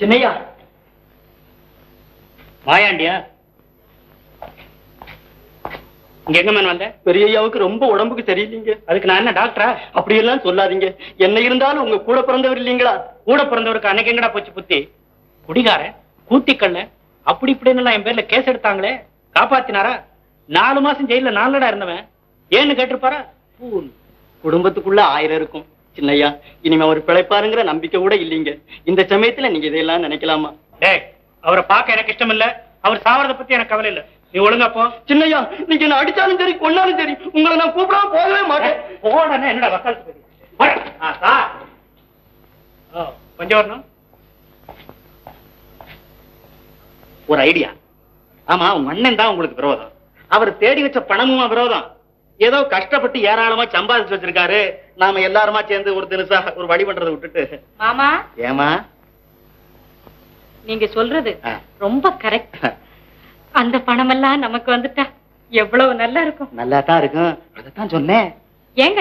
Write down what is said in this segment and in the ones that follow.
சின்னையா மாயாண்டியா இங்க எங்க மேன் வந்த பெரியய்யாவுக்கு ரொம்ப உடம்புக்கு சரியில்லைங்க அதுக்கு நான் என்ன டாக்டரா அப்படியெல்லாம் சொல்லாதீங்க என்ன இருந்தாலும் உங்க கூட பிறந்தவர் இல்லீங்களா கூட பிறந்தவருக்கு அன்னைக்கு எங்கடா போச்சு புத்தி குடிகாரன் கூத்திக்கண்ண அப்படி இப்படின்னு எல்லாம் என் பேர்ல கேஸ் எடுத்தாங்களே காப்பாத்தினாரா நாலு மாசம் ஜெயில நாலடா இருந்தவன் ஏன்னு கேட்டிருப்பாரா பூன். குடும்பத்துக்குள்ள ஆயிரம் இருக்கும் சின்னையா இனிமே அவர் பிழைப்பாருங்கிற நம்பிக்கை கூட இல்லீங்க இந்த சமயத்துல நீங்க இதையெல்லாம் நினைக்கலாமா டேய் அவரை பார்க்க எனக்கு இஷ்டம் இல்ல அவர் சாவறத பத்தி எனக்கு கவலை இல்ல நீ ஒழுங்கா போ சின்னையா நீங்க என்ன அடிச்சாலும் சரி கொன்னாலும் சரி உங்களை நான் கூப்பிடாம போகவே மாட்டேன் போடனே என்னடா வக்காலத்து பேசி போடா. ஆ, சார். ஓ, கொஞ்சம் வரணும் ஒரு ஐடியா ஆமா உங்க அண்ணன் தான் உங்களுக்கு விரோதம் அவர் தேடி வச்ச பணமும் விரோதம் ஏதோ கஷ்டப்பட்டு ஏராளமா சம்பாதிச்சு வச்சிருக்காரு நாம எல்லாருமா சேர்ந்து ஒரு தினசா ஒரு வழி பண்றதை விட்டுட்டு மாமா ஏமா நீங்க சொல்றது ஆ. ரொம்ப கரெக்ட் அந்த பணமெல்லாம் நமக்கு வந்துட்டா எவ்வளவு நல்லா இருக்கும் நல்லா தான் இருக்கும் அதைத்தான் சொன்னேன் ஏங்க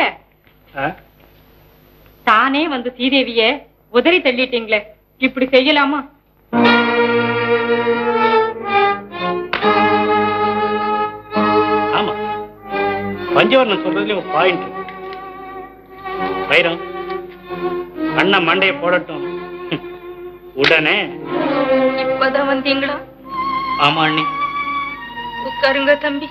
தானே வந்து சீதேவிய உதறி தள்ளிட்டீங்களே இப்படி செய்யலாமா ஆமா பஞ்சவர்ணம் சொல்றதுல ஒரு பாயிண்ட் வைரம் அண்ணன் மண்டைய போடட்டும் உடனே இப்பதான் வந்தீங்களா ஆமா அண்ணி உட்காருங்க தம்பி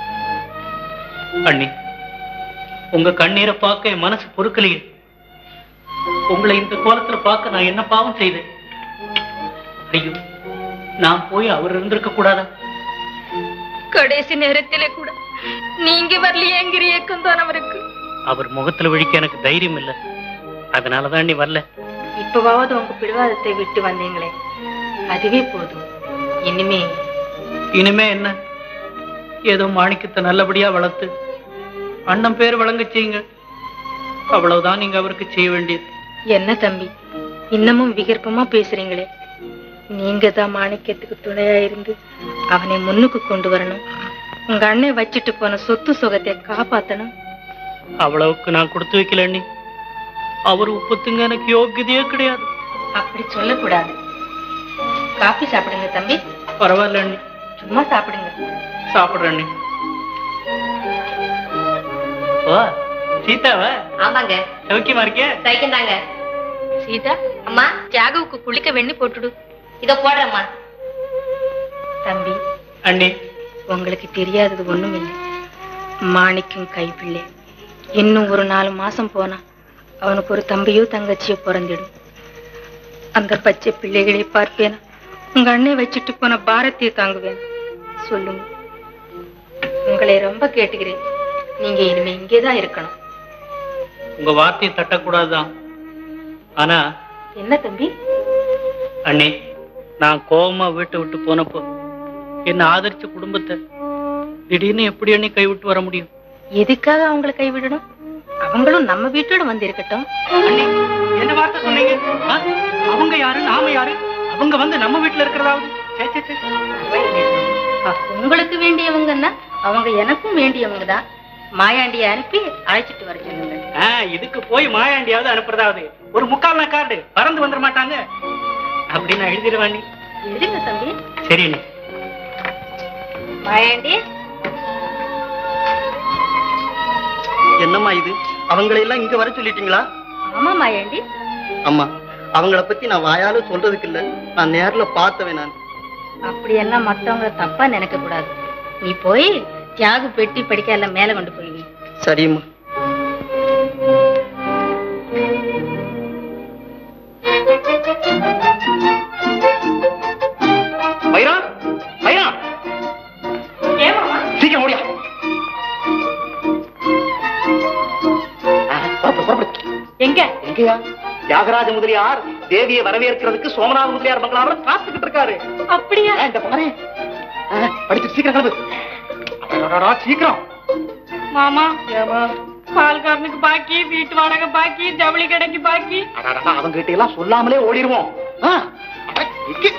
அண்ணி உங்க கண்ணீரை பார்க்க என் மனசு பொறுக்கலையே உங்களை இந்த கோலத்துல பார்க்க நான் என்ன பாவம் செய்தேன் ஐயோ நான் போய் அவர் இருந்திருக்க கூடாதா கடைசி நேரத்திலே கூட நீங்க வரலையேங்கிற ஏக்கம் தான் அவருக்கு அவர் முகத்துல விழிக்க எனக்கு தைரியம் இல்ல அதனாலதான் நீ வரல இப்பவாவது உங்க பிடிவாதத்தை விட்டு வந்தீங்களே அதுவே போதும் இனிமே இனிமே என்ன ஏதோ மாணிக்கத்தை நல்லபடியா வளர்த்து அண்ணன் பேர் வழங்க செய்யுங்க அவ்வளவுதான் நீங்க அவருக்கு செய்ய வேண்டியது என்ன தம்பி இன்னமும் விகற்பமா பேசுறீங்களே நீங்க தான் மாணிக்கத்துக்கு துணையா இருந்து அவனை முன்னுக்கு கொண்டு வரணும் உங்க அண்ணன் வச்சிட்டு போன சொத்து சுகத்தை காப்பாத்தணும் அவ்வளவுக்கு நான் கொடுத்து வைக்கல அண்ணி அவர் உப்பத்துங்க எனக்கு யோகியதையே கிடையாது அப்படி சொல்லக்கூடாது காபி சாப்பிடுங்க தம்பி பரவாயில்ல அண்ணி சும்மா சாப்பிடுங்க சாப்பிடுறேன் அண்ணி ஓ சீதாவா ஆமாங்க சௌக்கியமா இருக்கே தைக்கந்தாங்க சீதா அம்மா ஜாகுவுக்கு குளிக்க வெண்ணி போட்டுடு இத போடுறேம்மா தம்பி அண்ணி உங்களுக்கு தெரியாதது ஒண்ணும் இல்லை மாணிக்கம் கைப்பிள்ளை இன்னும் ஒரு நாலு மாசம் போனா அவனுக்கு ஒரு தம்பியோ தங்கச்சியோ பிறந்திடும் அந்த பச்சை பிள்ளைகளை பார்ப்பேனா உங்க அண்ணனை வச்சுட்டு போன பாரதியை தாங்குவேன் சொல்லுங்க உங்களை ரொம்ப கேட்டுக்கிறேன் நீங்க இனிமே இங்கேதான் இருக்கணும் உங்க வார்த்தையை தட்டக்கூடாதுதான் ஆனா என்ன தம்பி அண்ணே நான் கோவமா வீட்டை விட்டு போனப்போ என்ன ஆதரிச்ச குடும்பத்தை திடீர்னு எப்படி அண்ணி கைவிட்டு வர முடியும் எதுக்காக அவங்களை கைவிடணும் அவங்களும் நம்ம வீட்டோட வந்து இருக்கட்டும் அண்ணி என்ன வார்த்தை சொன்னீங்க ஆ? அவங்க யாரு நாம யாரு அவங்க வந்து நம்ம வீட்டுல இருக்கிறதாவது சே, சே, சே. உங்களுக்கு வேண்டியவங்கன்னா அவங்க எனக்கும் வேண்டியவங்க தான் மாயாண்டியை அனுப்பி அழைச்சிட்டு வர சொல்லுங்க ஆ, இதுக்கு போய் மாயாண்டியாவது அனுப்புறதாவது ஒரு முக்கால் நாள் கார்டு பறந்து வந்துட மாட்டாங்க அப்படி நான் எழுதிடுவேன் அண்ணி எழுதுங்க தம்பி சரி அண்ணி மாயாண்டி என்னம்மா இது அவங்களை எல்லாம் இங்க வர சொல்லிட்டீங்களா ஆமா மாயாண்டி அம்மா அவங்கள பத்தி நான் வாயால சொல்றதுக்கு இல்ல நான் நேர்ல பார்த்தவன் நான் அப்படியெல்லாம் மத்தவங்க தப்பா நினைக்க கூடாது நீ போய் தியாகு பெட்டி படிக்க எல்லாம் மேல கொண்டு போய் வை. சரிம்மா வைரா வைரா சீக்கிரம் ஓடியா எங்க எங்கயா தியாகராஜ முதலியார் தேவியை வரவேற்கிறதுக்கு சோமநாத முதலியார் மங்களாரம் காத்துக்கிட்டு இருக்காரு அப்படியா ஆ, இந்த பாரு ஆ, படிச்சு சீக்கிரம் கிளம்பு அடடடடா, சீக்கிரம் மாமா பால்காரனுக்கு பாக்கி வீட்டு வாடகை பாக்கி ஜவுளி கடைக்கு பாக்கி அடடடா, அவங்க கிட்ட எல்லாம் சொல்லாமலே ஓடிடுவோம் ஆ, அட, இக்கு.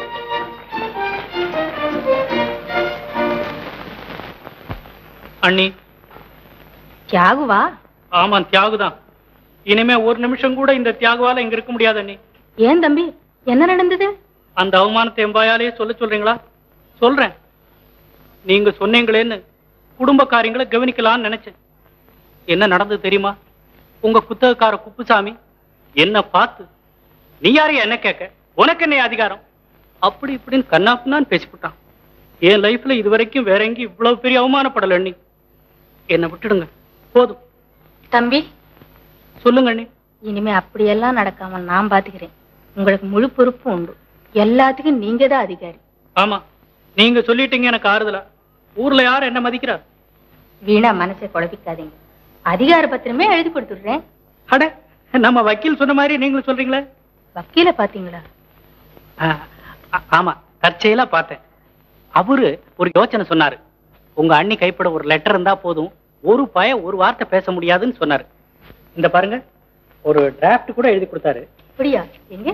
அண்ணி தியாகுவா ஆமா தியாகுதான் இனிமே ஒரு நிமிஷம் கூட இந்த தியாகுவால இங்க இருக்க முடியாது அண்ணி ஏன் தம்பி என்ன நடந்தது அந்த அவமானத்தை எம்பாயாலேயே சொல்ல சொல்றீங்களா சொல்றேன் நீங்க சொன்னீங்களேன்னு குடும்ப காரியங்களை கவனிக்கலாம்னு நினைச்சேன் என்ன நடந்தது தெரியுமா உங்க புத்தகக்கார குப்புசாமி என்ன பார்த்து நீ யாரையா என்ன கேட்க உனக்கு என்ன அதிகாரம் அப்படி இப்படின்னு கண்ணாப்புனான்னு பேசிவிட்டான் என் லைஃப்ல இது வரைக்கும் வேற எங்கேயும் இவ்வளவு பெரிய அவமானப்படல அண்ணி என்னை விட்டுடுங்க போதும் தம்பி சொல்லுங்க அண்ணி இனிமே அப்படியெல்லாம் நடக்காம நான் பாத்துக்கிறேன் உங்களுக்கு முழு பொறுப்பு உண்டு எல்லாத்துக்கும் நீங்க தான் அதிகாரி ஆமா நீங்க சொல்லிட்டீங்க எனக்கு ஆறுதலா ஊர்ல யார் என்ன மதிக்கிறார் வீணா மனசை குழப்பிக்காதீங்க அதிகார பத்திரமே எழுதி கொடுத்துடுறேன் அட நம்ம வக்கீல் சொன்ன மாதிரி நீங்களும் சொல்றீங்களே வக்கீல பாத்தீங்களா ஆ, ஆ- ஆமா தற்செயலா பார்த்தேன் அவரு ஒரு யோசனை சொன்னாரு உங்க அண்ணி கைப்பட ஒரு லெட்டர் இருந்தா போதும் ஒரு பய ஒரு வார்த்தை பேச முடியாதுன்னு சொன்னாரு இந்த பாருங்க ஒரு டிராஃப்ட் கூட எழுதி கொடுத்தாரு அப்படியா எங்க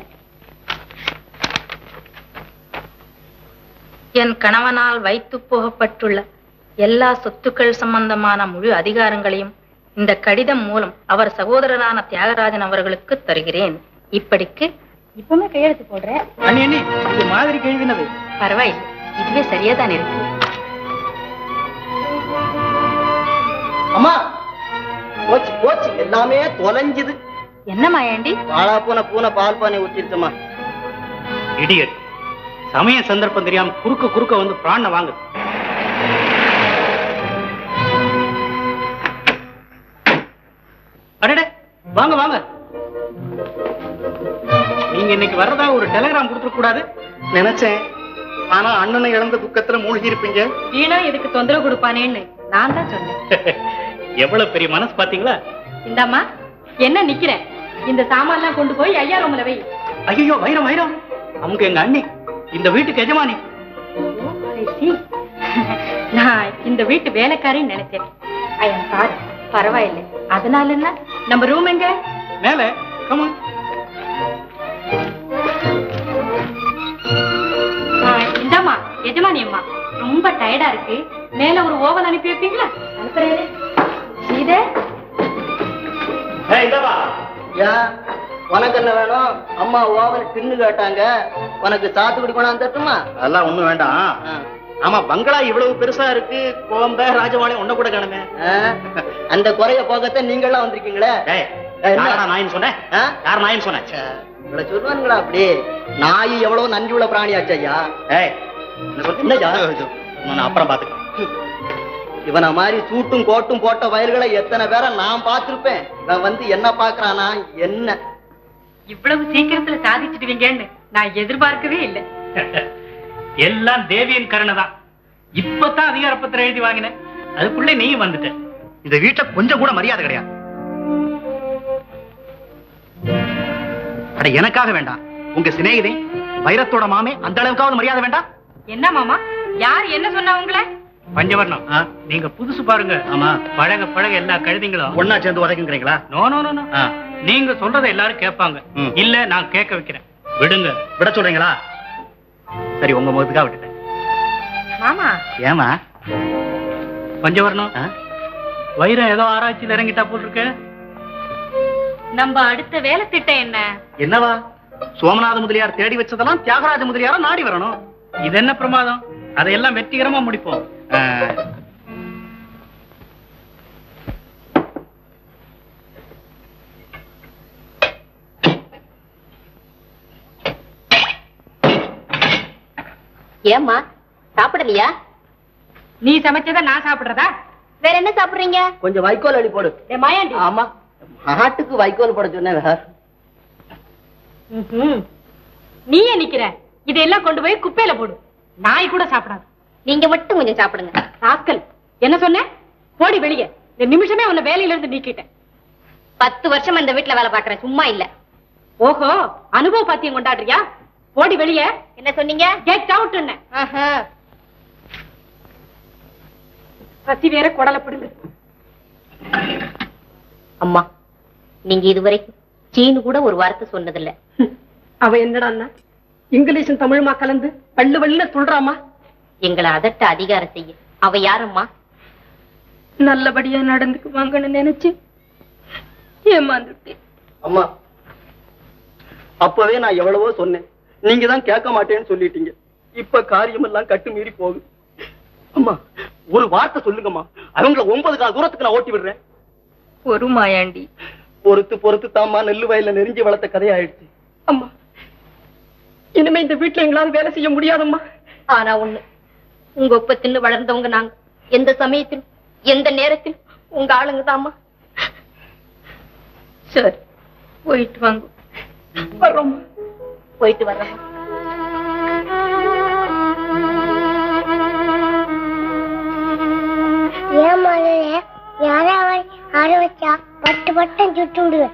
என் கணவனால் வைத்து போகப்பட்டுள்ள எல்லா சொத்துக்கள் சம்பந்தமான முழு அதிகாரங்களையும் இந்த கடிதம் மூலம் அவர் சகோதரரான தியாகராஜன் அவர்களுக்கு தருகிறேன் இப்படிக்கு இப்பவுமே கையெழுத்து போடுறேன் அண்ணி அண்ணி இது மாதிரி எழுதினது பரவாயில்லை இதுவே சரியாதான் இருக்கு அம்மா போச்சு போச்சு எல்லாமே தொலைஞ்சுது என்னம்மா ஏண்டி பாலா பூனை பூனை பால் பானை ஊத்திருச்சம்மா இடியட் சமய சந்தர்ப்பம் தெரியாம குறுக்க குறுக்க வந்து பிராண வாங்கு அடடே வாங்க வாங்க நீங்க இன்னைக்கு வர்றதா ஒரு டெலிகிராம் கொடுத்துட கூடாது நினைச்சேன் ஆனா அண்ணனை இழந்த துக்கத்துல மூழ்கி இருப்பீங்க வீணா எதுக்கு தொந்தரவு கொடுப்பானேன்னு நான் தான் சொன்னேன் எவ்வளவு பெரிய மனசு பாத்தீங்களா இந்தாம்மா என்ன நிக்கிறேன் இந்த சாமான்லாம் கொண்டு போய் ஐயா ரூம்ல வை ஐயோ வைரம் வைரம் அவங்க எங்க அண்ணி இந்த வீட்டுக்கு எஜமானி நான் இந்த வீட்டு வேலைக்காரின்னு நினைச்சேன் ஐ எம் சாரி பரவாயில்லை அதனால என்ன நம்ம ரூம் எங்க மேல கமா ஆ, இந்தாம்மா எஜமானி அம்மா ரொம்ப டயர்டா இருக்கு மேல ஒரு ஓவல் அனுப்பி வைப்பீங்களா அனுப்புறேன் சீதே ஏன் உனக்கு என்ன வேணும் அம்மா ஓவன் தின்னு கேட்டாங்க உனக்கு சாத்துக்குடி கொண்டாந்து தட்டுமா அதெல்லாம் ஒண்ணும் வேண்டாம் ஆமா பங்களா இவ்வளவு பெருசா இருக்கு கோம்ப ராஜவாணி ஒண்ண கூட காணுமே ஆ? அந்த குறைய போகத்தான் நீங்களாம் வந்திருக்கீங்களே டேய், என்ன? யாரடா நாயின்னு சொன்னேன் ஆ? யார் நாயின்னு சொன்னேன் ச்சே, உங்களை சொல்லுவானுங்களா அப்படி நாய் எவ்வளவு நன்றி உள்ள பிராணியாச்சு ஐயா ஏய், என்ன சொல்ற? என்னய்யா? நான் அப்புறம் பாத்துக்கிறேன் இவன மாதிரி சூட்டும் கோட்டும் போட்ட வயல்களை எத்தனை பேரை நான் பார்த்திருப்பேன் இவன் வந்து என்ன பாக்குறானா என்ன இவ்வளவு சீக்கிரத்துல சாதிச்சிடுவீங்கன்னு நான் எதிர்பார்க்கவே இல்லை எல்லாம் தேவியின் கருணை தான் இப்பதான் அதிகார பத்திரம் எழுதி வாங்கினேன் அதுக்குள்ளே நீ வந்துட்ட இந்த வீட்டுல கொஞ்சம் கூட மரியாதை கிடையாது அட எனக்காக வேண்டாம் உங்க சிநேகிதை வைரத்தோட மாமே அந்த அளவுக்காவது மரியாதை வேண்டாம் என்ன மாமா யார் என்ன சொன்னா உங்களை பஞ்சவர்ணம் நீங்க புதுசு பாருங்க ஆமா பழக பழக எல்லா கழுதிங்களும் ஒன்னா சேர்ந்து உதைக்குங்கிறீங்களா நோ நோ நோ நோ நீங்க சொல்றதை எல்லாரும் கேட்பாங்க ம். இல்ல நான் கேட்க வைக்கிறேன் விடுங்க விட சொல்றீங்களா சரி உங்க முகத்துக்கா விட்டுட்டேன் மாமா ஏமா பஞ்சவர்ணம் வைரம் ஏதோ ஆராய்ச்சியில் இறங்கிட்டா போட்டிருக்க நம்ம அடுத்த வேலை திட்டம் என்ன என்னவா சோமநாத முதலியார் தேடி வச்சதெல்லாம் தியாகராஜ முதலியாரா நாடி வரணும் இது என்ன பிரமாதம் அதையெல்லாம் வெற்றிகரமா முடிப்போம் ஏம்மா சாப்பிடலையா நீ சமைச்சதை நான் சாப்பிடுறதா வேற என்ன சாப்பிடுறீங்க கொஞ்சம் வைக்கோல் அடி போடு ஏ மாயாண்டி ஆமா ஆட்டுக்கு வைக்கோல் போட சொன்னேன் வேற. ம்ஹும். நீயே நிக்கிற இதெல்லாம் கொண்டு போய் குப்பையில போடு நாய் கூட சாப்பிடாது நீங்க மட்டும் கொஞ்சம் சாப்பிடுங்க ராஸ்கல் என்ன சொன்ன போடி வெளியே இந்த நிமிஷமே உன்னை வேலையில இருந்து நீக்கிட்டேன் பத்து வருஷம் இந்த வீட்டுல வேலை பாக்குறேன் சும்மா இல்ல ஓஹோ அனுபவ பாத்தியம் கொண்டாடுறியா போடி வெளியே என்ன சொன்னீங்க கெட் அவுட் ஆஹா. பசி வேற குடலை பிடுங்க அம்மா நீங்க இதுவரைக்கும் சீனு கூட ஒரு வார்த்தை சொன்னதில்ல அவ என்னடான்னா இங்கிலீஷும் தமிழுமா கலந்து பல்லு வல்ல சொல்றாமா எங்களை அதட்ட அதிகாரம் செய்ய அவ யாரம்மா நல்லபடியா நடந்துக்குவாங்கன்னு நினைச்சு ஏமாந்துட்டேன் அம்மா அப்பவே நான் எவ்வளவோ சொன்னேன் நீங்க தான் கேட்க மாட்டேன்னு சொல்லிட்டீங்க இப்ப காரியம் எல்லாம் கட்டு மீறி போகுது அம்மா ஒரு வார்த்தை சொல்லுங்கம்மா அவங்கள ஒன்பது கால் தூரத்துக்கு நான் ஓட்டி விடுறேன் ஒரு மாயாண்டி பொறுத்து பொறுத்து தாம்மா நெல்லு வயல்ல நெறிஞ்சு வளர்த்த கதையாயிடுச்சு அம்மா இனிமே இந்த வீட்டுல எங்களால வேலை செய்ய முடியாதம்மா ஆனா ஒண்ணு உங்க ஒப்ப தின்னு வளர்ந்தவங்க நாங்க எந்த சமயத்திலும் எந்த நேரத்திலும் உங்க ஆளுங்க தாம்மா சரி போயிட்டு வாங்க வர்றோம்மா போயிட்டு வர்றேன் ஏன் மகளே யாராவது ஆட வச்சா பட்டு பட்டம் சுட்டு விடுவேன்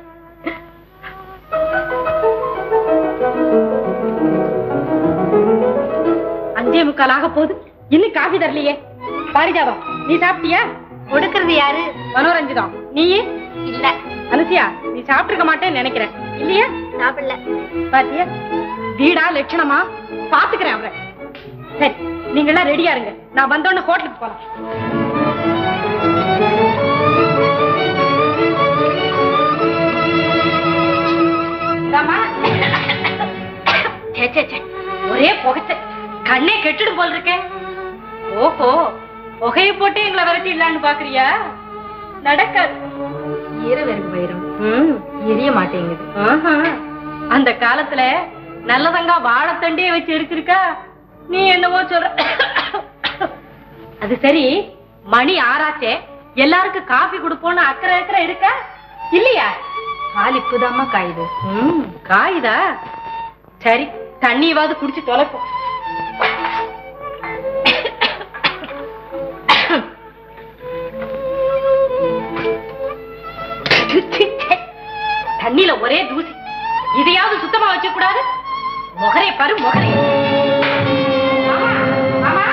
அஞ்சே முக்கால் ஆக போகுது இன்னும் காஃபி தரலையே பாரிஜாதம் நீ சாப்பிட்டியா கொடுக்கறது யாரு மனோரஞ்சிதம் நீ இல்ல அனுசியா நீ சாப்பிட்டிருக்க மாட்டேன்னு நினைக்கிறேன் இல்லையா சாப்பிடல பாத்தியா வீடா லட்சணமா பாத்துக்கிறேன் அவரை சரி நீங்க எல்லாம் ரெடியா இருங்க நான் வந்தோடனே ஹோட்டலுக்கு போலாம் ராமா. ச்சே, ச்சே, ச்சே. ஒரே புகைச்ச கண்ணே கெட்டுடும் போல் இருக்கேன் ஓஹோ புகைய போட்டு எங்களை விரட்டிடலான்னு பாக்குறியா நடக்காது ஈர வெறும் வயிறும் எரிய மாட்டேங்குது ஆஹா. அந்த காலத்துல நல்லதங்கா வாழைத்தண்டே வச்சு எரிச்சிருக்கா நீ என்னவோ சொல்ற அது சரி மணி ஆறாச்சே எல்லாருக்கும் காபி கொடுப்போம்னு அக்கறை அக்கறை இருக்கா இல்லையா கால் இப்பதாம்மா காயுது ம், காயுதா சரி தண்ணியாவது குடிச்சு தொலைப்போம் தண்ணியில ஒரே தூசி இதையாவது சுத்தமா வச்ச கூடாது முகரே பாரு முகரே மாமா,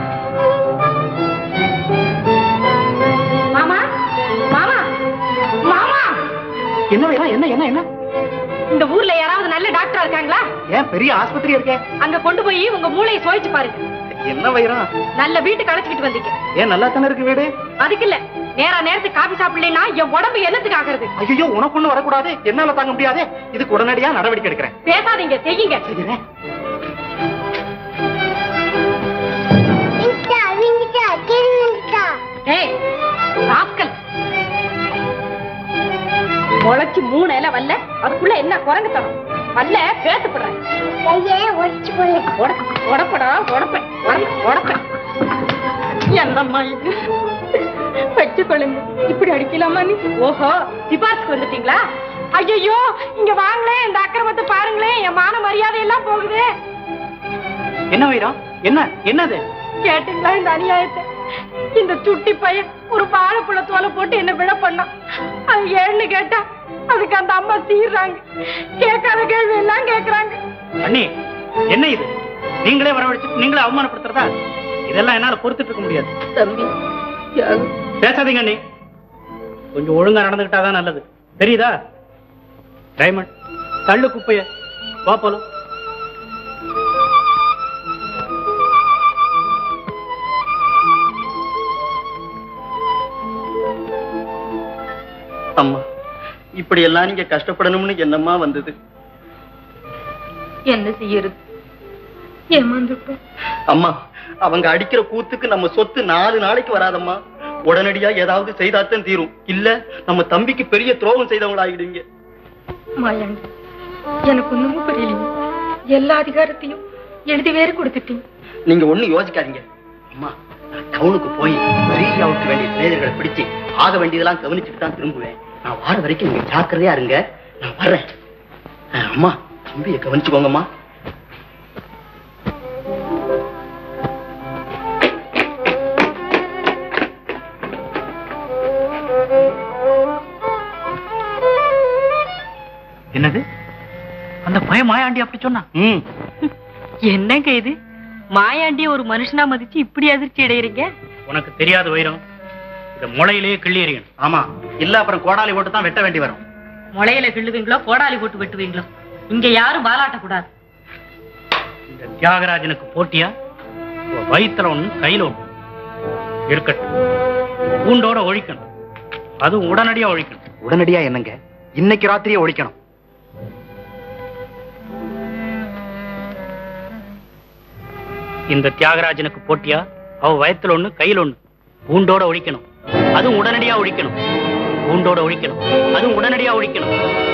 மாமா மாமா மாமா என்ன வேணும் என்ன என்ன என்ன இந்த ஊர்ல யாராவது நல்ல டாக்டரா இருக்காங்களா ஏன் பெரிய ஆஸ்பத்திரி இருக்கே அங்க கொண்டு போய் உங்க மூளையை சுவைச்சு பாருங்க என்ன வயிறம் நல்ல வீட்டுக்கு அழைச்சிக்கிட்டு வந்தீங்க ஏன் நல்லா தானே இருக்கு வீடு அதுக்கு இல்ல நேரா நேரத்துக்கு காபி சாப்பிடலைன்னா என் உடம்பு என்னத்துக்கு ஆகுறது ஐயோ உனக்கு ஒண்ணு வரக்கூடாது என்னால தாங்க முடியாது இதுக்கு உடனடியா நடவடிக்கை எடுக்கிறேன் பேசாதீங்க செய்யுங்க செய்கிறேன் விஞ்சிட்டா விஞ்சிட்டா கிழிஞ்சிட்டா ஏய் ராஸ்கல் முளைச்சு மூணு இலை வல்ல அதுக்குள்ள என்ன குரங்குத்தனம் வல்ல பேசப்படுறேன் கையை ஒடிச்சு போடு உடப்படா உடப்ப உடப்ப என்னம்மா இது வச்சு கொள்ளுங்க இப்படி அடிக்கலாமா நீ ஓஹோ சிபார்சுக்கு வந்துட்டீங்களா ஐயோ இங்க வாங்களேன் இந்த அக்கிரமத்தை பாருங்களேன் என் மான மரியாதை எல்லாம் போகுது என்ன வைரம் என்ன என்னது கேட்டீங்களா இந்த அநியாயத்தை இந்த சுட்டி பையன் ஒரு வாழைப்புள்ள தோலை போட்டு என்ன விட பண்ணான் அது ஏன்னு கேட்டா அதுக்கு அந்த அம்மா சீர்றாங்க கேட்காத கேள்வி எல்லாம் கேக்குறாங்க அண்ணி என்ன இது நீங்களே வரவழைச்சு நீங்களே அவமானப்படுத்துறதா இதெல்லாம் என்னால பொறுத்துட்டு இருக்க முடியாது தம்பி பேசாதீங்க அண்ணி கொஞ்சம் ஒழுங்கா நடந்துகிட்டாதான் நல்லது தெரியுதா டைமண்ட் தள்ளு குப்பைய வா போலாம் அம்மா இப்படி எல்லாம் நீங்க கஷ்டப்படணும்னு என்னம்மா வந்தது என்ன செய்யறது ஏமாந்துட்டோம் அம்மா அவங்க அடிக்கிற கூத்துக்கு நம்ம சொத்து நாலு நாளைக்கு வராதம்மா உடனடியா ஏதாவது செய்தாத்தான் தீரும் இல்ல நம்ம தம்பிக்கு பெரிய துரோகம் செய்தவங்களாகிடுங்க மாயாண்டி எனக்கு ஒண்ணும் புரியலைங்க எல்லா அதிகாரத்தையும் எழுதி வேற கொடுத்துட்டீங்க நீங்க ஒண்ணு யோசிக்காதீங்க அம்மா நான் டவுனுக்கு போய் மரியாவுக்கு வேண்டிய சிநேகர்களை பிடிச்சு ஆக வேண்டியதெல்லாம் கவனிச்சுட்டு தான் திரும்புவேன் நான் வார வரைக்கும் நீங்க ஜாக்கிரதையா இருங்க நான் வர்றேன் அஹ், அம்மா தம்பியை கவனிச்சுக்கோங்கம்மா என்னது அந்த பய மாயாண்டி அப்படி சொன்னா ம் என்னங்க இது மாயாண்டி ஒரு மனுஷனா மதிச்சு இப்படி அதிர்ச்சி அடையறீங்க உனக்கு தெரியாத வைரம் இந்த முளையிலேயே கிள்ளி எறியணும் ஆமா இல்ல அப்புறம் கோடாலி போட்டு தான் வெட்ட வேண்டி வரும் முளையில கிள்ளுவீங்களோ கோடாலி போட்டு வெட்டுவீங்களோ இங்க யாரும் பாலாட்ட கூடாது இந்த தியாகராஜனுக்கு போட்டியா உன் வயித்துல ஒண்ணு கையில ஒண்ணு இருக்கட்டும் பூண்டோட ஒழிக்கணும் அதுவும் உடனடியா ஒழிக்கணும் உடனடியா என்னங்க இன்னைக்கு ராத்திரியே ஒழிக்கணும் இந்த தியாகராஜனுக்கு போட்டியா அவ வயத்துல ஒண்ணு கையில ஒண்ணு பூண்டோட ஒழிக்கணும் அதுவும் உடனடியா ஒழிக்கணும் பூண்டோட ஒழிக்கணும் அதுவும் உடனடியா ஒழிக்கணும்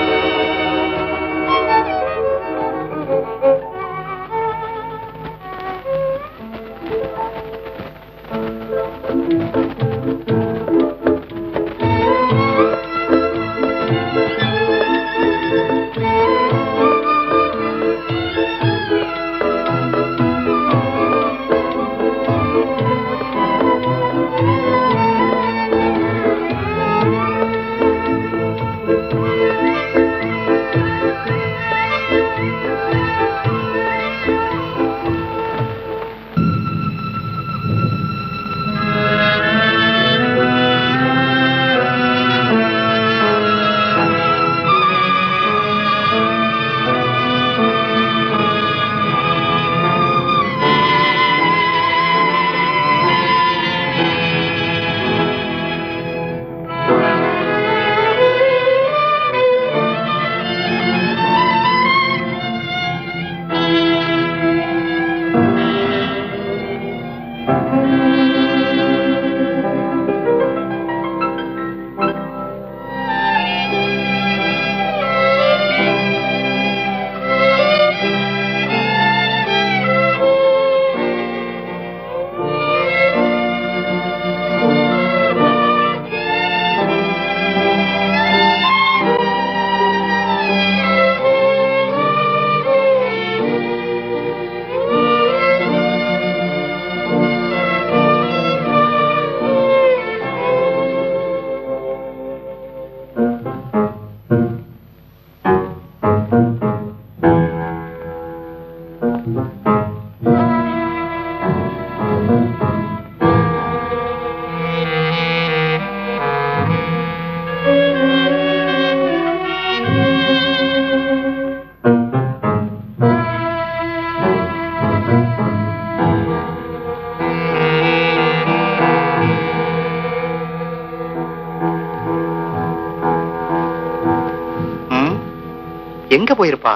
ம்? எங்க போயிருப்பா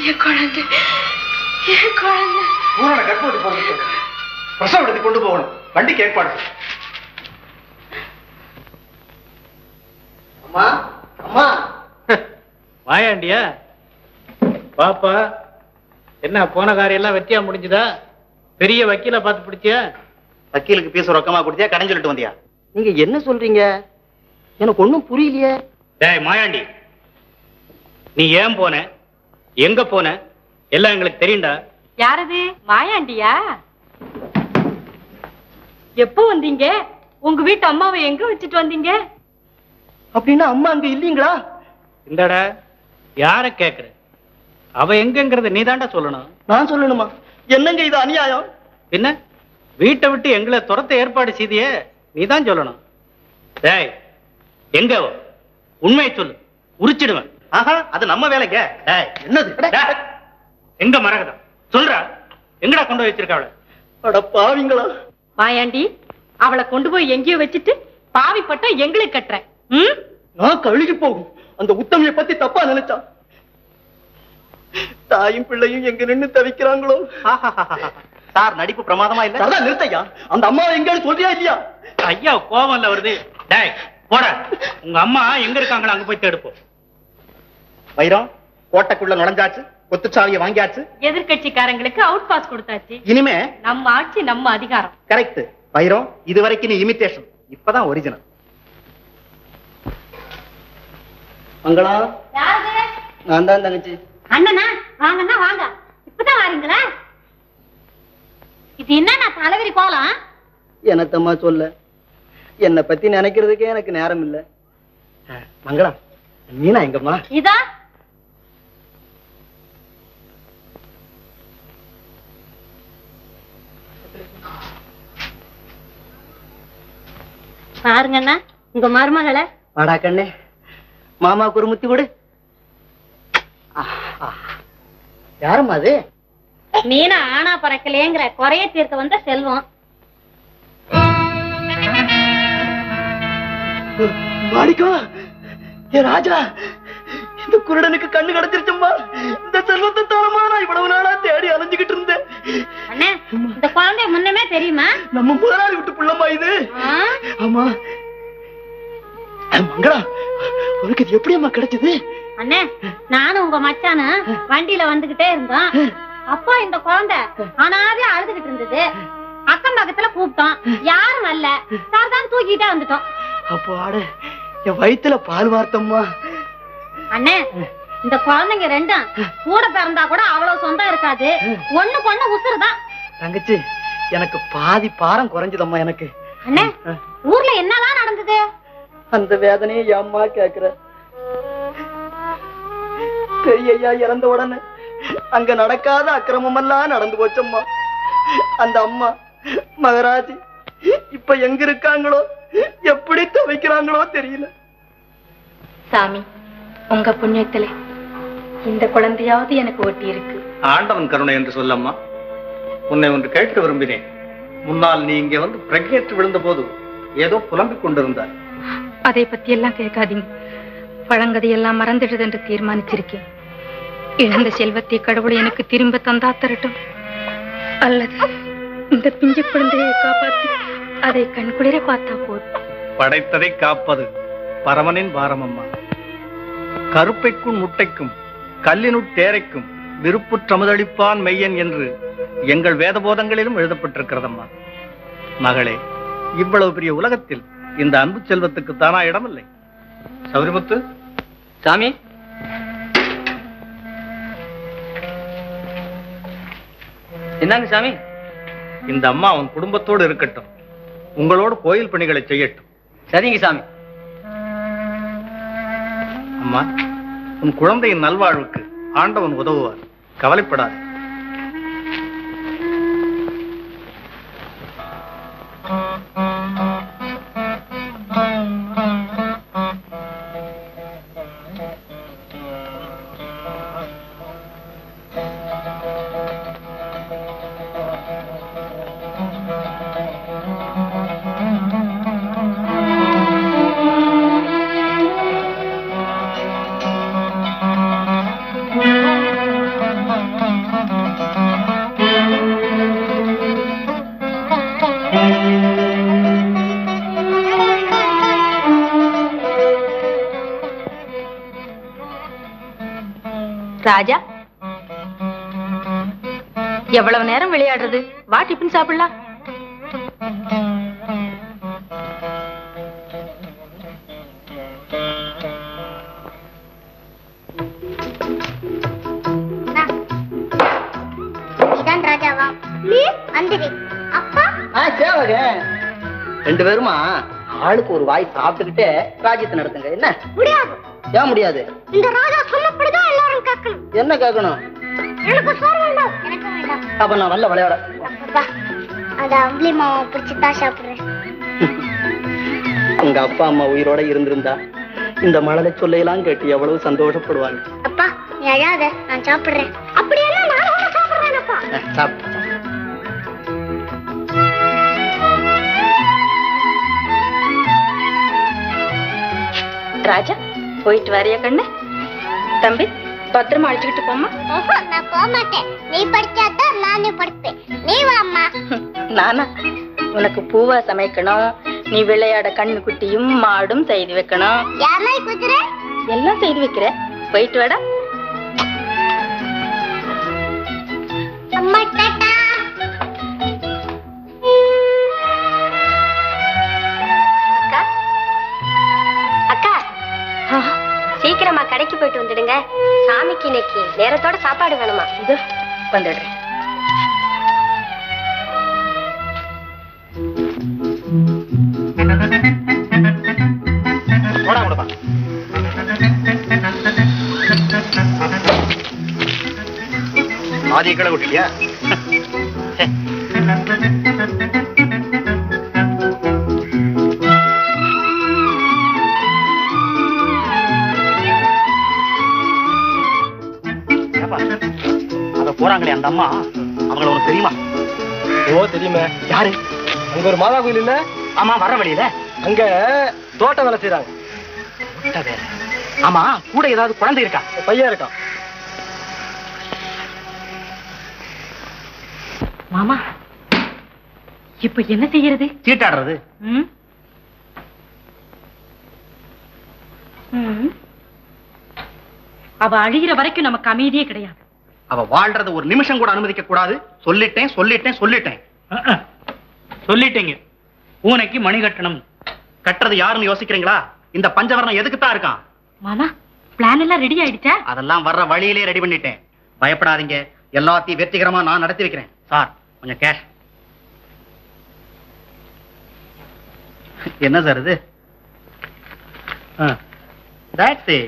என் குழந்தை என் குழந்தை பூரண கர்ப்பவதி போகிறது பிரசவ எடுத்து கொண்டு போகணும் வண்டிக்கு ஏற்பாடு செய். அம்மா அம்மா வாயாண்டியா பாப்பா என்ன போன காரியம் எல்லாம் வெற்றியா முடிஞ்சுதா பெரிய வக்கீல பார்த்து பிடிச்சியா வக்கீலுக்கு பீஸ் ரொக்கமா கொடுத்தியா கடன் சொல்லிட்டு வந்தியா நீங்க என்ன சொல்றீங்க எனக்கு ஒண்ணும் புரியலையே டேய் மாயாண்டி நீ ஏன் போன எங்க போன எல்லாம் எங்களுக்கு தெரியும்டா யாரது மாயாண்டியா எப்போ வந்தீங்க உங்க வீட்டு அம்மாவை எங்க வச்சுட்டு வந்தீங்க அப்படின்னா அம்மா அங்க இல்லீங்களா இந்தடா யார கேக்குற அவ எங்கங்கறத நீதான்டா சொல்லணும் நான் சொல்லணுமா என்னங்க இது அநியாயம் என்ன வீட்டை விட்டு எங்களை துரத்த ஏற்பாடு செய்தியே நீதான் சொல்லணும் டேய் எங்க அவ? உண்மையை சொல்லு உரிச்சிடுவேன் ஆஹா அது நம்ம வேலைங்க டேய் என்னது டேய், எங்க மரகதம் சொல்றா எங்கடா கொண்டு போய் வச்சிருக்க அவளை அட பாவிங்களா மாயாண்டி அவளை கொண்டு போய் எங்கேயோ வச்சுட்டு பாவி பட்டம் எங்களுக்கு கட்டுறேன் ம் நான் கழுகி போகும் அந்த உத்தமைய பத்தி தப்பா நினைச்சா தாயும் பிள்ளையும் எங்க நின்னு தவிக்கிறாங்களோ சார் நடிப்பு பிரமாதமா இல்ல அதான் நிறுத்தையா அந்த அம்மாவை எங்கன்னு சொல்றியா இல்லையா ஐயா கோவம் இல்ல வருது டேய் போடா உங்க அம்மா எங்க இருக்காங்களோ அங்க போய் தேடுப்போம் வைரம் கோட்டைக்குள்ள நுழைஞ்சாச்சு கொத்துச்சாவியை வாங்கியாச்சு எதிர்க்கட்சிக்காரங்களுக்கு அவுட் பாஸ் கொடுத்தாச்சு இனிமே நம்ம ஆட்சி நம்ம அதிகாரம் கரெக்ட் வைரம் இது வரைக்கும் நீ இமிட்டேஷன் இப்பதான் ஒரிஜினல் மங்களா நான் தான் தங்கச்சி அண்ணனா வாங்கண்ணா வாங்க இப்பதான் வாரீங்களா இது என்ன தலைவரி கோலம் என்னத்தம்மா சொல்ல என்னை பத்தி நினைக்கிறதுக்கே எனக்கு நேரம் இல்ல மங்களா மீனா எங்கம்மா இதா பாருங்கண்ணா உங்க மருமகளை வாடா கண்ணே மாமாவுக்கு ஒரு முத்தி கொடு யாரம்மா அது மீனா ஆனா பறக்கலையேங்கிற குறைய தீர்க்க வந்த செல்வம் மாணிக்கம் ஏ ராஜா இந்த குருடனுக்கு கண்ணு கிடைச்சிருச்சம்மா இந்த செல்வத்தை தானமா நான் இவ்வளவு நாளா தேடி அலைஞ்சுகிட்டு இருந்தேன் அண்ணே இந்த குழந்தை முன்னமே தெரியுமா நம்ம முதலாளி விட்டு புள்ளம்மா இது ஆ? ஆமா அஹ், மங்களா உனக்கு இது எப்படி அம்மா கிடைச்சது அண்ணே நானும் உங்க மச்சானும் வண்டியில வந்துகிட்டே இருந்தோம் அப்பா இந்த குழந்தை ஆனாவே அழுதுகிட்டு இருந்தது அக்கம் பக்கத்துல கூப்பிட்டோம் யாரும் வரல சார் தான் தூக்கிட்டே வந்துட்டோம் அப்போ ஆட என் வயித்துல பால் வார்த்தம்மா அண்ணே இந்த குழந்தைங்க ரெண்டும் கூட பிறந்தா கூட அவ்வளவு சொந்தம் இருக்காது ஒண்ணு பொண்ணு உசுறுதான் தங்கச்சி எனக்கு பாதி பாரம் குறைஞ்சதம்மா எனக்கு அண்ணே ஊர்ல என்னலாம் நடந்தது அந்த வேதனையை ஏம்மா கேக்குற பெரியய்யா இறந்த உடனே அங்க நடக்காத அக்கிரமம் எல்லாம் நடந்து போச்சம்மா அந்த அம்மா மகராஜி இப்ப எங்க இருக்காங்களோ எப்படி தவிக்கிறாங்களோ தெரியல சாமி உங்க புண்ணியத்திலே இந்த குழந்தையாவது எனக்கு ஒட்டி இருக்கு ஆண்டவன் கருணை என்று சொல்லம்மா உன்னை ஒன்று கேட்க விரும்பினேன் முன்னால் நீ இங்கே வந்து பிரக்ஞேற்று விழுந்த போது ஏதோ புலம்பிக் கொண்டிருந்தார் அதை பத்தி எல்லாம் கேட்காதீங்க பழங்கதையெல்லாம் மறந்துடுது என்று தீர்மானிச்சிருக்கேன் இழந்த செல்வத்தை கடவுள் எனக்கு திரும்ப தந்தா தரட்டும் அல்லது இந்த பிஞ்சு குழந்தையை காப்பாத்தி அதை கண்குளிர பார்த்தா போதும் படைத்ததை காப்பது பரமனின் பாரமம்மா கருப்பைக்கும் முட்டைக்கும் கல்லினுட் தேரைக்கும் விருப்புற்றமுதளிப்பான் மெய்யன் என்று எங்கள் வேதபோதங்களிலும் எழுதப்பட்டிருக்கிறதம்மா மகளே இவ்வளவு பெரிய உலகத்தில் இந்த அன்பு செல்வத்துக்கு தானா இடமில்லை சௌரிமுத்து சாமி என்னங்க சாமி இந்த அம்மா உன் குடும்பத்தோடு இருக்கட்டும் உங்களோடு கோயில் பணிகளை செய்யட்டும் சரிங்க சாமி அம்மா உன் குழந்தையின் நல்வாழ்வுக்கு ஆண்டவன் உதவுவார் கவலைப்படாதே ஆ ராஜா எவ்வளவு நேரம் விளையாடுறது வா டிஃபன் சாப்பிடலாம் இதான் ராஜாவா ப்ளீஸ் வந்துடு அப்பா ஆ சேவகன் ரெண்டு பேருமா ஆளுக்கு ஒரு வாய் சாப்பிட்டுக்கிட்டே ராஜ்யத்தை நடத்துங்க என்ன முடியாது ஏன் முடியாது இந்த ராஜா சொன்னபடிதான் எல்லாரும் கேட்கணும் என்ன கேட்கணும் எனக்கு சோறு வேண்டாம் எனக்கு வேண்டாம் அப்ப நான் வரல விளையாட அப்பா அந்த அம்பளி மாமா பிடிச்சி தான் சாப்பிடுறேன் உங்க அப்பா அம்மா உயிரோட இருந்திருந்தா இந்த மழலை சொல்லையெல்லாம் கேட்டு எவ்வளவு சந்தோஷப்படுவாங்க அப்பா நீ அழாத நான் சாப்பிடுறேன் அப்படியே நான் உன்னை சாப்பிடுறேன் அப்பா அஹ், சாப்பிடு ராஜா போயிட்டு வரையா கண்ணு தம்பி பத்திரமா அழைச்சுக்கிட்டு போமா ஓஹோ நான் போக மாட்டேன் நீ படிச்சாதான் நானே படிப்பேன் நீ வாம்மா நானா உனக்கு பூவா சமைக்கணும் நீ விளையாட கண்ணு குட்டியும் மாடும் செய்து வைக்கணும் யாருன்னா குதிரை எல்லாம் செய்து வைக்கிற போயிட்டு வாடா அம்மா டாட்டா அக்கா அக்கா சீக்கிரமா கடைக்கு போயிட்டு வந்துடுங்க சாமிக்கு இன்னைக்கு நேரத்தோட சாப்பாடு வேணுமா இது வந்துடுறேன் போடா கொடுப்பா ஆதிய கிளை விட்டுட்டியா ஏப்பா, அத போறாங்களே அந்த அம்மா அவங்கள உனக்கு தெரியுமா ஓ தெரியுமே யாரு அங்க ஒரு மாதா கோயில் இல்ல ஆமா வர வழியில அங்க தோட்ட வேலை செய்யறாங்க விட்ட வேலை. ஆமா கூட ஏதாவது குழந்தை இருக்கா பையன் இருக்கான் மாமா இப்ப என்ன செய்யறது சீட்டாடுறது ம்? ம். அவ அழிகிற வரைக்கும் நமக்கு அமைதியே கிடையாது அவ வாழ்றத ஒரு நிமிஷம் கூட அனுமதிக்க கூடாது சொல்லிட்டேன் சொல்லிட்டேன் சொல்லிட்டேன் அஹ், சொல்லிட்டீங்க பூனைக்கு மணி கட்டணம் கட்டுறது யாருன்னு யோசிக்கிறீங்களா இந்த பஞ்சவரணம் எதுக்கு தான் இருக்கான் மாமா பிளான் எல்லாம் ரெடி ஆயிடுச்சா அதெல்லாம் வர்ற வழியிலே ரெடி பண்ணிட்டேன் பயப்படாதீங்க எல்லாத்தையும் வெற்றிகரமா நான் நடத்தி வைக்கிறேன் சார் கொஞ்சம் கேஷ் என்ன சார் இது தட்ஸ் இட்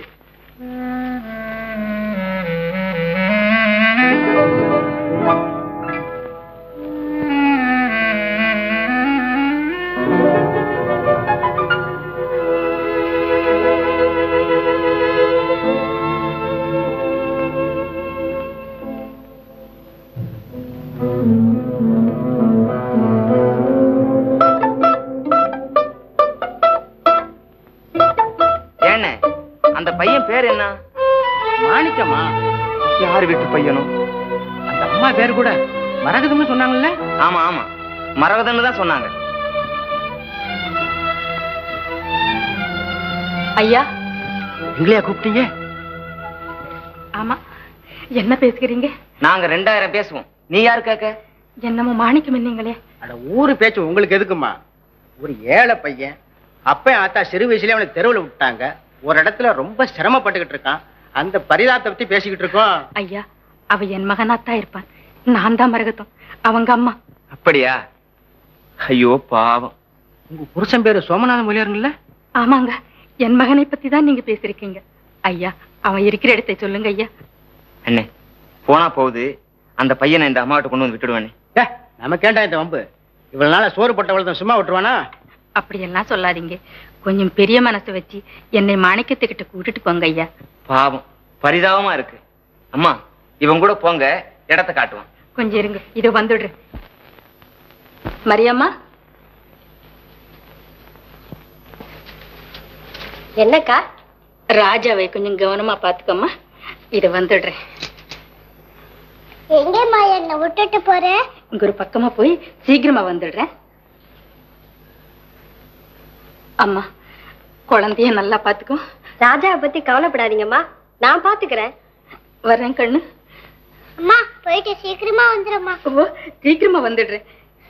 ஏண்ணே அந்த பையன் பேர் என்ன மாணிக்கமா யார் வீட்டு பையனும் அந்த அம்மா பேர் கூட மரகதம்னு சொன்னாங்கல்ல ஆமா ஆமா மரகதன்னு தான் சொன்னாங்க ஐயா எங்களையா கூப்பிட்டீங்க ஆமா என்ன பேசுகிறீங்க நாங்க ரெண்டாயிரம் பேசுவோம் நீ யாரு கேட்க என்னமோ மாணிக்கம் என்னீங்களே அட ஊரு பேச்சு உங்களுக்கு எதுக்குமா ஒரு ஏழை பையன் அப்ப ஆத்தா சிறு வயசுலயே அவனை தெருவுல விட்டாங்க ஒரு இடத்துல ரொம்ப சிரமப்பட்டுக்கிட்டு இருக்கான் அந்த பரிதாபத்தை பத்தி பேசிக்கிட்டு இருக்கோம் ஐயா அவ என் மகனாத்தான் இருப்பான் நான் தான் மரகதம் அவங்க அம்மா அப்படியா ஐயோ பாவம் உங்க புருஷன் பேரு சோமநாதன் மொழியாருங்கல்ல ஆமாங்க என் மகனை பத்தி தான் நீங்க பேசிருக்கீங்க ஐயா அவன் இருக்கிற இடத்தை சொல்லுங்க ஐயா அண்ணே போனா போகுது அந்த பையனை இந்த அம்மாவிட்ட கொண்டு வந்து விட்டுடுவானே ஏ, நமக்கேண்டா இந்த வம்பு இவ்வளவு நாள சோறு போட்டவளை சும்மா விட்டுருவானா அப்படியெல்லாம் சொல்லாதீங்க கொஞ்சம் பெரிய மனசு வச்சு என்னை மாணிக்கத்துக்கிட்ட கூட்டிட்டு போங்க ஐயா பாவம் பரிதாபமா இருக்கு அம்மா இவன் கூட போங்க இடத்த காட்டுவான் கொஞ்சம் இருங்க இதோ வந்துடுறேன் மரியம்மா என்னக்கா ராஜாவை கொஞ்சம் கவனமா பாத்துக்கம்மா இத வந்துடுறேன் எங்கேம்மா என்ன விட்டுட்டு போற இங்க ஒரு பக்கமா போய் சீக்கிரமா வந்துடுறேன் அம்மா குழந்தைய நல்லா பாத்துக்கோ ராஜாவை பத்தி கவலைப்படாதீங்கம்மா நான் பாத்துக்கிறேன் வர்றேன் கண்ணு அம்மா போயிட்டு சீக்கிரமா வந்துடும்மா ஓ சீக்கிரமா வந்துடுறேன்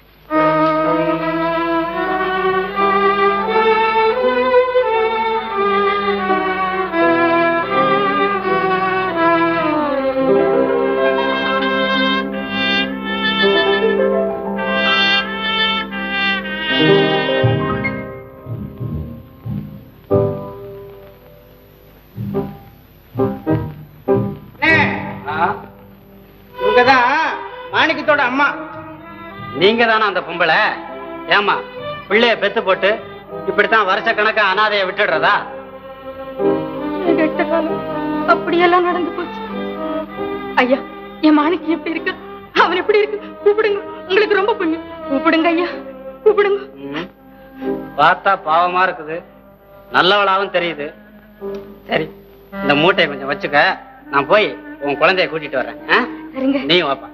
இவங்கதான் மாணிக்கத்தோட அம்மா நீங்க தானே அந்த பொம்பளை ஏமா பிள்ளைய பெத்து போட்டு இப்படித்தான் வருஷ கணக்கா அனாதைய விட்டுடுறதா கெட்ட காலம் அப்படியெல்லாம் நடந்து போச்சு ஐயா என் மாணிக்கு எப்படி இருக்கு அவன் எப்படி இருக்கு கூப்பிடுங்க உங்களுக்கு ரொம்ப புண்ணியம் கூப்பிடுங்க ஐயா கூப்பிடுங்க ம். பார்த்தா பாவமா இருக்குது நல்லவளாவும் தெரியுது சரி இந்த மூட்டையை கொஞ்சம் வச்சுக்க நான் போய் உன் குழந்தைய கூட்டிட்டு வர்றேன் ஆ? சரிங்க நீ வாப்பா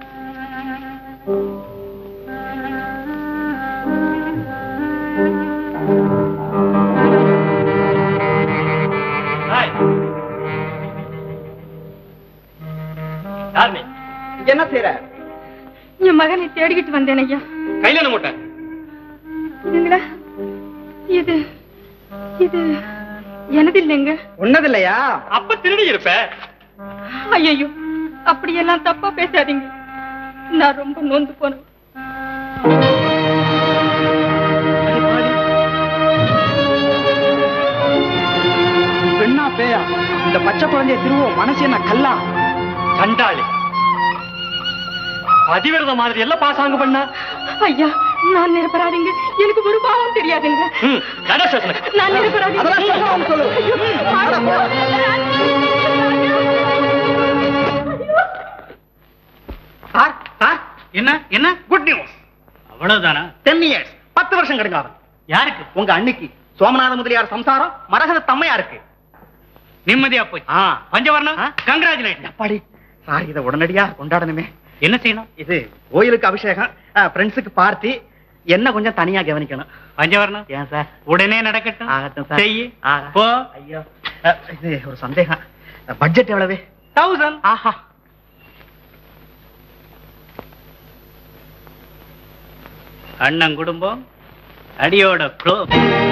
யாருமே இங்க என்ன செய்யற என் மகனை தேடிக்கிட்டு வந்தேன் ஐயா கையில என்ன மூட்டை இதுங்களா இது இது எனது இல்லைங்க ஒன்னது இல்லையா அப்ப திருடி இருப்ப ஐயோ அப்படியெல்லாம் தப்பா பேசாதீங்க நான் ரொம்ப நொந்து போனேன் பெண்ணா பேயா இந்த பச்சை குழந்தைய திருவோம் மனசு என்ன கல்லா சண்டாளி பதிவிரத மாதிரி எல்லாம் பாசாங்க பண்ண ஐயா நான் நிரப்பராதீங்க எனக்கு ஒரு பாவம் தெரியாதுங்க ம், நட ஸ்டேஷனுக்கு. நான் நிரப்பராதீங்க அதெல்லாம் சொல்லலாம் சொல்லு. சார் சார் என்ன என்ன குட் நியூஸ் அவ்வளவுதானா டென் இயர்ஸ் பத்து வருஷம் கடுங்காலம் யாருக்கு உங்க அன்னைக்கு சோமநாத முதலியார் சம்சாரம் மரகத தம்மையா இருக்கு நிம்மதியா போச்சு ஆ. பஞ்சவர்ணம் கங்கராச்சுலேஷன் அப்பாடி சார் இதை உடனடியா கொண்டாடணுமே என்ன செய்யணும் இது கோயிலுக்கு அபிஷேகம் ஃப்ரெண்ட்ஸுக்கு பார்ட்டி என்ன கொஞ்சம் தனியா கவனிக்கணும் பஞ்சவர்ணம் ஏன் சார் உடனே நடக்கட்டும் ஆகட்டும் சார் செய்யு ஆ. போ ஐயோ அஹ், இது ஒரு சந்தேகம் பட்ஜெட் எவ்வளவு தௌசண்ட் ஆஹா அண்ணன் குடும்பம் அடியோட க்ளோஸ்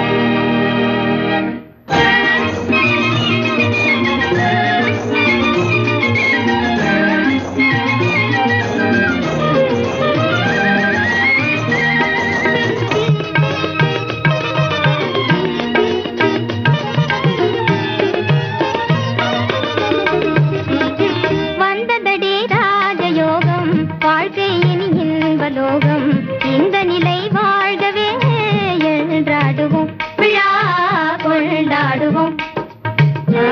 வந்ததடி ராஜயோகம் வாழ்க்கை இனி இன்பலோகம் இந்த நிலை வாழ்கவே என்றாடுவோம் விழா கொண்டாடுவோம் ஆ,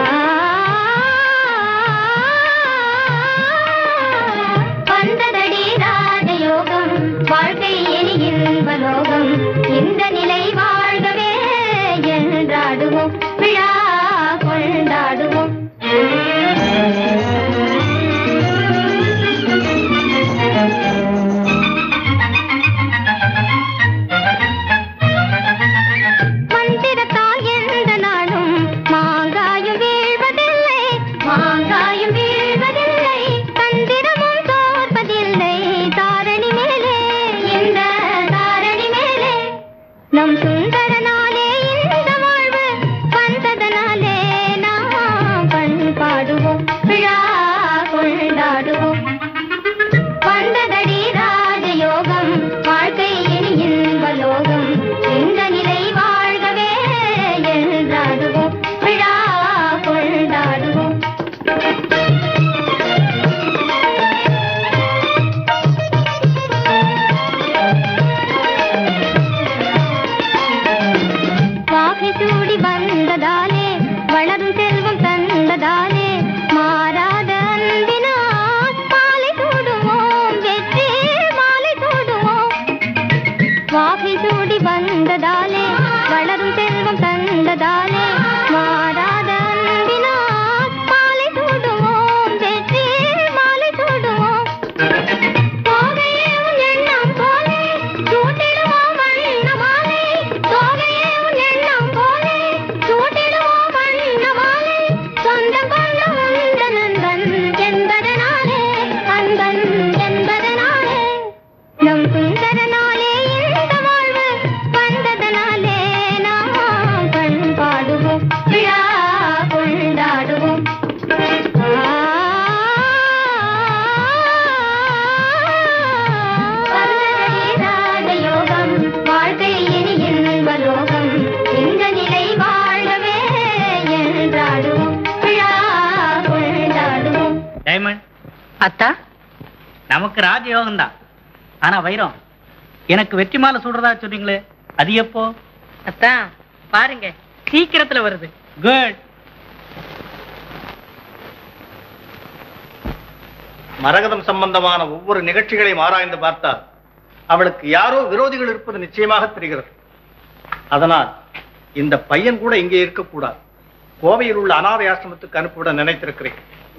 வந்ததடி ராஜயோகம் வாழ்க்கை இனி இன்பலோகம் இந்த நிலை வாழ்கவே என்றாடுவோம் விழா கொண்டாடுவோம் அத்தா நமக்கு ராஜயோகம் தான் ஆனா வைரம் எனக்கு வெற்றி மாலை சுடுறதா சொன்னீங்களே அது எப்போ அத்தா பாருங்க சீக்கிரத்துல வருது குட் மரகதம் சம்பந்தமான ஒவ்வொரு நிகழ்ச்சிகளையும் ஆராய்ந்து பார்த்தால் அவளுக்கு யாரோ விரோதிகள் இருப்பது நிச்சயமாக தெரிகிறது அதனால் இந்த பையன் கூட இங்கே இருக்கக்கூடாது கோவையில் உள்ள அனாதை ஆசிரமத்துக்கு அனுப்பிவிட நினைத்திருக்கிறேன்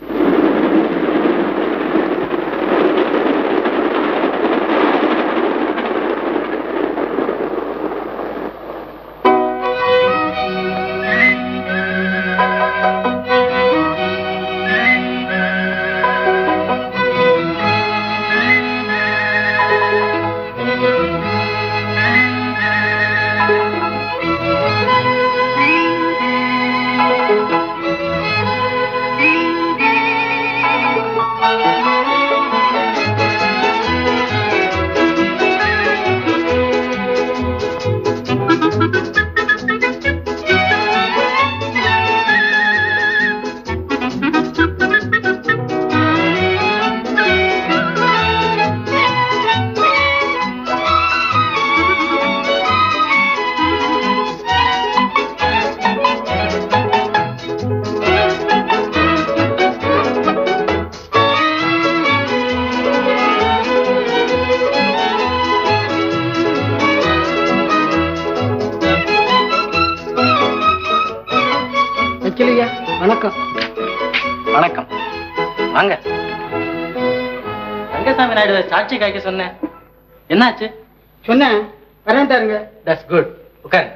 வைக்கலையா வணக்கம் வணக்கம் வாங்க ரங்கசாமி நாயுடு சாட்சி காய்க்க சொன்னேன் என்னாச்சு சொன்னேன் வரேன்ட்டாருங்க தட்ஸ் குட் உட்கார்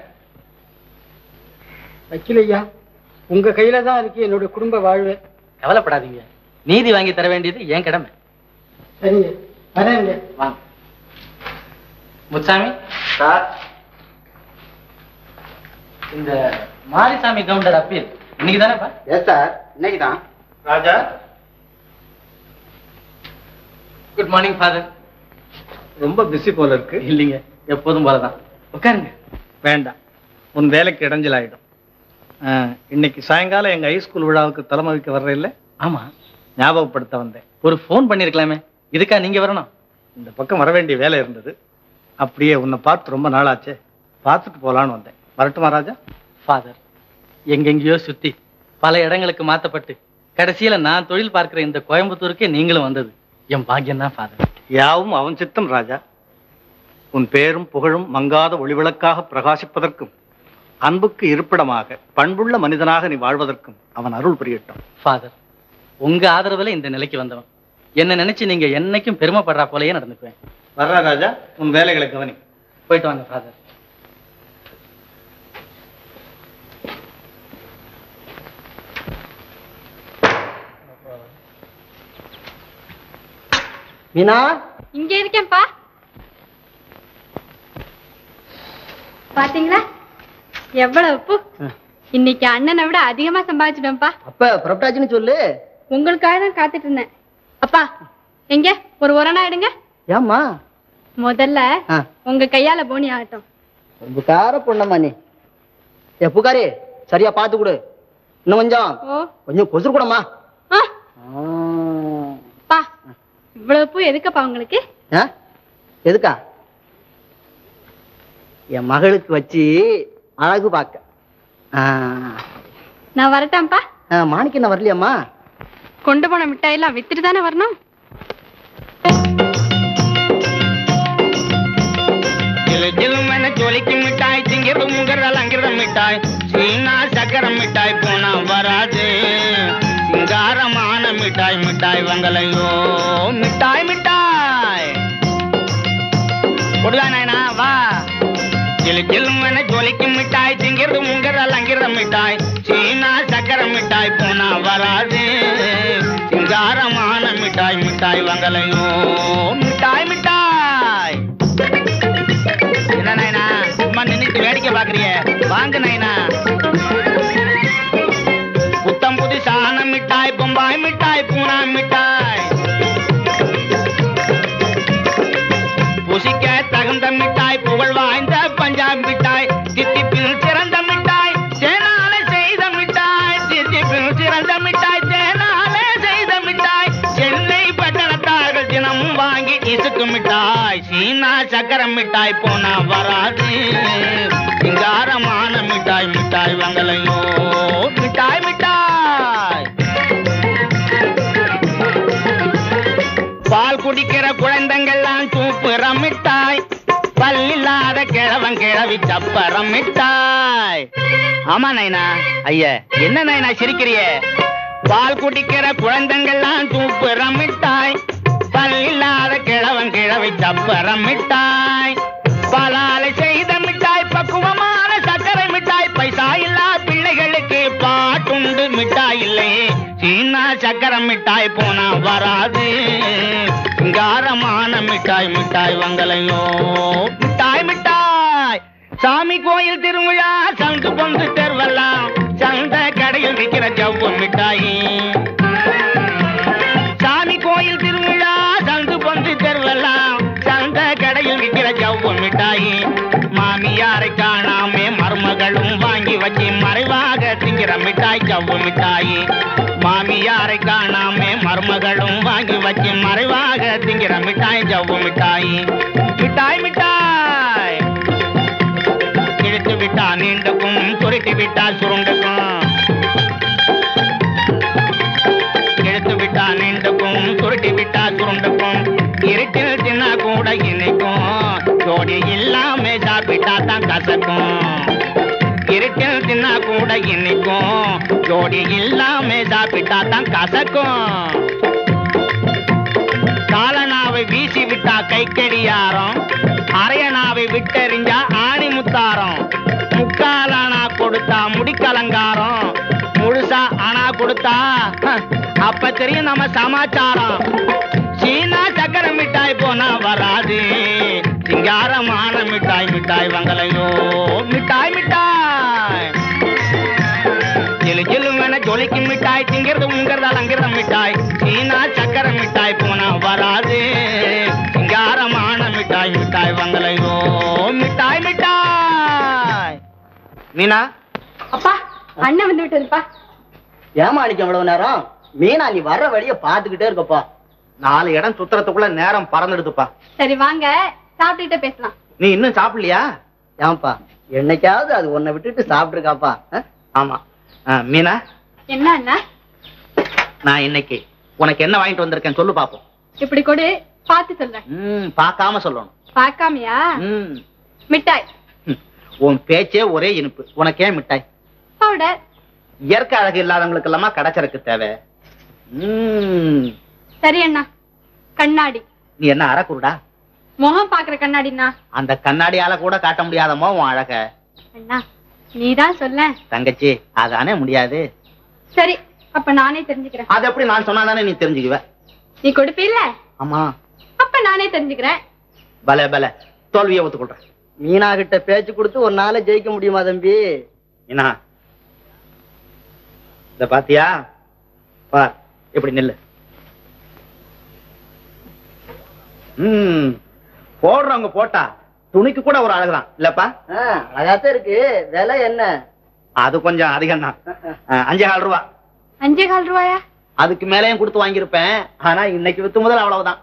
வைக்கலையா உங்க கையில தான் இருக்கு என்னோட குடும்ப வாழ்வு கவலைப்படாதீங்க நீதி வாங்கி தர வேண்டியது என் கடமை சரிங்க வரேங்க வாங்க முத்தாமி சார் இந்த மாரிசாமி கவுண்டர் அப்பீல் இன்னைக்கு தானேப்பா எஸ் சார் இன்னைக்கு தான் ராஜா குட் மார்னிங் ஃபாதர் ரொம்ப பிஸி போல இருக்கு இல்லைங்க எப்போதும் போலதான் உட்காருங்க வேண்டாம் உன் வேலைக்கு இடைஞ்சலாயிடும் ஆ, இன்னைக்கு சாயங்காலம் எங்க ஹைஸ்கூல் விழாவுக்கு தலைமை வைக்க வர்ற இல்ல ஆமா ஞாபகப்படுத்த வந்தேன் ஒரு ஃபோன் பண்ணிருக்கலாமே இதுக்கா நீங்க வரணும் இந்த பக்கம் வர வேண்டிய வேலை இருந்தது அப்படியே உன்னை பார்த்து ரொம்ப நாளாச்சே பார்த்துட்டு போலான்னு வந்தேன் வரட்டுமா ராஜா ஃபாதர் எங்கெங்கேயோ சுத்தி பல இடங்களுக்கு மாத்தப்பட்டு கடைசியில நான் தொழில் பார்க்கிற இந்த கோயம்புத்தூருக்கே நீங்களும் வந்தது என் பாக்கியம் தான் ஃபாதர் யாவும் அவன் சித்தம் ராஜா உன் பேரும் புகழும் மங்காத ஒளிவிளக்காக பிரகாசிப்பதற்கும் அன்புக்கு இருப்பிடமாக பண்புள்ள மனிதனாக நீ வாழ்வதற்கும் அவன் அருள் புரியட்டும் ஃபாதர் உங்க ஆதரவுல இந்த நிலைக்கு வந்தவன் என்ன நினைச்சு நீங்க என்னைக்கும் பெருமைப்படுறா போலயே நடந்துக்குவேன் வர்ற ராஜா உன் வேலைகளை கவனி போயிட்டு வாங்க ஃபாதர் மீனா இங்க இருக்கேன்ப்பா பாத்தீங்களா எவ்வளவு உப்பு இன்னைக்கு அண்ணனை விட அதிகமா சம்பாதிச்சிட்டோம்ப்பா அப்ப புறப்பட்டாச்சுன்னு சொல்லு உங்களுக்காக தான் காத்துட்டு இருந்தேன் அப்பா எங்க ஒரு உரணா எடுங்க ஏம்மா முதல்ல ஆ. உங்க கையால போனி ஆகட்டும் புகார பொண்ணம்மா நீ ஏ புகாரி சரியா பார்த்து கொடு இன்னும் கொஞ்சம் ஓ கொஞ்சம் கொசுறு கூடம்மா ஆ, பா இவ்வளவு பூ எதுக்குப்பா உங்களுக்கு ஆ எதுக்கா என் மகளுக்கு வச்சு அழகு பார்க்க ஆ, நான் வரட்டாம்ப்பா ஆ, மாணிக்கம் என்ன வரலையாம்மா கொண்டு போன மிட்டாயெல்லாம் வித்துட்டு தானே வரணும் ஜோலிக்கு மிட்டாய் திங்கிறது முங்கறதால் அங்கிருந்த மிட்டாய் சீனா சக்கரம் மிட்டாய் போனா வராது சிங்காரமான மிட்டாய் மிட்டாய் வங்கலையோ மிட்டாய் மிட்டாய் கொடுதா நாயனா வா ஜிலு ஜிலுமன ஜோலிக்கு மிட்டாய் திங்கிறது முங்கறதால் அங்கிருந்த மிட்டாய் சீனா சக்கரம் மிட்டாய் போனா வராது சிங்காரமான மிட்டாய் மிட்டாய் வங்கலையோ மிட்டாய் மிட்டாய் என்ன நாயனா சும்மா நின்னுட்டு வேடிக்கை பாக்குறிய வாங்க நாயனா புத்தம் புதுசான மிட்டாய் பொம்பாய் மிட்டாய் பூனா மிட்டாய் புசிக்க தகுந்த மிட்டாய் புகழ் வாய்ந்த பஞ்சாப் மிட்டாய் தித்திப்பில் சிறந்த மிட்டாய் தேனால செய்த மிட்டாய் தித்திப்பில் சிறந்த மிட்டாய் தேனால செய்த மிட்டாய் சென்னை இசுக்கு மிட்டாய் சீனா சக்கரை மிட்டாய் போனா வராது சிங்காரமான மிட்டாய் மிட்டாய் வங்கலையோ மிட்டாய் மிட்டாய் பால் குடிக்கிற குழந்தைங்கெல்லாம் சூப்புற மிட்டாய் பல்லில்லாத கிழவன் கிழவி சப்பர மிட்டாய் ஆமா நைனா ஐயா என்ன நைனா சிரிக்கிறிய பால் குடிக்கிற குழந்தைங்கெல்லாம் சூப்புற மிட்டாய் பல்லில்லாத கிழவன் கிழவி சப்பர மிட்டாய் பலாலை செய்த மிட்டாய் பக்குவமான சர்க்கரை மிட்டாய் பைசா இல்லா பிள்ளைகளுக்கு பாட்டுண்டு மிட்டாய் இல்லையே சீனா சக்கரை மிட்டாய் போனா வராது சிங்காரமான மிட்டாய் மிட்டாய் வங்கலையோ மிட்டாய் மிட்டாய் சாமி கோயில் திருவிழா சங்கு பொந்து தெருவெல்லாம் சந்த கடையில் விற்கிற ஜவ்வு மிட்டாய் சாமி கோயில் திருவிழா சங்கு பொந்து தெருவெல்லாம் சந்த கடையில் விற்கிற ஜவ்வு மிட்டாய் மாமியாரை காணாமே மருமகளும் வாங்கி வச்சு மறைவாக திங்கிற மிட்டாய் ஜவ்வு மிட்டாய் மாமியாரை காணாமே மருமகளும் வாங்கி வச்சு மறைவாக திங்கிற மிட்டாய் ஜவ்வு மிட்டாய் மிட்டாய் மிட்டாய் இழுத்து விட்டா நீண்டுக்கும் சுருட்டி விட்டா சுருண்டுக்கும் இழுத்து விட்டா நீண்டுக்கும் சுருட்டி விட்டா சுருண்டுக்கும் இருட்டில் தின்னா கூட இனிக்கும் ஜோடி இல்லாம சாப்பிட்டா தான் கசக்கும் இருட்டில் தின்னா கூட இனிக்கும் ஜோடி இல்லாம சாப்பிட்டா தான் கசக்கும் காலனாவை வீசி விட்டா கைக்கடியாரம் அரையனாவை விட்டெறிஞ்சா ஆணி முத்தாரம் முக்காலனா கொடுத்தா முடிக்கலங்காரம் முழுசா அணா கொடுத்தா ஹ, அப்ப தெரியும் நம்ம சமாச்சாரம் சீனா சக்கரை மிட்டாய் போனா வராது சிங்காரமான மிட்டாய் மிட்டாய் வங்கலையோ மிட்டாய் மிட்டாய் ஜிலு ஜிலு வேண ஜொலிக்கு மிட்டாய் திங்கிறது உங்கிறதா அங்கிறத மிட்டாய் சீனா சக்கரை மிட்டாய் போனா வராது சிங்காரமான மிட்டாய் மிட்டாய் வங்கலையோ மிட்டாய் மிட்டாய் மீனா அப்பா அண்ணன் வந்து விட்டதுப்பா ஏமா அன்னைக்கு அவ்வளவு நேரம் மீனா நீ வர்ற வழிய பாத்துக்கிட்டே இருக்கப்பா நாலு இடம் சுத்துறதுக்குள்ள நேரம் பறந்துடுதுப்பா சரி வாங்க சாப்பிட்டுட்டு பேசலாம் நீ இன்னும் சாப்பிடலையா ஏன்பா என்னைக்காவது அது உன்னை விட்டுட்டு சாப்பிட்டுருக்காப்பா ஆமா ஆ, மீனா என்ன அண்ணா நான் இன்னைக்கு உனக்கு என்ன வாங்கிட்டு வந்திருக்கேன் சொல்லு பாப்போம் இப்படி கொடு பார்த்து சொல்றேன் ம் பார்க்காம சொல்லணும் பார்க்காமையா ம் மிட்டாய் ம். உன் பேச்சே ஒரே இனிப்பு உனக்கே மிட்டாய் பவுடர் இயற்கை அழகு இல்லாதவங்களுக்கு எல்லாமா கடைச்சரக்கு தேவை ம். சரி அண்ணா கண்ணாடி நீ என்ன அறக்குருடா முகம் பாக்குற கண்ணாடிண்ணா அந்த கண்ணாடியால கூட காட்ட முடியாதமோ உன் அழக அண்ணா நீதான் சொல்ல தங்கச்சி அதானே முடியாது சரி அப்ப நானே தெரிஞ்சுக்கிறேன் அது எப்படி நான் சொன்னாதானே நீ தெரிஞ்சுக்குவ நீ கொடுப்பீல்ல ஆமா அப்ப நானே தெரிஞ்சுக்கிறேன் பல பல தோல்வியை ஒத்துக்கொள்றேன் மீனா கிட்ட பேச்சு கொடுத்து ஒரு நாளை ஜெயிக்க முடியுமா தம்பி என்ன இத பாத்தியா பார் இப்படி நில்லு ம் போடுறவங்க போட்டா துணிக்கு கூட ஒரு அழகுதான் இல்லப்பா ஆ, அழகாத்தான் இருக்கு விலை என்ன அது கொஞ்சம் அதிகம் தான் அஞ்சே கால் ரூபா அஞ்சே கால் ரூபாயா அதுக்கு மேலேயும் கொடுத்து வாங்கியிருப்பேன் ஆனா இன்னைக்கு வித்து முதல் அவ்வளவுதான்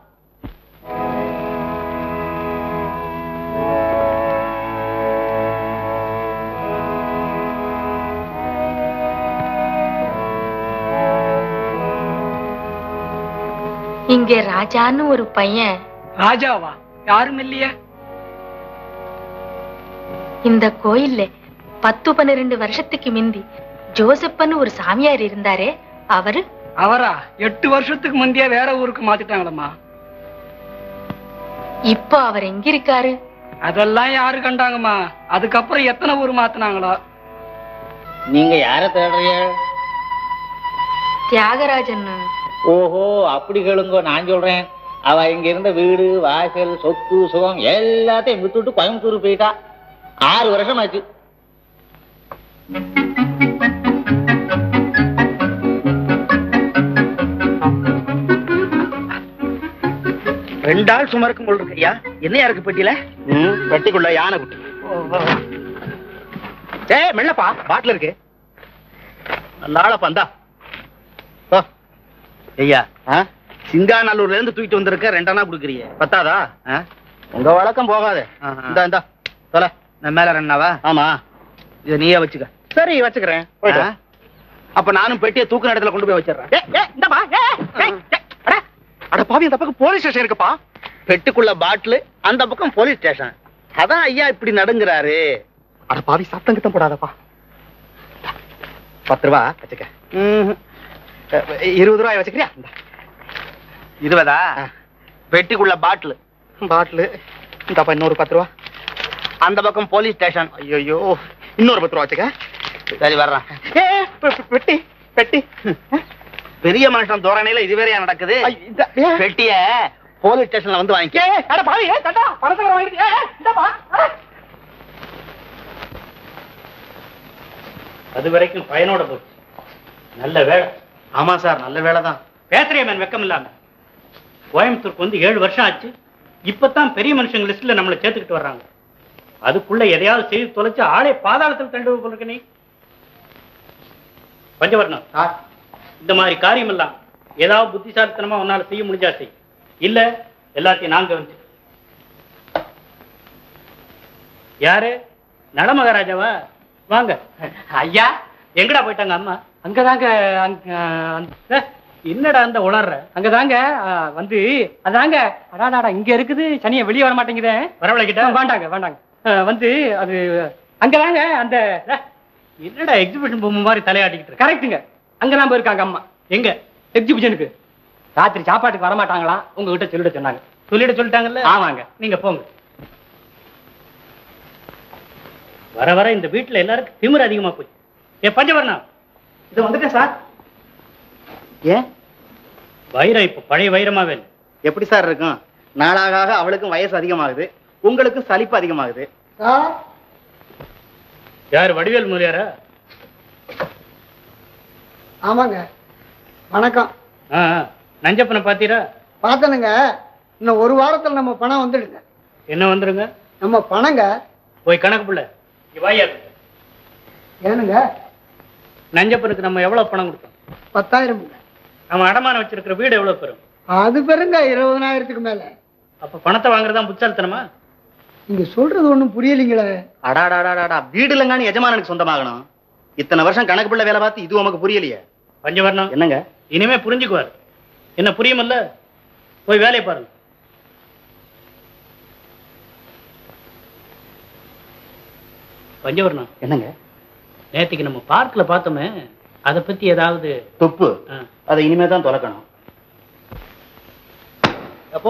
இங்க ராஜான்னு ஒரு பையன் ராஜாவா யாரும் இல்லையே இந்த கோயில்ல பத்து பன்னிரெண்டு வருஷத்துக்கு மிந்தி ஜோசப்பன்னு ஒரு சாமியார் இருந்தாரே அவரு அவரா எட்டு வருஷத்துக்கு முந்தைய வேற ஊருக்கு மாத்திட்டாங்களம்மா இப்போ அவர் எங்க இருக்காரு அதெல்லாம் யாரு கண்டாங்கம்மா அதுக்கப்புறம் எத்தனை ஊர் மாத்தினாங்களோ நீங்க யார தேடுறீங்க தியாகராஜன் ஓஹோ அப்படி கேளுங்க நான் சொல்றேன் அவ இங்க இருந்த வீடு வாசல் சொத்து சுகம் எல்லாத்தையும் விட்டுட்டு கோயம்புத்தூர் போயிட்டா ஆறு வருஷம் ஆச்சு ரெண்டு ஆள் சுமருக்கும் போல் இருக்கு ஐயா என்னையா இருக்கு பெட்டியில பெட்டிக்குள்ள யானை குட்டி ஏய் மெல்லப்பா பாட்டில் இருக்கு நல்ல ஆளப்பா இந்தா ஓ ஐயா சிங்காநல்லூர்ல இருந்து தூக்கிட்டு வந்திருக்க ரெண்டனா குடுக்குறீங்க பத்தாதா ஆ? உங்க வழக்கம் போகாது இந்த இந்த சொல்ல நான் மேல ரெண்டாவா ஆமா இதை நீயே வச்சுக்க சரி வச்சுக்கிறேன் போயிட்டு வா. அப்ப நானும் பெட்டியை தூக்குன இடத்துல கொண்டு போய் வச்சிடுறேன் ஏய், ஏய், இந்தாப்பா, ஏய், ஏய், ஏய், அட, அட பாவி அந்த பக்கம் போலீஸ் ஸ்டேஷன் இருக்குப்பா பெட்டுக்குள்ள பாட்டில் அந்த பக்கம் போலீஸ் ஸ்டேஷன் அதான் ஐயா இப்படி நடுங்குறாரு அட பாவி சத்தம் கிட்டம் போடாதப்பா பத்து ரூபா வச்சுக்க ம்ஹும். அஹ், இருபது ரூபாய் வச்சுக்கிறியா இந்தா. இருபதா பெட்டிக்குள்ள பாட்டில் பாட்டில் இந்தாப்பா இன்னொரு பத்து ரூபா அந்த பக்கம் போலீஸ் ஸ்டேஷன் ஐயோ இன்னொரு பத்து ரூபா வச்சுக்க சரி வர்றேன் ஏ, பெ- பெ- பெட்டி பெட்டி பெரிய மனுஷன் தோரணையில இது வேறையா நடக்குது ஐ, இந்த- ஏ. பெட்டிய போலீஸ் ஸ்டேஷன்ல வந்து வாங்கிக்க ஏ, அட பாவி, ஏ, தண்டா, பணத்தை வாங்கிட்டு, ஏ, ஏ, இந்தாப்பா, அட. அது வரைக்கும் பயனோட போச்சு நல்ல வேலை ஆமா சார் நல்ல வேலை தான் பேசுறிய மேன் வெக்கம் இல்லாம கோயம்புத்தூருக்கு வந்து ஏழு வருஷம் ஆச்சு இப்பதான் பெரிய மனுஷங்க லிஸ்ட்ல நம்மளை சேர்த்துக்கிட்டு வர்றாங்க அதுக்குள்ள எதையாவது செய்து தொலைச்சு ஆளே பாதாளத்தில் தண்டு போல இருக்க நீ பஞ்சவர்ணம் சார் இந்த மாதிரி காரியம் எல்லாம் ஏதாவது புத்திசாலித்தனமா உன்னால செய்ய முடிஞ்சா செய் இல்ல எல்லாத்தையும் நாங்க வந்து யாரு நல மகாராஜாவா வாங்க ஐயா எங்கடா போயிட்டாங்க அம்மா அங்கதாங்க அங்க அந்த- என்னடா அந்த உளர்ற அங்கதாங்க ஆ, வந்து அதாங்க அடாடாடா இங்க இருக்குது சனியை வெளியே வர மாட்டேங்குதே வரவழைக்கிட்ட வேண்டாங்க வேண்டாங்க ஆ, வந்து அது அங்கதாங்க அந்த என்னடா எக்ஸிபிஷன் பொம்மை மாதிரி தலையாட்டிக்கிட்டு இருக்க கரெக்ட்டுங்க அங்கதான் போயிருக்காங்க அம்மா எங்க எக்ஸிபிஷனுக்கு ராத்திரி சாப்பாட்டுக்கு வர மாட்டாங்களாம் உங்ககிட்ட சொல்லிட சொன்னாங்க சொல்லிட சொல்லிட்டாங்கல்ல ஆமாங்க நீங்க போங்க வர வர இந்த வீட்டுல எல்லாருக்கும் திமிரு அதிகமா போச்சு ஏ பஞ்சவர்ணா இது வந்துட்டேன் சார் ஏன் வைரம் இப்ப பழைய வைரமாவே இல்லை எப்படி சார் இருக்கும் நாளாக ஆக அவளுக்கும் வயசு அதிகமாகுது உங்களுக்கும் சலிப்பு அதிகமாகுது யார் வடிவேல் முதலியாரா ஆமாங்க வணக்கம் ஆ ஆ. நஞ்சப்பனை பாத்தீரா பார்த்தனுங்க இன்னும் ஒரு வாரத்துல நம்ம பணம் வந்துடுங்க என்ன வந்துருங்க நம்ம பணங்க போய் கணக்கு புள்ள வாயா ஏனுங்க நஞ்சப்பனுக்கு நம்ம எவ்வளவு பணம் கொடுத்தோம் பத்தாயிரம் நம்ம அடமானம் வச்சிருக்கிற வீடு எவ்வளவு பெறும் அது பெருங்க இருபதனாயிரத்துக்கு மேல அப்ப பணத்தை வாங்குறதா புத்தாலித்தனமா நீங்க சொல்றது ஒண்ணும் புரியலீங்களே அடாடாடாடா வீடு இல்லைங்கானு எஜமானனுக்கு சொந்தமாகணும் இத்தனை வருஷம் கணக்கு பிள்ளை வேலை பார்த்து இது உமக்கு புரியலையே பஞ்சவர்ணம் என்னங்க இனிமே புரிஞ்சுக்குவார் என்ன புரியுமல்ல போய் வேலையை பாருங்க பஞ்சவர்ணம் என்னங்க நேத்திக்கு நம்ம பார்க்ல பார்த்தோமே அத பத்தி ஏதாவது துப்பு ஆ. அதை இனிமே தான் துறக்கணும் அப்போ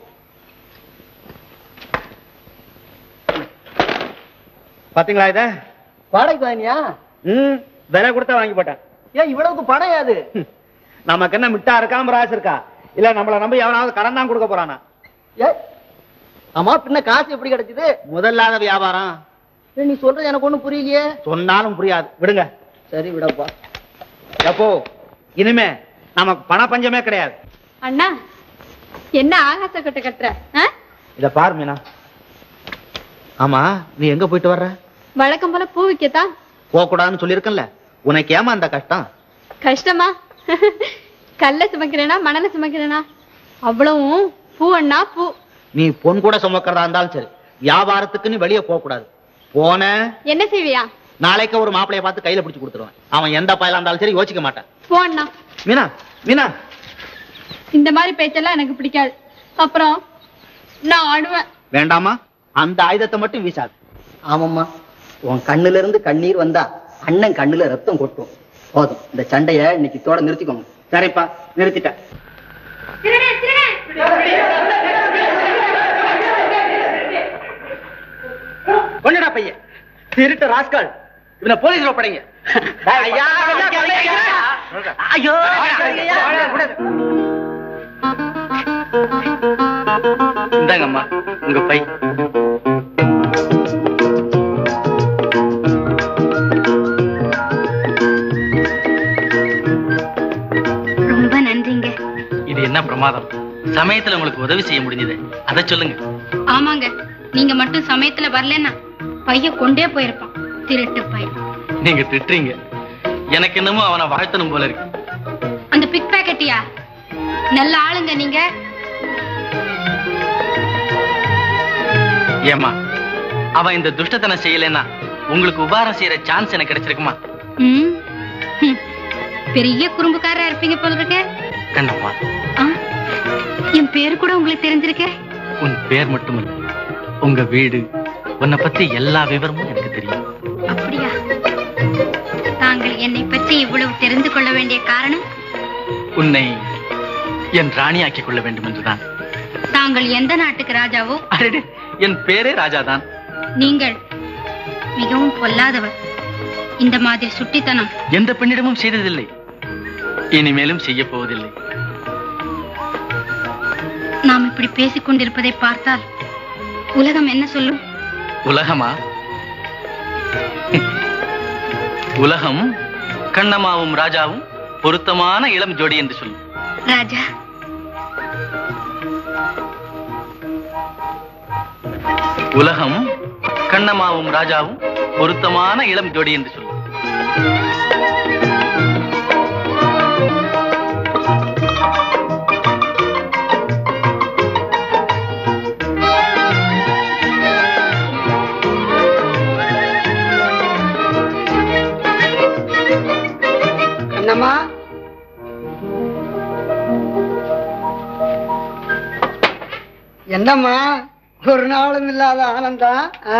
பாத்தீங்களா இத வாடகைக்கு வாங்கினியா ம் விலை கொடுத்தா வாங்கி போட்டேன் ஏன் இவ்வளவுக்கு பணம் யாது நமக்கு என்ன மிட்டா இருக்கா ராசு இருக்கா இல்ல நம்மள நம்பி எவனாவது கடன் தான் கொடுக்க போறானா ஏ ஆமா பின்ன காசு எப்படி கிடைச்சது முதல்லாத வியாபாரம் ஏய், நீ சொல்றது எனக்கு ஒண்ணும் புரியலையே சொன்னாலும் புரியாது விடுங்க சரி விடப்பா எப்போ இனிமே நமக்கு பண பஞ்சமே கிடையாது அண்ணா என்ன ஆகாச கட்ட கட்டுற ஆ? இத பாரு மீனா ஆமா நீ எங்க போயிட்டு வர்ற வழக்கம் போல பூ விக்கத்தான் போக கூடாதுன்னு சொல்லியிருக்கேன்ல உனக்கு ஏமா அந்த கஷ்டம் கஷ்டமா கல்ல சுமக்கிறேனா மணல சுமக்கிறேனா அவ்வளவும் பூ அண்ணா பூ நீ பொன் கூட சுமக்கிறதா இருந்தாலும் சரி வியாபாரத்துக்கு நீ வெளியே போக கூடாது போன என்ன செய்வியா நாளைக்கு ஒரு மாப்பிளைய பார்த்து கையில பிடிச்சு கொடுத்துருவேன் அவன் எந்த பயலா இருந்தாலும் சரி யோசிக்க மாட்டான் போ அண்ணா மீனா மீனா இந்த மாதிரி பேச்செல்லாம் எனக்கு பிடிக்காது அப்புறம் நான் ஆடுவேன் வேண்டாமா அந்த ஆயுதத்தை மட்டும் வீசாது ஆமாம்மா உன் கண்ணுல இருந்து கண்ணீர் வந்தா அண்ணன் கண்ணுல ரத்தம் கொட்டும் போதும் இந்த சண்டைய இன்னைக்கு தோட நிறுத்திக்கோங்க சரிப்பா நிறுத்திட்டேன் கொண்டடா பையன் திருட்டு ராஸ்கால் இவனை போலீஸ்ல ஒப்படைங்க ஐயா, ஐயா, ஐயா, ஐயோ இந்தாங்கம்மா உங்க பை ரொம்ப நன்றிங்க இது என்ன பிரமாதம் சமயத்துல உங்களுக்கு உதவி செய்ய முடிஞ்சது அதை சொல்லுங்க ஆமாங்க நீங்க மட்டும் சமயத்துல வரலன்னா பைய கொண்டே போயிருப்பான் திருட்டு பையன் நீங்க திட்டுறீங்க எனக்கு என்னமோ அவனை வாழ்த்தணும் போல இருக்கு அந்த பிக் பாக்கெட்டியா நல்ல ஆளுங்க நீங்க ஏமா அவன் இந்த துஷ்டத்தனம் செய்யலைன்னா உங்களுக்கு உபகாரம் செய்யற சான்ஸ் எனக்கு கிடைச்சிருக்குமா ம். ஹம். பெரிய குறும்புக்காரா இருப்பீங்க போல இருக்க கண்ணம்மா ஆ, என் பேரு கூட உங்களுக்கு தெரிஞ்சிருக்க உன் பேர் மட்டுமல்ல உங்க வீடு உன்னை பத்தி எல்லா விவரமும் எனக்கு தெரியும் அப்படியா தாங்கள் என்னை பற்றி இவ்வளவு தெரிந்து கொள்ள வேண்டிய காரணம் உன்னை என் ராணியாக்கிக் கொள்ள வேண்டும் என்றுதான் தாங்கள் எந்த நாட்டுக்கு ராஜாவோ அடடே, என் பேரே ராஜாதான் நீங்கள் மிகவும் பொல்லாதவர் இந்த மாதிரி சுட்டித்தனம் எந்த பெண்ணிடமும் செய்ததில்லை இனிமேலும் செய்ய போவதில்லை நாம் இப்படி பேசிக் கொண்டிருப்பதை பார்த்தால் உலகம் என்ன சொல்லும் உலகமா உலகம் கண்ணம்மாவும் ராஜாவும் பொருத்தமான இளம் ஜோடி என்று சொல்லு ராஜா உலகம் கண்ணம்மாவும் ராஜாவும் பொருத்தமான இளம் ஜோடி என்று சொல்லு என்னம்மா என்னம்மா ஒரு நாளும் இல்லாத ஆனந்தம் ஆ?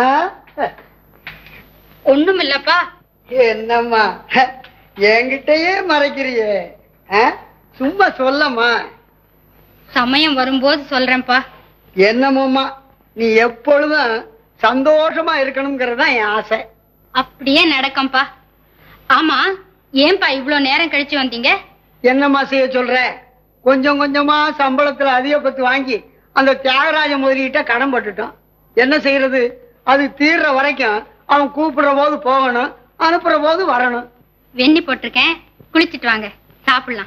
ஒண்ணும் இல்லப்பா என்னம்மா என்கிட்டயே மறைக்கிறியே ஆ? சும்மா சொல்லம்மா சமயம் வரும்போது சொல்றேன்ப்பா என்னமோம்மா நீ எப்பொழுதும் சந்தோஷமா இருக்கணுங்கிறது தான் என் ஆசை அப்படியே நடக்கும்பா ஆமா ஏன்பா இவ்ளோ நேரம் கழிச்சு வந்தீங்க என்னம்மா செய்ய சொல்ற கொஞ்சம் கொஞ்சமா சம்பளத்துல அதிக பத்து வாங்கி அந்த தியாகராஜ முதலிகிட்ட கடன் பட்டுட்டோம் என்ன செய்யறது அது தீர்ற வரைக்கும் அவன் கூப்பிடுற போது போகணும் அனுப்புற போது வரணும் வெண்ணி போட்டிருக்கேன் குளிச்சிட்டு வாங்க சாப்பிடலாம்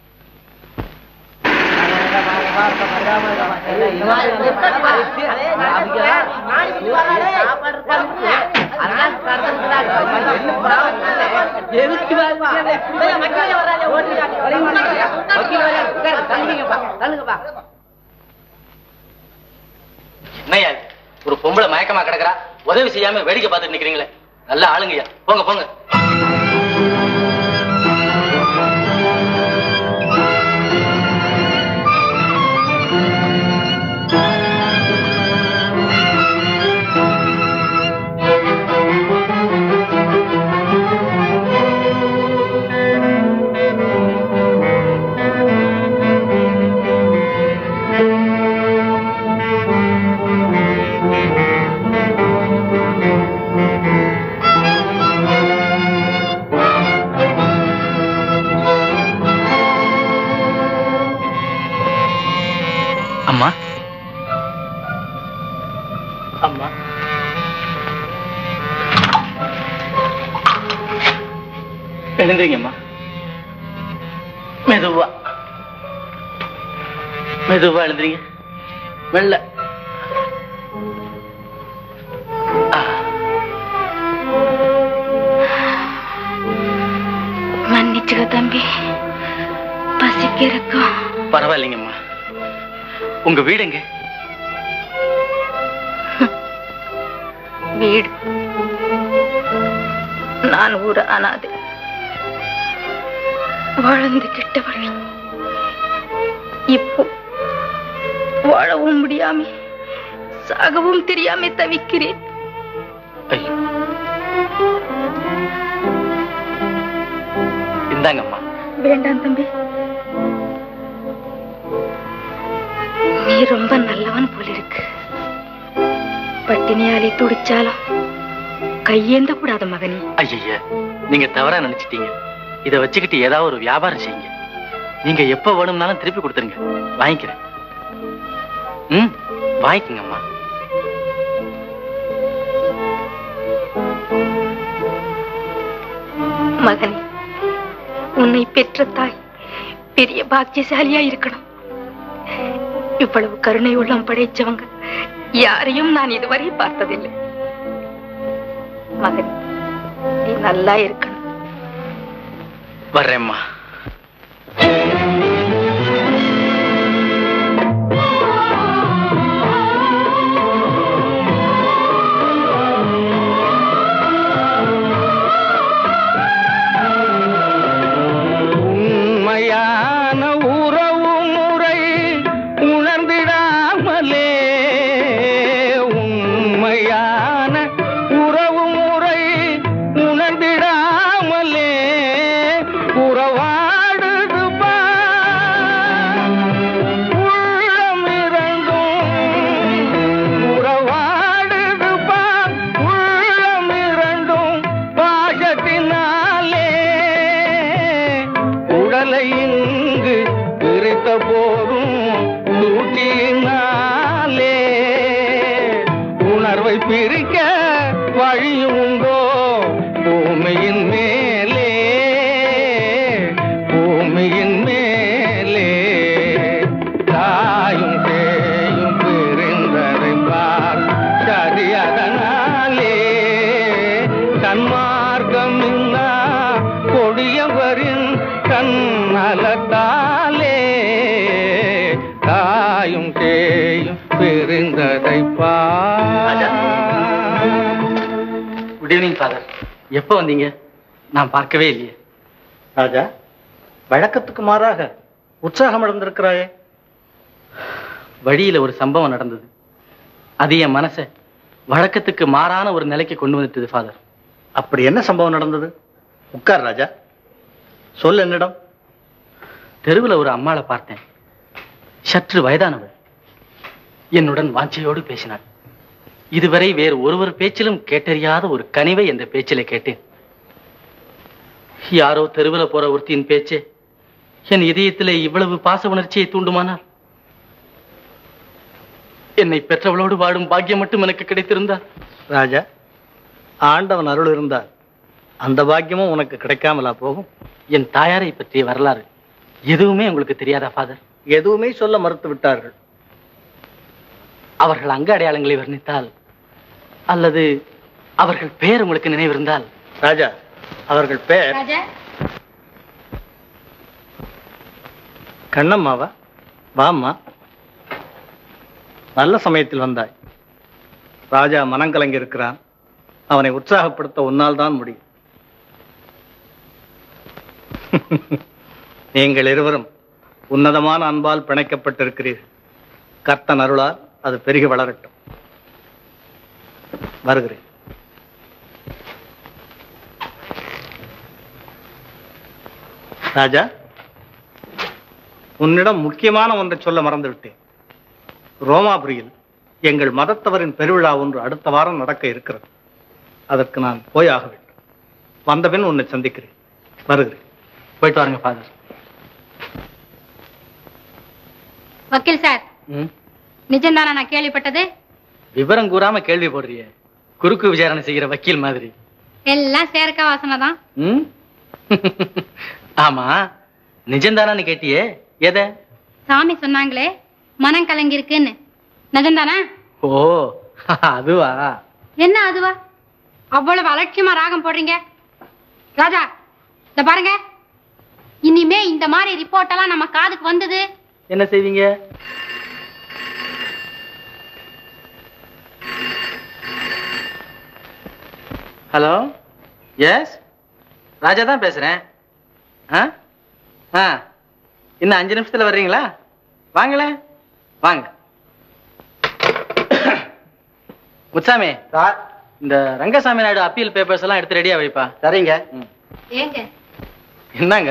என்னய்யா இது? ஒரு பொம்பளை மயக்கமா கிடக்குறா உதவி செய்யாம வேடிக்கை பார்த்துட்டு நிக்கிறீங்களே நல்ல ஆளுங்கய்யா போங்க போங்க அம்மா அம்மா எழுந்திரிங்கம்மா மெதுவா மெதுவா எழுந்திரிங்க மெல்ல ஆ, மன்னிச்சுக்க தம்பி பசிக்கிறக்கும் பரவாயில்லைங்கம்மா உங்க வீடுங்க வீடு நான் ஒரு அனாதை வாழ்ந்துகிட்டவள் இப்போ வாழவும் முடியாம சாகவும் தெரியாம தவிக்கிறேன் ஐயோ இந்தாங்கம்மா வேண்டாம் தம்பி நீ ரொம்ப நல்லவன் போல இருக்கு பட்டினியாலே துடிச்சாலும் கையேந்த கூடாது மகனே ஐய நீங்க தவறா நினைச்சிட்டீங்க இத வச்சுக்கிட்டு ஏதாவது ஒரு வியாபாரம் செய்யுங்க நீங்க எப்ப வேணும்னாலும் திருப்பி கொடுத்துருங்க வாங்கிக்கிறேன் ம் வாங்கிக்கங்கம்மா மகனே உன்னை பெற்ற தாய் பெரிய பாக்கியசாலியா இருக்கணும் இவ்வளவு கருணை உள்ளம் படைச்சவங்க யாரையும் நான் இதுவரை பார்த்ததில்லை மகனே நீ நல்லா இருக்கணும் வர்றேம்மா அவை பிரிக்க வழியும் உண்டோ பூமியின் மேலே பூமியின் மேலே தாயும் சேயும் பிரிந்ததை பார் சரி அதனாலே சன்மார்க்கம் இல்லா கொடியவரின் கண்ணலத்தாலே தாயும் சேயும் பிரிந்ததை பார் குட் ஈவினிங் ஃபாதர் எப்போ வந்தீங்க நான் பார்க்கவே இல்லையே ராஜா வழக்கத்துக்கு மாறாக உற்சாகம் இழந்திருக்கிறாயே வழியில ஒரு சம்பவம் நடந்தது அது என் மனசை வழக்கத்துக்கு மாறான ஒரு நிலைக்கு கொண்டு வந்துட்டது ஃபாதர் அப்படி என்ன சம்பவம் நடந்தது உட்கார் ராஜா சொல் என்னிடம் தெருவில் ஒரு அம்மாளை பார்த்தேன் சற்று வயதானவள் என்னுடன் வாஞ்சையோடு பேசினாள் இதுவரை வேறு ஒருவர் பேச்சிலும் கேட்டறியாத ஒரு கனிவை அந்த பேச்சிலே கேட்டேன் யாரோ தெருவில் போற ஒருத்தியின் பேச்சே என் இதயத்திலே இவ்வளவு பாச உணர்ச்சியை தூண்டுமானால் என்னை பெற்றவளோடு வாடும் பாக்கியம் மட்டும் எனக்கு கிடைத்திருந்தால் ராஜா ஆண்டவன் அருள் இருந்தால் அந்த பாக்கியமும் உனக்கு கிடைக்காமலா போகும் என் தாயாரை பற்றிய வரலாறு எதுவுமே உங்களுக்கு தெரியாதா ஃபாதர் எதுவுமே சொல்ல மறுத்து விட்டார்கள் அவர்கள் அங்க அடையாளங்களை வர்ணித்தால் அல்லது அவர்கள் பெயர் உங்களுக்கு நினைவிருந்தால் ராஜா அவர்கள் பேர் ராஜா கண்ணம்மாவா வாம்மா நல்ல சமயத்தில் வந்தாய் ராஜா மனங்கலங்கி இருக்கிறான் அவனை உற்சாகப்படுத்த உன்னால் தான் முடியும் நீங்கள் இருவரும் உன்னதமான அன்பால் பிணைக்கப்பட்டிருக்கிறீர்கள் கர்த்தன் அருளால் அது பெருகி வளரட்டும் வருகிறேன் ராஜா உன்னிடம் முக்கியமான ஒன்றை சொல்ல மறந்துவிட்டேன் ரோமாபுரியில் எங்கள் மதத்தவரின் பெருவிழா ஒன்று அடுத்த வாரம் நடக்க இருக்கிறது அதற்கு நான் போய் ஆக வேண்டும் வந்தபின் உன்னை சந்திக்கிறேன் வருகிறேன் போயிட்டு வாருங்க ஃபாதர் வக்கீல் சார் நிஜம்தானா நான் கேள்விப்பட்டது விவரம் கூறாம கேள்வி போடுறிய குறுக்கு விசாரணை செய்கிற வக்கீல் மாதிரி எல்லாம் சேர்க்க வாசனை தான் ம்? ஆமா நிஜம்தானான்னு கேட்டியே எதை சாமி சொன்னாங்களே மனம் கலங்கி இருக்குன்னு நிஜம்தானா ஓ அதுவா என்ன அதுவா அவ்வளவு அலட்சியமா ராகம் போடுறீங்க ராஜா இந்த பாருங்க இனிமே இந்த மாதிரி ரிப்போர்ட் எல்லாம் நம்ம காதுக்கு வந்தது என்ன செய்வீங்க ஹலோ எஸ் ராஜா தான் பேசுறேன் ஆ ஆ இன்னும் அஞ்சு நிமிஷத்துல வர்றீங்களா வாங்களேன் வாங்க முத்தாமி இந்த ரங்கசாமி நாயுடு அப்பீல் பேப்பர்ஸ் எல்லாம் எடுத்து ரெடியா வைப்பா சரிங்க ஏங்க என்னங்க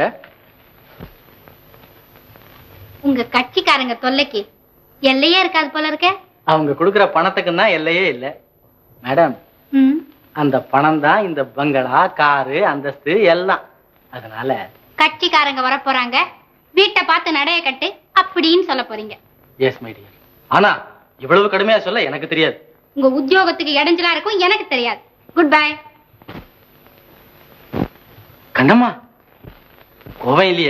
உங்க கட்சிக்காரங்க தொல்லைக்கு எல்லையே இருக்காது போல இருக்க அவங்க கொடுக்குற பணத்துக்குன்னா எல்லையே இல்லை மேடம் ம் அந்த பணம் தான் இந்த பங்களா காரு அந்தஸ்து எல்லாம் அதனால கட்சிக்காரங்க வர போறாங்க வீட்டை பார்த்து நடைய கட்டு அப்படின்னு சொல்ல போறீங்க எஸ் மை டியர் ஆனா இவ்வளவு கடுமையா சொல்ல எனக்கு தெரியாது உங்க உத்தியோகத்துக்கு இடைஞ்சலா இருக்கும் எனக்கு தெரியாது குட் பை கண்ணம்மா கோவம் இல்லையே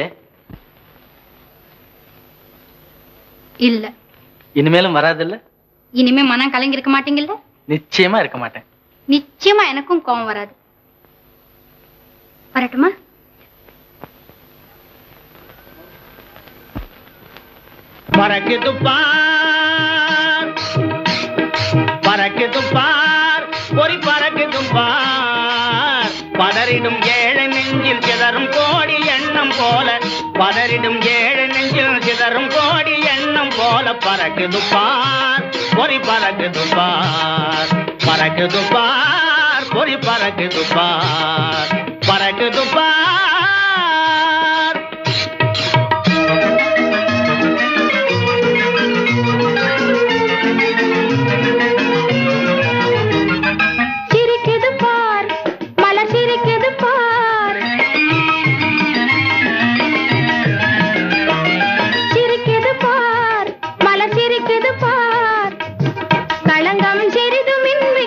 இல்ல இனிமேலும் வராதுல்ல இனிமே மனம் கலங்கி இருக்க மாட்டீங்கல்ல நிச்சயமா இருக்க மாட்டேன் நிச்சயமா எனக்கும் கோவம் வராது வரட்டுமா பறக்குது பார் பறக்குது பார் பொறி பறக்குது பார் பதறிடும் ஏழை நெஞ்சில் சிதறும் கோடி எண்ணம் போல பதறிடும் ஏழை நெஞ்சில் சிதறும் கோடி எண்ணம் போல பறக்குது பார் பொறி பறக்குது பார் பறக்குது பார் பொறி பறக்குது பார் பறக்குது பார் சிரிக்குது பார் மலர் சிரிக்குது பார் சிரிக்குது பார் மலர் சிரிக்குது பார் களங்கம் சிறிதுமின்றி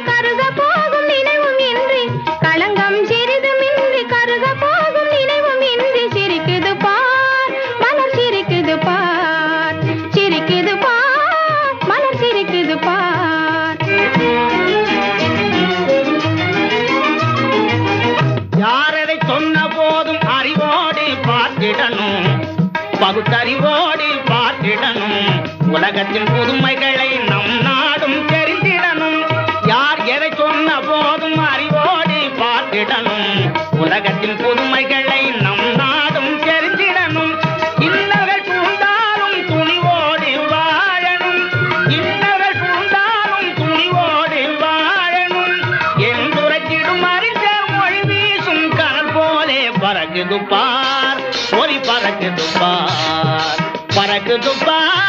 பகுத்தறிவோடு பார்த்திடணும் உலகத்தின் புதுமைகளை நம் நாடும் தெரிந்திடணும் யார் எதை சொன்ன போதும் அறிவோடு பார்த்திடணும் உலகத்தின் புதுமைகளை நம் நாடும் தெரிந்திடணும் இன்னவர்கள் பூண்டாலும் துணிவோடு வாழணும் இன்னவர்கள் பூண்டாலும் துணிவோடு வாழணும் என்றுரைத்திடும் அறிந்த மொழி வீசும் கடல் போலே பறக்குது பார் ஒளி பறக்குது பார் பறக்குது பார்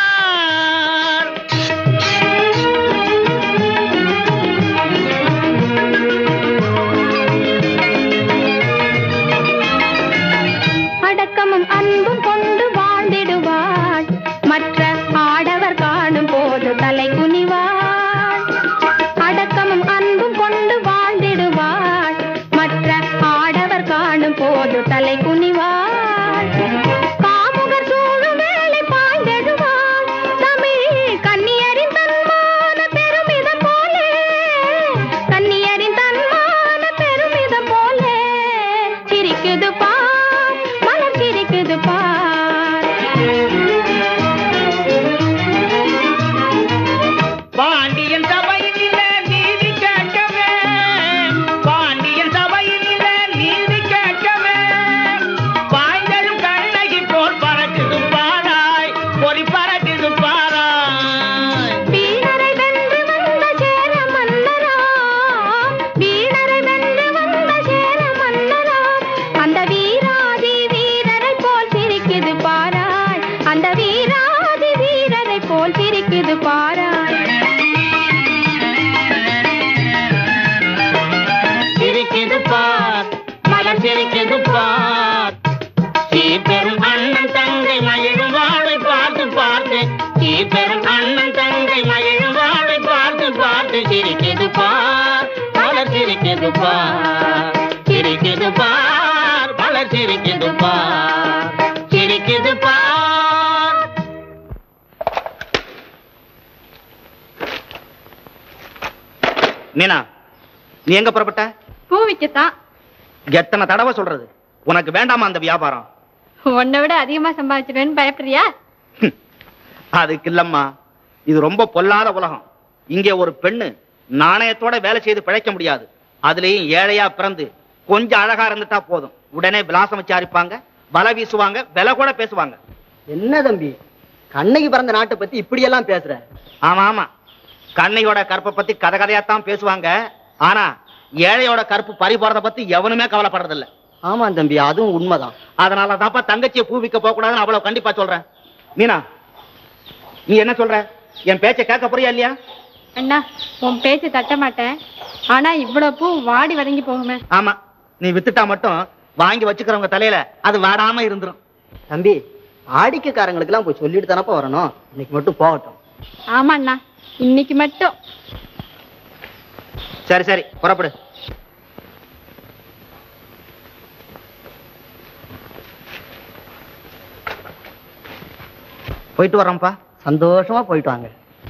அடக்கமும் அன்பும் கொண்டு வாழ்ந்திடுவாள் மற்ற ஆடவர் காணும் போது தலை குனிவாள் அடக்கமும் அன்பும் கொண்டு வாழ்ந்திடுவாள் மற்ற ஆடவர் காணும் போது தலை குனிவாள் காமுகர் சூழும் வேலை பாய்ந்திடுவாள் தமிழ் கன்னியரின் தன்மான பெருமிதம் போலே கன்னியரின் தன்மான பெருமிதம் போலே சிரிக்குது பார் மலர் சிரிக்குது பார் பாண்டியன் சபையில நீதி கேட்கவே பாண்டியன் சபையில நீதி கேட்கவே பாய்ந்தழும் கண்ணகி போல் பறக்குது பாராய் பொறி பறக்குது பாராய் வீரரை வென்று வந்த சேர மன்னரா வீரரை வென்று வந்த சேர மன்னரா அந்த வீராதி வீரரை போல் சிரிக்குது பாராய் அந்த வீராதி வீரரை போல் சிரிக்குது பாராய் சிரிக்குது பார் மலர் சிரிக்குது பார் சீர்பெரும் அண்ணன் தங்கை மயிலும் வாழை பார்த்து பார்த்து சீர்பெரும் அண்ணன் தங்கை மயிலும் வாழை பார்த்து பார்த்து சிரிக்குது பார் மலர் சிரிக்குது பார் சிரிக்குது பார் மலர் சிரிக்குது பார் சிரிக்குது பார் மீனா நீ எங்க புறப்பட்ட பூ விக்கத்தான் எத்தனை தடவை சொல்றது உனக்கு வேண்டாமா அந்த வியாபாரம் உன்னை விட அதிகமா சம்பாதிச்சிருவேன்னு பயப்படுறியா அதுக்கு இல்லம்மா இது ரொம்ப பொல்லாத உலகம் இங்கே ஒரு பெண்ணு நாணயத்தோட வேலை செய்து பிழைக்க முடியாது அதுலயும் ஏழையா பிறந்து கொஞ்சம் அழகா இருந்துட்டா போதும் உடனே விலாசம் விசாரிப்பாங்க வலை வீசுவாங்க விலை கூட பேசுவாங்க என்ன தம்பி கண்ணகி பிறந்த நாட்டை பத்தி இப்படி எல்லாம் பேசுற ஆமா ஆமா கண்ணையோட கற்பை பத்தி கதை கதையாத்தான் பேசுவாங்க ஆனா ஏழையோட கற்பு பறி போறத பத்தி எவனுமே கவலைப்படுறது இல்ல ஆமா தம்பி அதுவும் உண்மைதான் அதனால தான்ப்பா தங்கச்சியை பூ விற்க போக கூடாதுன்னு அவ்வளவு கண்டிப்பா சொல்றேன் மீனா நீ என்ன சொல்ற என் பேச்சை கேட்க போறியா இல்லையா அண்ணா உன் பேச்சு தட்ட மாட்டேன் ஆனா இவ்வளவு பூ வாடி வதங்கி போகுமே ஆமா நீ வித்துட்டா மட்டும் வாங்கி வச்சுக்கிறவங்க தலையில அது வாடாம இருந்துரும் தம்பி வாடிக்கைக்காரங்களுக்கு எல்லாம் போய் சொல்லிட்டு தானப்பா வரணும் இன்னைக்கு மட்டும் போகட்டும் ஆமா அண்ணா இன்னைக்கு மட்டும் சரி சரி புறப்படு போயிட்டு வரோம்ப்பா சந்தோஷமா போயிட்டு வாங்க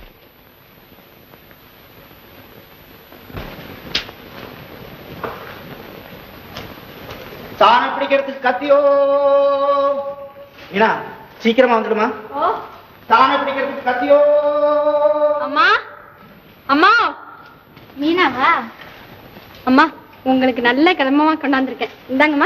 சாணம் பிடிக்கிறதுக்கு கத்தியோ மீனா சீக்கிரமா வந்துடுமா சாணம் பிடிக்கிறதுக்கு கத்தியோ அம்மா அம்மா மீனாவா அம்மா உங்களுக்கு நல்ல கிளம்பமா கொண்டாந்துருக்கேன் இந்தாங்கம்மா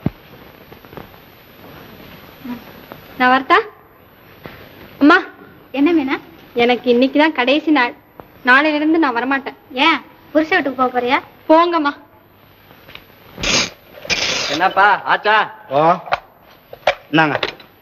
நான் வரட்டா அம்மா என்ன மீனா எனக்கு இன்னைக்கு தான் கடைசி நாள் நாளையில இருந்து நான் வரமாட்டேன் ஏன் புருஷ வீட்டுக்கு போக போறியா போங்கம்மா என்னப்பா ஆச்சா ஓ இந்தாங்க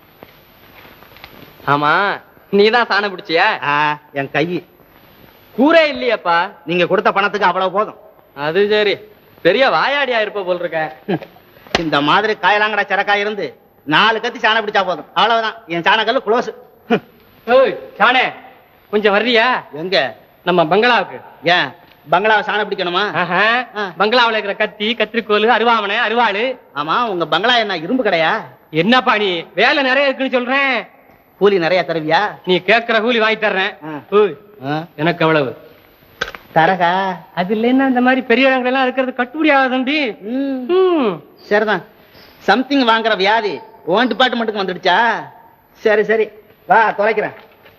ஆமா நீதான் சாணம் பிடிச்சியா என் கை கூரே இல்லையாப்பா நீங்க கொடுத்த பணத்துக்கு அவ்வளவு போதும் அது சரி பெரிய வாயாடியா இருப்ப போல் இருக்க இந்த மாதிரி காயலாங்கடா சரக்கா இருந்து நாலு கத்தி சாணம் பிடிச்சா போதும் அவ்வளவுதான் என் சாணக்கல்லு க்ளோஸ் ஓய் சாணே கொஞ்சம் வர்றியா எங்க நம்ம பங்களாவுக்கு ஏன் பங்களாவை சாணம் பிடிக்கணுமா ஆஹா, பங்களாவுல இருக்கிற கத்தி கத்திரிக்கோல் அருவாமனை அருவாளு ஆமா உங்க பங்களா என்ன இரும்பு கடையா என்னப்பா நீ வேலை நிறைய இருக்குன்னு சொல்றேன் கூலி நிறைய தருவியா நீ கேக்குற கூலி வாங்கி தர்றேன் ஓய், எனக்கு எவ்வளவு தரகா அது இல்லைன்னா இந்த மாதிரி பெரிய இடங்கள் எல்லாம் இருக்கிறது கட்டுப்படி ஆகுது தம்பி சரிதான் சம்திங் வாங்குற வியாதி உன் டிபார்ட்மெண்ட்டுக்கு வந்துடுச்சா சரி சரி வா தொலைக்கிறேன்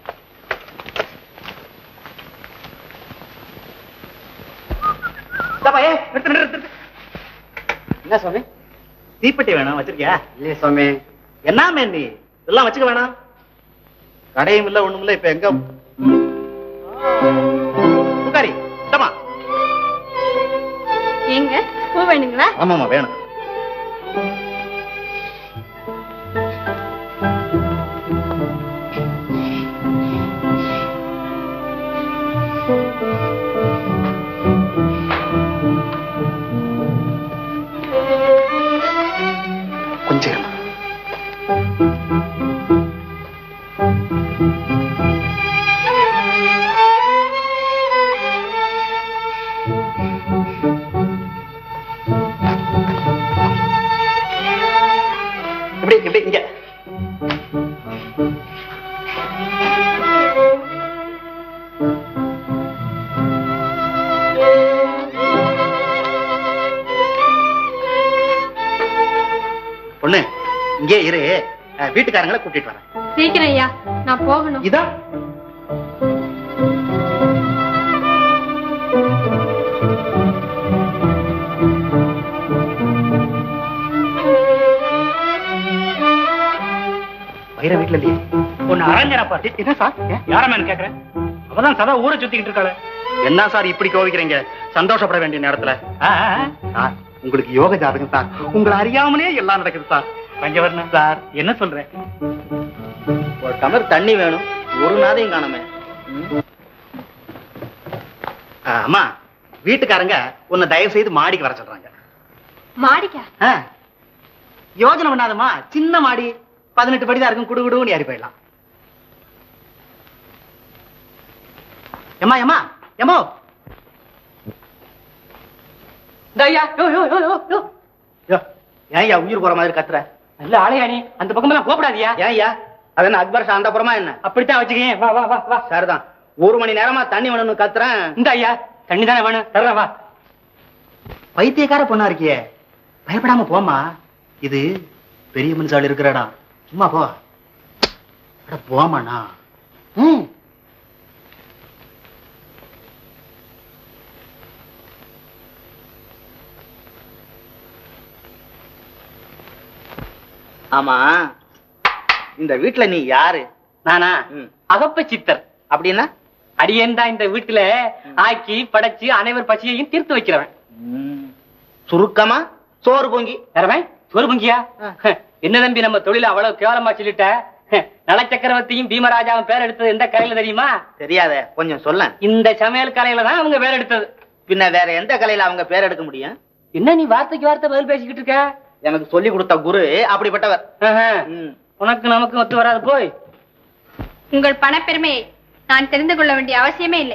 இந்தாப்பா, ஏய், நிறுத்து, நிறுத்து, நிறுத்து. என்ன சுவாமி தீப்பெட்டி வேணும் வச்சிருக்கியா இல்லையே சுவாமி என்ன மேன் நீ இதெல்லாம் வச்சுக்க வேணாம் கடையும் இல்ல ஒண்ணும் இல்ல இப்ப எங்க புகாரி இந்தம்மா. ஏங்க பூ வேணுங்களா ஆமாமா வேணும் கொஞ்சம் இருமா. இப்படி இப்படி இங்க பொண்ணு இங்கே இரு அஹ், வீட்டுக்காரங்களை கூட்டிட்டு வரேன் சீக்கிரம் ஐயா நான் போகணும் இதா வைர வீட்டுல இல்லையே ஒன்னு அரஞ்சனப்பா என்ன சார் யாரமேன்னு கேக்குறேன் அவதான் சதா ஊரை சுத்திக்கிட்டு இருக்காளே என்ன சார் இப்படி கோவிக்கிறீங்க சந்தோஷப்பட வேண்டிய நேரத்துல சார் உங்களுக்கு யோக ஜாதகம் சார் உங்களை அறியாமலே எல்லாம் நடக்குது சார் பஞ்சவர்ணன் சார் என்ன சொல்றேன் ஒரு டம்ளர் தண்ணி வேணும் ஒரு நாதையும் காணாமே ஆ, அம்மா வீட்டுக்காரங்க உன்னை தயவு செய்து மாடிக்கு வர சொல்றாங்க மாடிக்கா ஆ. யோசனை பண்ணாதம்மா சின்ன மாடி பதினெட்டு படிதான் இருக்கும் குடு குடுன்னு ஏறி போயிடலாம் எம்மா எம்மா எம்மோ ஐயா யோ யோ யோ யோ யோ யோ, ஏன்யா உயிர் போற மாதிரி கத்துற நல்ல ஆளையா நீ அந்த பக்கமெல்லாம் போகக்கூடாதியா ஏன்யா அது என்ன அக்பர் ஷா அந்த புறமா என்ன அப்படித்தான் வச்சுக்கேன் வா வா வா வா சரிதான் ஒரு மணி நேரமா தண்ணி வேணும்னு கத்துறேன் இந்த ஐயா தண்ணி தானே வேணும் தர்றேன் வா பைத்தியக்கார பொண்ணா இருக்கியே பயப்படாம போம்மா இது பெரிய மனுஷாள் இருக்கிற இடம் சும்மா போ அட போமாண்ணா ம் ஆமா இந்த வீட்டுல நீ யாரு நானா ம். அகப்ப சித்தர் அப்படின்னா அடியேன் தான் இந்த வீட்டுல ஆக்கி படைச்சு அனைவர் பசியையும் தீர்த்து வைக்கிறவன் சுருக்கமா சோறு பொங்கி வேறவன் சோறு பங்கியா என்ன தம்பி நம்ம தொழில அவ்வளவு கேவலமா சொல்லிட்ட நல சக்கரவர்த்தியும் பீமராஜாவும் பேர் எடுத்தது எந்த கலையில தெரியுமா தெரியாத கொஞ்சம் சொல்ல இந்த சமையல் கலையில தான் அவங்க பேர் எடுத்தது பின்ன வேற எந்த கலையில அவங்க பேர் எடுக்க முடியும் என்ன நீ வார்த்தைக்கு வார்த்தை பதில் பேசிக்கிட்டு இருக்க எனக்கு சொல்லி கொடுத்த குரு அப்படிப்பட்டவர் ஆஹா. ம். உனக்கு நமக்கு ஒத்து வராது போய் உங்கள் பணப்பெருமையை நான் தெரிந்து கொள்ள வேண்டிய அவசியமே இல்லை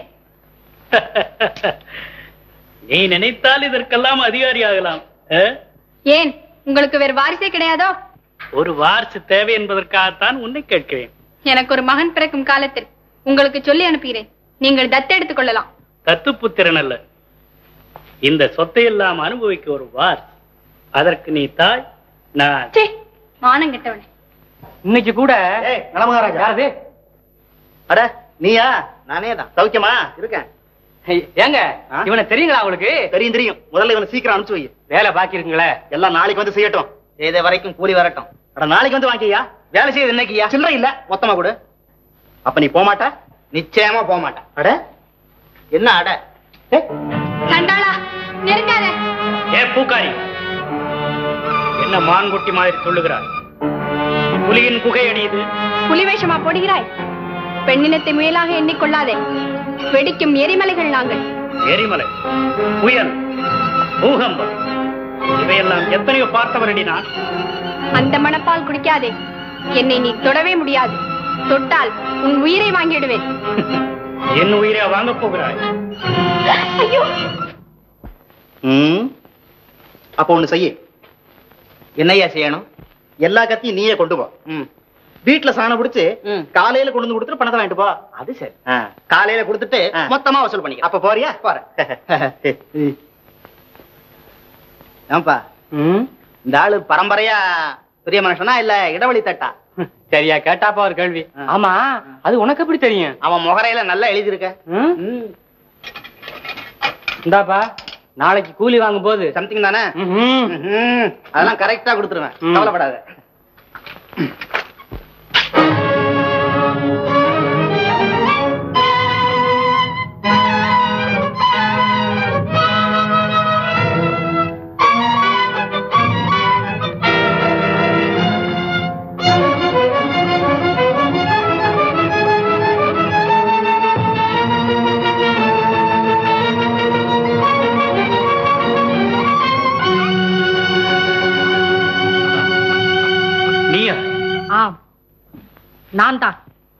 நீ நினைத்தால் இதற்கெல்லாம் அதிகாரி ஆகலாம் ஆ? ஏன் உங்களுக்கு வேறு வாரிசே கிடையாதோ ஒரு வாரிசு தேவை என்பதற்காகத்தான் உன்னை கேட்கிறேன் எனக்கு ஒரு மகன் பிறக்கும் காலத்தில் உங்களுக்கு சொல்லி அனுப்புகிறேன் நீங்கள் தத்தெடுத்துக் கொள்ளலாம் தத்துப்புத்திரன் அல்ல இந்த சொத்தை எல்லாம் அனுபவிக்க ஒரு வார் அதற்கு நீ தாய் நான் ச்சே, மானம் கெட்டவனே இன்னைக்கு கூட ஏய் நலமகாராஜா யாரது அட நீயா நானே தான் சௌக்கியமா இருக்கேன் ஏய், ஏங்க ஆ? இவனை தெரியுங்களா உங்களுக்கு தெரியும் தெரியும் முதல்ல இவனை சீக்கிரம் அனுப்பிச்சு வை வேலை பாக்கி இருக்குங்களே எல்லாம் நாளைக்கு வந்து செய்யட்டும் செய்த வரைக்கும் கூலி வரட்டும் அட நாளைக்கு வந்து வாங்கியா வேலை செய்யுது இன்னைக்குயா சில்லறை இல்ல மொத்தமா கொடு அப்ப நீ போக மாட்ட நிச்சயமா போக மாட்ட அட என்ன அட ஏய், சண்டாளா நெருங்காத ஏ பூக்காரி என்ன மான்குட்டி மாதிரி சொல்லுகிறாய் புலியின் குகை அடியுது புலி வேஷமா போடுகிறாய் பெண்ணினத்தை முயலாக எண்ணிக்கொள்ளாதே வெடிக்கும் எரிமலைகள் நாங்கள் எரிமலை புயல் பூகம்பம் இவையெல்லாம் எத்தனையோ பார்த்தவரடி நான் அந்த மணப்பால் குடிக்காதே என்னை நீ தொடவே முடியாது தொட்டால் உன் உயிரை வாங்கிடுவேன் என் உயிரை வாங்கப் போகிறாய் ஐயோ ம் அப்ப ஒண்ணு செய்ய என்னையா செய்யணும் எல்லா கத்தியும் நீயே கொண்டு போ ம் வீட்டுல சாணம் பிடிச்சு காலையில கொண்டு வந்து கொடுத்துட்டு பணத்தை வாங்கிட்டு போ அது சரி காலையில கொடுத்துட்டு மொத்தமா வசூல் பண்ணிக்க அப்ப போறியா போறேன் ஏன்பா இந்த ஆளு பரம்பரையா பெரிய மனுஷனா இல்ல இடவழி தட்டா சரியா கேட்டாப்பா ஒரு கேள்வி ஆமா அது உனக்கு எப்படி தெரியும் அவன் முகரையில நல்லா எழுதியிருக்க இந்தாப்பா நாளைக்கு கூலி வாங்கும் போது சம்திங் தானே ம்ஹும். அதெல்லாம் கரெக்டா கொடுத்துருவேன் கவலைப்படாத நீயா ஆம் நான் தான்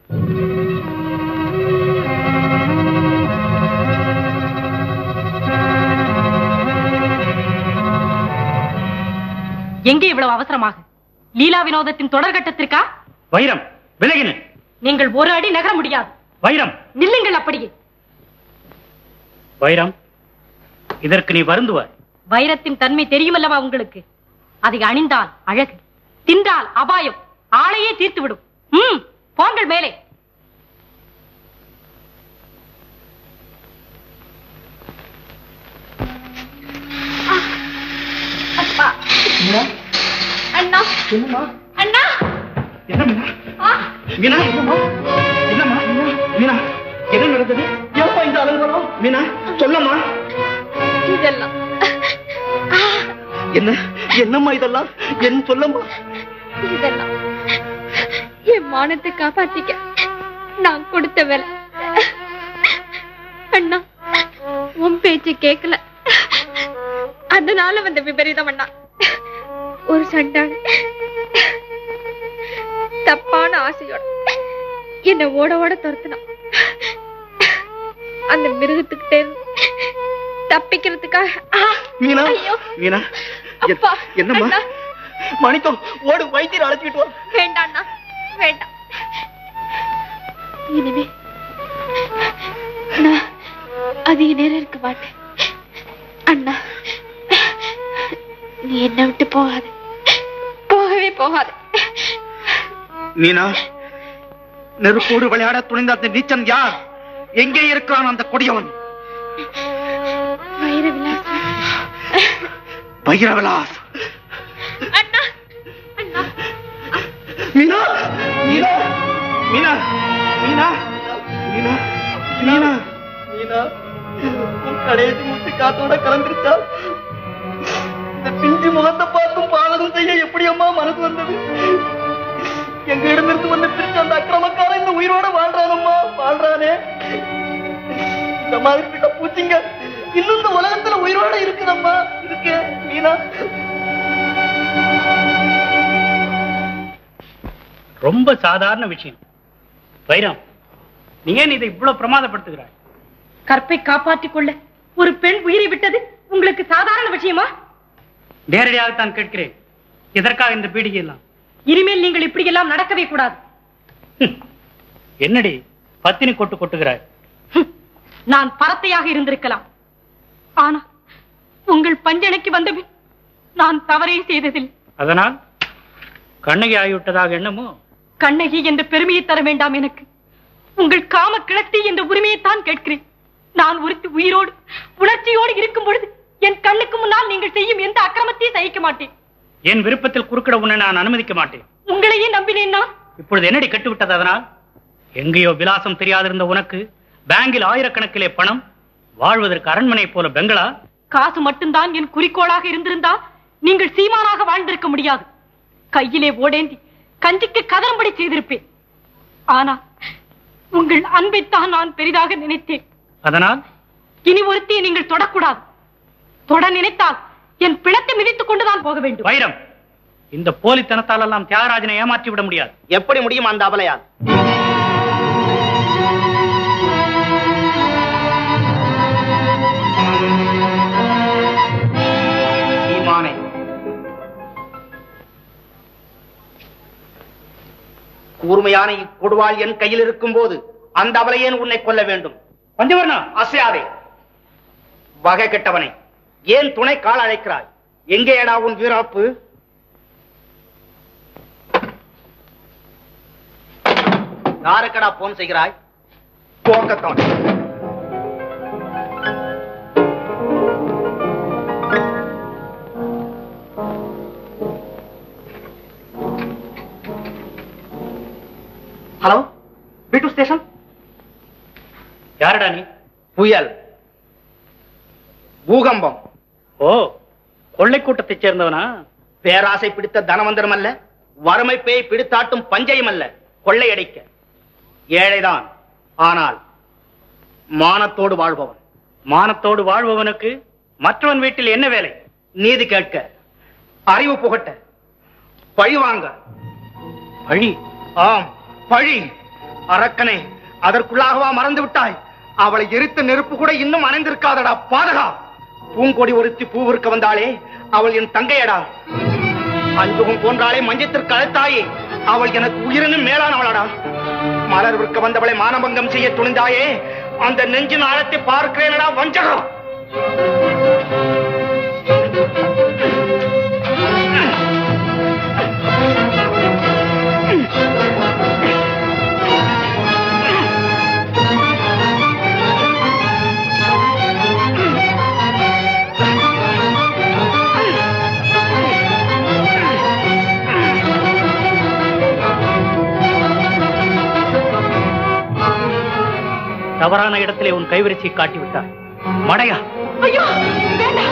எங்கே இவ்வளவு அவசரமாக லீலா வினோதத்தின் தொடர்கட்டத்திற்கா வைரம் விலகின நீங்கள் ஒரு அடி நகர முடியாது வைரம் நில்லுங்கள் அப்படியே வைரம் இதற்கு நீ வருந்துவாய் வைரத்தின் தன்மை தெரியுமல்லவா உங்களுக்கு அதை அணிந்தால் அழகு தின்றால் அபாயம் ஆளையே தீர்த்து விடும் ம் போங்கள் மேலே அப்பா அண்ணா அண்ணா மீனா என்னம்மா மீனா என்ன நடந்தது ஏப்பா இந்த அலங்கலம் மீனா சொல்லம்மா இதெல்லாம் என்ன என்னம்மா இதெல்லாம் என்ன சொல்லம்மா இதெல்லாம் என் மானத்தை காப்பாத்திக்க நான் கொடுத்த வேலை அண்ணா உன் பேச்சு கேட்கல அதனால வந்த விபரீதம் அண்ணா ஒரு சண்டான தப்பான ஆசையோட என்ன ஓட ஓட துரத்துனான் அந்த மிருகத்துக்கிட்டே இருந்து தப்பிக்கிறதுக்காக ஆ! மீனா ஐயோ மீனா எ- அப்பா, என்னம்மா அண்ணா. மணிக்கம் ஓடு வைத்தியர் அழைச்சிட்டு வா வேண்டாம் அண்ணா வேண்டாம் இனிமே நான் அதிக நேரம் இருக்க மாட்டேன் அண்ணா நீ என்னை விட்டு போகாத போகவே போகாத மீனா நெருப்போடு விளையாட துணிந்த அந்த நீச்சன் யார் எங்கே இருக்கிறான் அந்த கொடியவன் வைர விலாசம் பைரவலாஸ் அண்ணா அண்ணா மீனா மீனா மீனா மீனா மீனா மீனா மீனா உன் கடைசி முத்து காத்தோட கலந்துருச்சா இந்த பிஞ்சு முகத்தை பார்த்தும் பாதகம் செய்ய எப்படி அம்மா மனசு வந்தது எங்க இடமிருந்து வந்து திருச்சி அந்த அக்கிரமக்காரன் இந்த உயிரோட வாழ்றானம்மா வாழ்றானே இந்த மாதிரி கிட்ட பூச்சிங்க இன்னும் இந்த உலகத்துல உயிரோட இருக்குதம்மா இருக்கு மீனா ரொம்ப சாதாரண விஷயம் வைரம் நீ ஏன் இதை இவ்வளவு பிரமாதப்படுத்துகிறாய் கற்பை காப்பாற்றிக் கொள்ள ஒரு பெண் உயிரை விட்டது உங்களுக்கு சாதாரண விஷயமா நேரடியாகத்தான் கேட்கிறேன் எதற்காக இந்த பீடிகை எல்லாம் இனிமேல் நீங்கள் இப்படி எல்லாம் நடக்கவே கூடாது என்னடி பத்தினி கொட்டு கொட்டுகிறாய் நான் பரத்தையாக இருந்திருக்கலாம் ஆனா உங்கள் பஞ்சனைக்கு வந்தபின் நான் தவறே செய்ததில்லை அதனால் கண்ணகி ஆகிவிட்டதாக எண்ணமோ கண்ணகி என்ற பெருமையை தர வேண்டாம் எனக்கு உங்கள் காம கிளர்ச்சி என்ற உரிமையைத்தான் கேட்கிறேன் நான் ஒருத்தி உயிரோடு உணர்ச்சியோடு இருக்கும் பொழுது என் கண்ணுக்கு முன்னால் நீங்கள் செய்யும் எந்த அக்கிரமத்தையும் சகிக்க மாட்டேன் என் விருப்பத்தில் குறுக்கிட உன்னை நான் அனுமதிக்க மாட்டேன் உங்களையே நம்பினேன்னா இப்பொழுது என்னடி கட்டுவிட்டது அதனால் எங்கேயோ விலாசம் தெரியாதிருந்த உனக்கு பேங்கில் ஆயிரக்கணக்கிலே பணம் வாழ்வதற்கு அரண்மனை போல பெங்களா காசு மட்டும்தான் என் குறிக்கோளாக இருந்திருந்தால் நீங்கள் சீமானாக வாழ்ந்திருக்க முடியாது கையிலே ஓடேந்தி கஞ்சிக்கு கதறும்படி செய்திருப்பேன் ஆனா உங்கள் அன்பைத்தான் நான் பெரிதாக நினைத்தேன் அதனால் இனி ஒருத்தியை நீங்கள் தொடக்கூடாது தொட நினைத்தால் என் பிணத்தை மிதித்துக் கொண்டுதான் போக வேண்டும் வைரம் இந்த போலித்தனத்தால் எல்லாம் தியாகராஜனை ஏமாற்றி விட முடியாது எப்படி முடியும் அந்த அபலையால் ஈமானே கூர்மையான இக்கொடுவாள் என் கையில் இருக்கும் போது அந்த அவளையேன் உன்னை கொல்ல வேண்டும் பஞ்சவர்ணா அசையாதே வகை கெட்டவனே ஏன் துணை கால் அழைக்கிறாய் எங்கேடா உன் வீராப்பு யாருக்கடா போன் செய்கிறாய் போக்கத்தான் ஹலோ பி ஸ்டேஷன் யாரடா நீ புயல் பூகம்பம் ஓ கொள்ளை கூட்டத்தைச் சேர்ந்தவனா பேராசை பிடித்த தனவந்தரம் அல்ல வறுமை பேய் பிடித்தாட்டும் பஞ்சயம் அல்ல கொள்ளையடிக்க ஏழைதான் ஆனால் மானத்தோடு வாழ்பவன் மானத்தோடு வாழ்பவனுக்கு மற்றவன் வீட்டில் என்ன வேலை நீதி கேட்க அறிவு புகட்ட பழி வாங்க பழி ஆம் பழி அரக்கனே அதற்குள்ளாகவா மறந்து விட்டாய் அவளை எரித்த நெருப்பு கூட இன்னும் அணைந்திருக்காதடா பாதகா பூங்கொடி ஒருத்தி பூவிற்க வந்தாளே அவள் என் தங்கையடா அஞ்சுகம் போன்றாளே மஞ்சத்திற்கு அழைத்தாயே அவள் எனக்கு உயிரினும் மேலானவளடா மலர் விற்க வந்தவளை மானபங்கம் செய்ய துணிந்தாயே அந்த நெஞ்சின் ஆழத்தை பார்க்கிறேனடா வஞ்சகம் தவறான இடத்திலே உன் கைவரிசை காட்டி விட்டாய் மடையா ஐயோ வேண்டாம்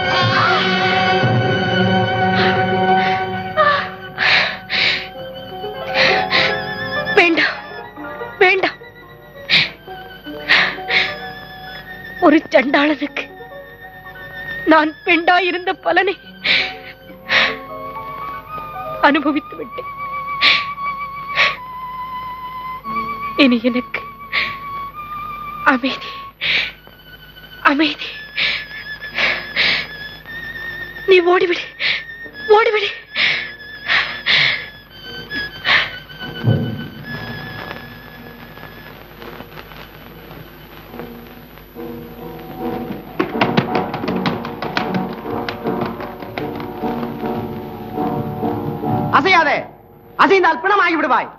வேண்டாம் வேண்டாம் ஒரு சண்டாளனுக்கு நான் பெண்டாயிருந்த பலனை அனுபவித்து விட்டேன் இனி எனக்கு அமைதி அமைதி நீ ஓடிவிடு ஓடிவிடு அசையாதே அசைந்தால் பிணமாகி விடுவாய்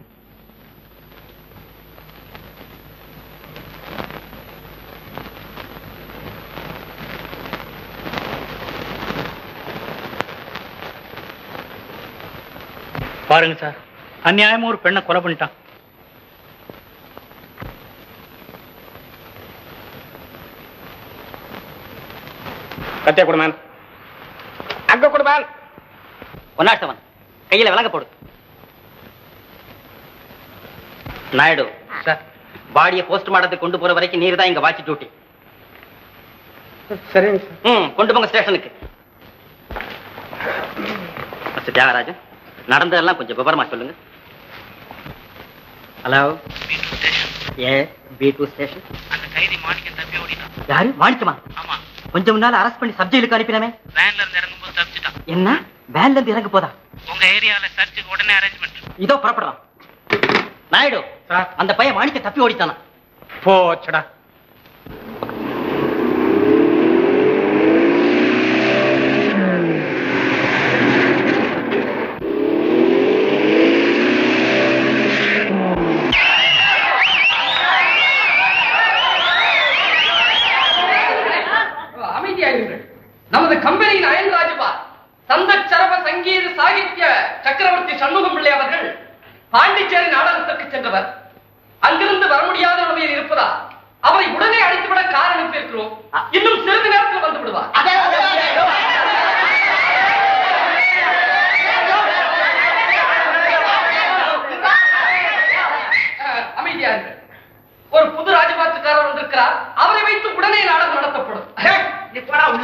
பாருங்க சார் அநியாயமா ஒரு பெண்ணை கொலை பண்ணிட்டான் கத்திய கொடுமேன் அங்க கொடுமேன் பொன்னாட்டவன் கையில விலங்க போடு நாயுடு சார் பாடியை போஸ்ட்மார்ட்டத்துக்கு கொண்டு போற வரைக்கும் நீர் தான் இங்க வாட்சி டியூட்டி சரிங்க ம் கொண்டு போங்க ஸ்டேஷனுக்கு மிஸ்டர் தியாகராஜன் நடந்ததெல்லாம் கொஞ்சம் விவரமா சொல்லுங்க hello A B two station அந்த கைதி மாணிக்கம் தப்பி ஓடினான் யாரு மாணிக்கமா ஆமா கொஞ்சம் முன்னால அரெஸ்ட் பண்ணி சப்ஜெக்டுக்கு அனுப்பினமே வேன்ல இருந்து இறங்கும்போது தப்பிச்சிட்டான் என்ன வேன்ல இருந்து இறங்க போதா உங்க ஏரியால சர்ச்சுக்கு உடனே அரேஞ்ச்மெண்ட் இதோ புறப்படுறான் நாயுடு அந்த பையன் மாணிக்க தப்பி ஓடித்தானா போச்சடா அமைதியாயிருங்கள் நமது கம்பெனியின் அயன்ராஜபா சந்த சரப சங்கீத சாகித்ய சக்கரவர்த்தி சண்முகம் பிள்ளை அவர்கள் பாண்டிச்சேரி நாடகத்திற்கு சென்றவர் அங்கிருந்து வர முடியாத நிலையில் இருப்பதா அவரை உடனே அழைத்துவிட கார் அனுப்பியிருக்கிறோம் இன்னும் சிறிது நேரத்தில் வந்து விடுவார் அஹ், அமைதியாயிருங்கள் ஒரு புது ராஜபாத்துக்காரர் வந்திருக்கிறார் அவரை வைத்து உடனே நாடகம் நடத்தப்படும் நீ போடா உள்ள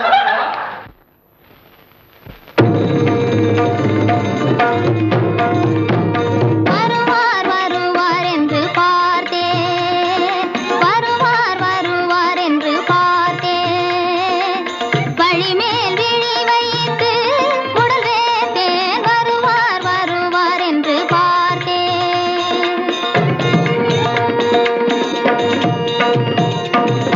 வருவார் வருவார் என்று பார்த்தேன் வருவார் வருவார் என்று பார்த்தேன் வழிமேல் விழி வைத்து உடல் வேர்த்தேன் வருவார் வருவார் என்று பார்த்தேன்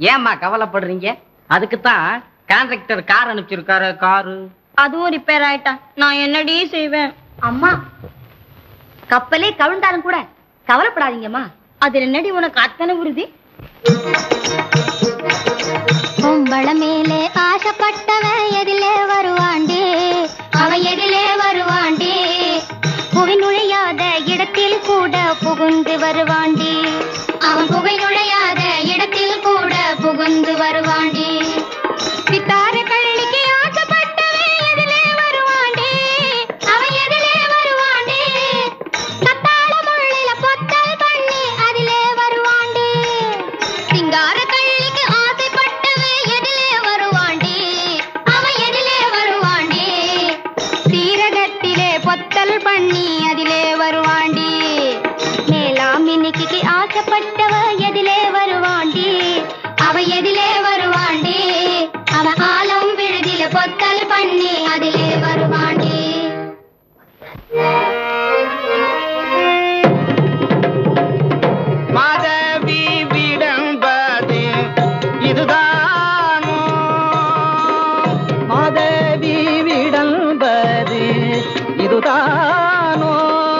ஏம்மா கவலைப்படுறீங்க அதுக்கு தான் கான்ட்ராக்டர் கார் அனுப்பிச்சிருக்காரு காரு அதுவும் ரிப்பேர் ஆயிட்டா நான் என்னடி செய்வேன் அம்மா கப்பலே கவிழ்ந்தாலும் கூட கவலைப்படாதீங்கம்மா அது என்னடி உனக்கு அத்தனை உறுதி பொம்பள மேலே ஆசைப்பட்டவன் எதிலே வருவாண்டி அவன் எதிலே வருவாண்டி புவி நுழையாத இடத்தில் கூட புகுந்து வருவாண்டி அவன் புகை நுழையாத இடத்தில் கூட புகுந்து வருவாண்டி பித்தார கள்ளிக்கு ஆசைப்பட்டவன் எதிலே வருவாண்டி அவன் எதிலே வருவாண்டி கத்தாழ முள்ளில பொத்தல் பண்ணி அதிலே வருவாண்டி சிங்கார கள்ளிக்கு ஆசைப்பட்டவன் எதிலே வருவாண்டி அவன் எதிலே வருவாண்டி சீரகத்திலே பொத்தல் பண்ணி அதிலே வருவாண்டி மேலாம் இன்னைக்கு ஆசைப்பட்டவ எதிலே வருவாண்டி அவ எதிலே வருவாண்டி அவ ஆலம் விழுதில பொத்தல் பண்ணி அதிலே வருவாண்டி மாதவி விடம்பது இதுதானோ மாதவி விடம்பது இதுதானோ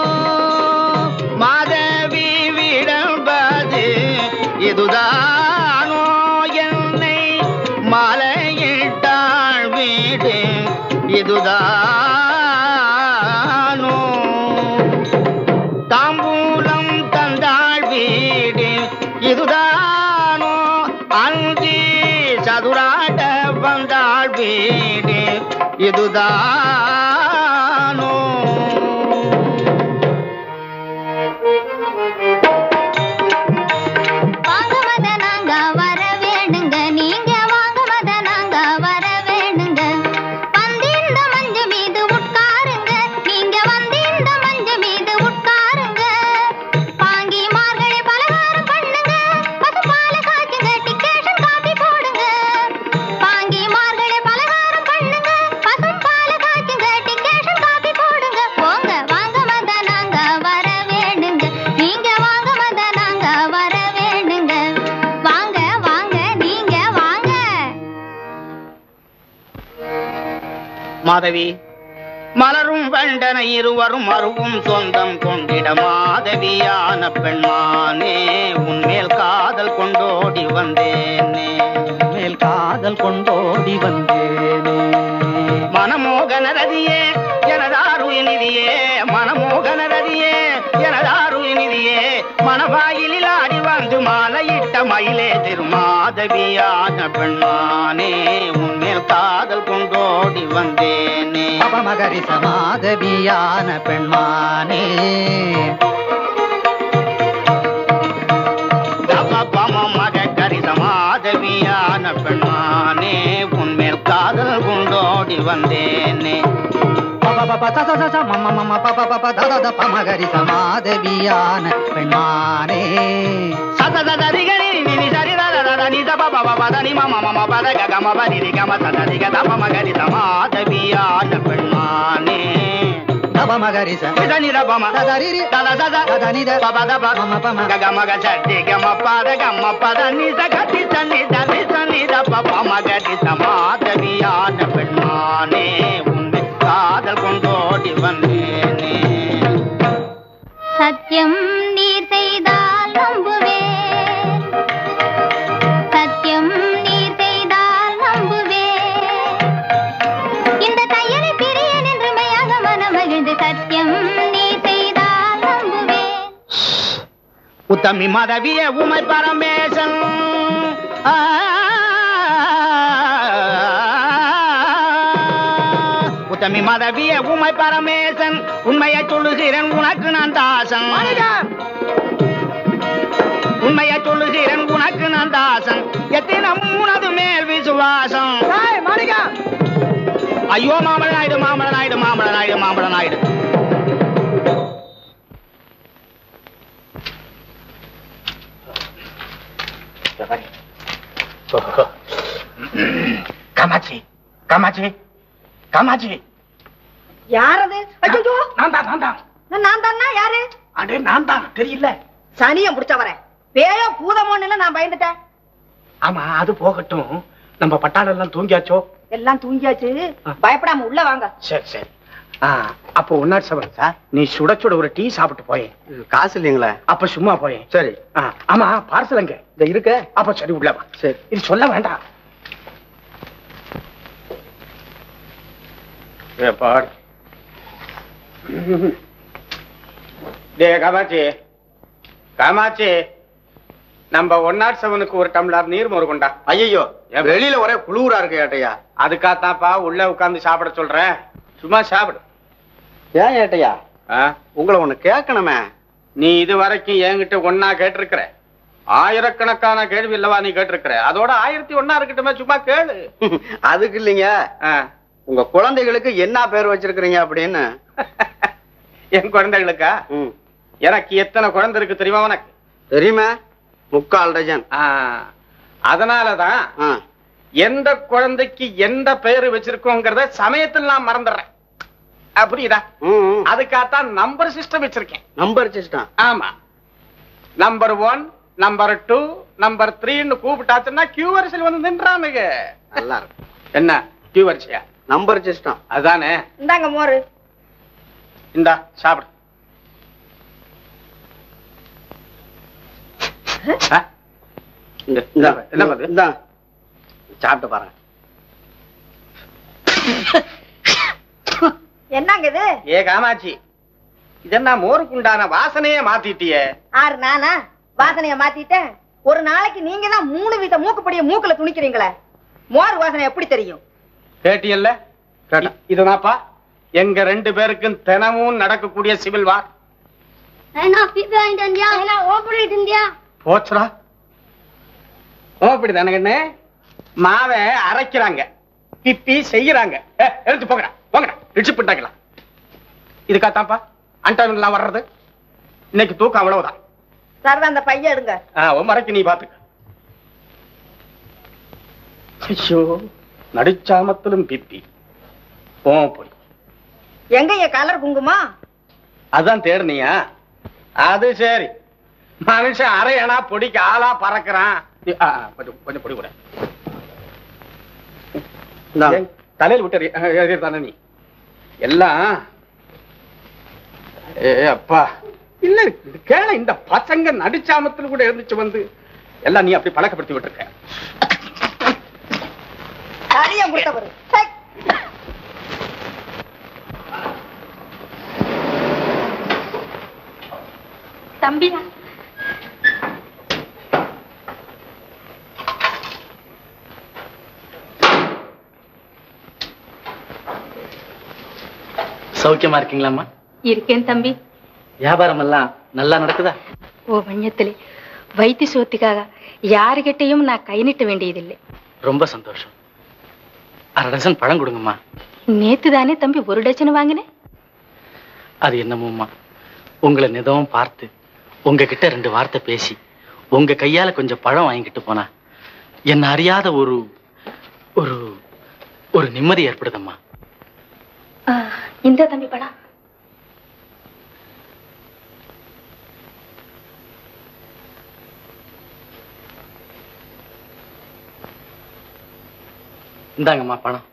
மாதவி விடம்பது இதுதானோ என்னை மலையிட்டாள் வீடு இதுதானோ தாம்பூலம் தந்தாள் வீடு இதுதானோ அந்தி சதுராட்ட வந்தாள் வீடு இதுதானோ வாங்க மத நாங்க வர வேணுங்க நீங்க வாங்க மத நாங்க வர வேணுங்க வந்து இந்த மஞ்சு மீது உட்காருங்க நீங்க வந்து இந்த மஞ்சு மீது உட்காருங்க பாங்கி மார்கழி பலகாரம் பண்ணுங்க பசுபால காய்ச்சுங்க டிக்கேஷன் காப்பி போடுங்க பாங்கி மார்கழி பலகாரம் பண்ணுங்க பசுபால காய்ச்சுங்க டிக்கேஷன் காப்பி போடுங்க போங்க வாங்க மத நாங்க வர வேணுங்க நீங்க வாங்க மத நாங்க வர வேணுங்க வாங்க வாங்க நீங்க வாங்க மாதவி மலரும் வண்டன இருவரும் அருவும் சொந்தம் கொண்டிட மாதவியான பெண்மானே உன்மேல் காதல் கொண்டோடி வந்தேனே மேல் காதல் கொண்டோடி வந்தேனே மனமோகன ரதியே எனதாருயினிதியே மனமோகன ரதியே எனதாருயினிதியே மனவாயிலில் ஆடி வந்து மாலையிட்ட மயிலே திருமாதவியான பெண்மானே உன்மேல் காதல் கொண்டோடி வந்தேனே அபமகரி சமாதவியான பெண்மானே தவபம மக கரித மாதவியான பெண்மானே உன்மேல் காதல் கொண்டோடி வந்தேனே மம மம பப பப தத த பமகரி சமாதவியான பெண்மானே சததரிகரி நினி சரி தத நி தப பப பத நி மம மம பத க கம பரி ரி கம சதரிக தப மகரி சமாதவியான பெண்மானே தபமகரி நித நிரபம சதரிரி தத சத ததனித பப தப மம பம க கம க சட்டி கம பத கம பத நி த கதி சனி தனி சனி த பப மகரி சமாதவியான பெண்மானே உன்னை காதல் கொண்டோடி வந்தேனே சத்தியம் நீர் செய்தால் நம்புவேன் சத்தியம் நீர் செய்தால் நம்புவேன் இந்த தையலை பிரியன் என்று மையாக மனம் மகிழ்ந்து சத்தியம் நீர் செய்தால் நம்புவேன் உத்தமி மதவிய உமை பரமேசன் ஆ, உத்தமி மதவிய உமை பரமேசன் உண்மையை சொல்லுகிறேன் உனக்கு நான் தாசன் உண்மையை சொல்லுகிறேன் உனக்கு நான் தாசன் எத்தினம் உனது மேல் விசுவாசம் ஐயோ மாமழ நாயுடு மாமழ நாயுடு மாமழ நாயுடு மாமழ நாயுடு காமாட்சி காமாட்சி காமாட்சி யாரது ஐயோ நான் தான் நான் தான் நான் தானா யாரு அடே நான் தான் தெரியல சனியம் புடிச்ச வரேன் பேயோ பூதமோன்னு நான் பயந்துட்டேன் ஆமா அது போகட்டும் நம்ம பட்டாளம் எல்லாம் தூங்கியாச்சோ எல்லாம் தூங்கியாச்சு பயப்படாம உள்ள வாங்க சரி சரி ஆ, அப்போ ஒன்னாட் சவன் சார் நீ சுட சுட ஒரு டீ சாப்பிட்டு போயேன் காசு இல்லைங்களா அப்ப சும்மா போயேன் சரி ஆமா பார்சல் அங்க இந்த இருக்க அப்ப சரி உள்ள வா சரி இது சொல்ல வேண்டாம் பாடு டே காமாட்சி காமாட்சி நம்ம ஒன் நாட் செவனுக்கு ஒரு டம்ளர் நீர் மோர் கொண்டா ஐயோ வெளியில ஒரே குளூரா இருக்கு ஏட்டையா அதுக்காகத்தான்ப்பா உள்ள உட்கார்ந்து சாப்பிட சொல்றேன் சும்மா சாப்பிடு ஏன் ஏட்டையா உங்களை ஒண்ணு கேட்கணுமே நீ இது வரைக்கும் என்கிட்ட ஒன்னா கேட்டிருக்கிற ஆயிரக்கணக்கான கேள்வி இல்லவா நீ கேட்டிருக்கிற அதோட ஆயிரத்தி ஒன்னா இருக்கட்டுமே சும்மா கேளு அதுக்கு இல்லைங்க உங்க குழந்தைகளுக்கு என்ன பேர் வச்சிருக்கிறீங்க அப்படின்னு என் குழந்தைகளுக்கா எனக்கு எத்தனை குழந்தை இருக்கு தெரியுமா உனக்கு தெரியுமா முக்கால் டஜன் அதனாலதான் எந்த குழந்தைக்கு எந்த பெயர் வச்சிருக்கோங்கிறத சமயத்தில் நான் மறந்துடுறேன் புரியுதா அதுக்காகத்தான் நம்பர் சிஸ்டம் வச்சிருக்கேன் நம்பர் சிஸ்டம் ஆமா number one number two number த்ரீன்னு கூப்பிட்டாச்சுன்னா கியூ வரிசையில் வந்து நின்றானுங்க நல்லா இருக்கு என்ன கியூ வரிசையா நம்பர் சிஸ்டம் அதானே இந்தாங்க மோரு இந்தா சாப்பிடு ஆ? இந்த என்ன என்ன பண்ணுது இந்த சாப்பிட்டு பாருங்க என்னங்க இது ஏ காமாட்சி இதென்ன மோருக்கு உண்டான வாசனையே மாத்திட்டியே ஆறு நானா வாசனைய மாத்திட்டேன் ஒரு நாளைக்கு நீங்க தான் மூணு வீத மூக்குப்படிய மூக்குல துணிக்கிறீங்களே மோர் வாசனை எப்படி தெரியும் கேட்டியல்ல இ- இதுதான்ப்பா எங்க ரெண்டு பேருக்கும் தினமும் நடக்கக்கூடிய சிவில் வார் போச்சுடா ஓ அப்படி தானே கண்ணு மாவை அரைக்கிறாங்க பிப்பி செய்யறாங்க ஏ, எடுத்து போங்கடா போங்கடா இடிச்சு பிட்டாக்கலாம் இதுக்காத்தான்ப்பா அன்டைம்லாம் வர்றது இன்னைக்கு தூக்கம் அவ்வளவுதான் சார் அந்த பையன் எடுங்க ஆ, உன் மறைக்கு நீ பாத்துக்க ஐயோ நடிச்சாமத்திலும் பிப்பி போ போய் எங்க என் கலர் குங்குமா அதான் தேடுனியா அது சரி மனுஷன் அரையனா பொடிக்கு ஆளா பறக்குறான் இ- ஆ, ஆ, கொஞ்சம் கொஞ்சம் பொடி கூட ஏன், தலையில விட்டு எறி- அஹ், எறியறதானே நீ எல்லாம் ஏ அப்பா இல்ல இது கேள இந்த பசங்க நடிச்சாமத்தில் கூட இருந்துச்சு வந்து எல்லாம் நீ அப்படி பழக்கப்படுத்தி விட்டுருக்க அரியம் கொடுத்தவரு தம்பியா சௌக்கியமா இருக்கீங்களாம்மா இருக்கேன் தம்பி வியாபாரம் எல்லாம் நல்லா நடக்குதா ஓ வண்ணத்திலே வைத்தி சோத்துக்காக யாருகிட்டையும் நான் கை நீட்ட வேண்டியதில்லை ரொம்ப சந்தோஷம் அரை டசன் பழம் கொடுங்கம்மா நேத்து தானே தம்பி ஒரு டஜன் வாங்கினேன் அது என்னமோம்மா உங்களை நிதமும் பார்த்து உங்ககிட்ட ரெண்டு வார்த்தை பேசி உங்க கையால கொஞ்சம் பழம் வாங்கிட்டு போனா என்ன அறியாத ஒரு ஒரு ஒரு நிம்மதி ஏற்படுதம்மா ஆ, இந்த தம்பி படம் இந்தாங்கம்மா பணம்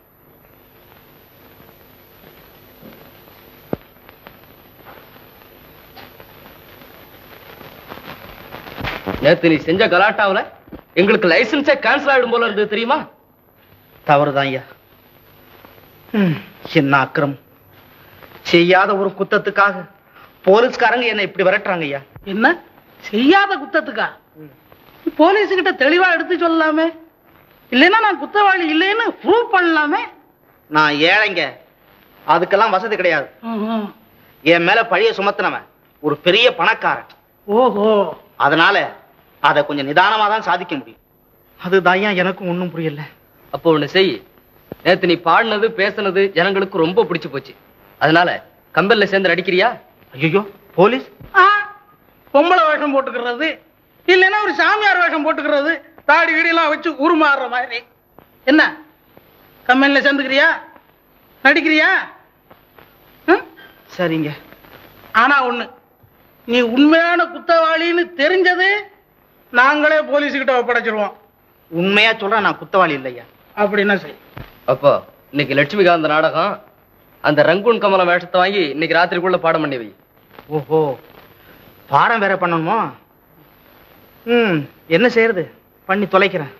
நேத்து நீ செஞ்ச கலாட்டாவுல எங்களுக்கு லைசன்ஸே கேன்சல் ஆயிடும் போல இருந்தது தெரியுமா தவறுதான் ஐயா ம், என்ன அக்கிரம் செய்யாத ஒரு குத்தத்துக்காக போலீஸ்காரங்க என்ன இப்படி விரட்டுறாங்க ஐயா என்ன செய்யாத குத்தத்துக்கா போலீஸ் கிட்ட தெளிவா எடுத்து சொல்லலாமே இல்லைன்னா நான் குத்தவாளி இல்லைன்னு ப்ரூவ் பண்ணலாமே நான் ஏழைங்க அதுக்கெல்லாம் வசதி கிடையாது என் மேல பழிய சுமத்தினவன் ஒரு பெரிய பணக்காரன் ஓஹோ அதனால அதை கொஞ்சம் நிதானமா தான் சாதிக்க முடியும் அதுதான் ஐயா எனக்கும் ஒண்ணும் புரியல அப்போ ஒண்ணு செய் நேத்து நீ பாடினது பேசுனது ஜனங்களுக்கு ரொம்ப பிடிச்சு போச்சு அதனால கம்பெனில சேர்ந்து நடிக்கிறியா ஐயோ போலீஸ் ஆ, பொம்பளை வேஷம் போட்டுக்கிறது இல்லைன்னா ஒரு சாமியார் வேஷம் போட்டுக்கிறது தாடி கீடியெல்லாம் வச்சு உருமாறுற மாதிரி என்ன கம்பெனில சேர்ந்துக்கிறியா நடிக்கிறியா ம்? சரிங்க ஆனா ஒண்ணு நீ உண்மையான குத்தவாளின்னு தெரிஞ்சது நாங்களே போலீஸ் கிட்ட ஒப்படைச்சிருவோம் உண்மையா சொல்றேன் நான் குத்தவாளி இல்லையா அப்படின்னா சரி அப்போ இன்னைக்கு லட்சுமிகாந்த நாடகம் அந்த ரங்கூன் கமலம் வேஷத்தை வாங்கி இன்னைக்கு ராத்திரிக்குள்ள பாடம் பண்ணி வை ஓஹோ பாடம் வேற பண்ணணுமோ ம் என்ன செய்யறது பண்ணி தொலைக்கிறேன்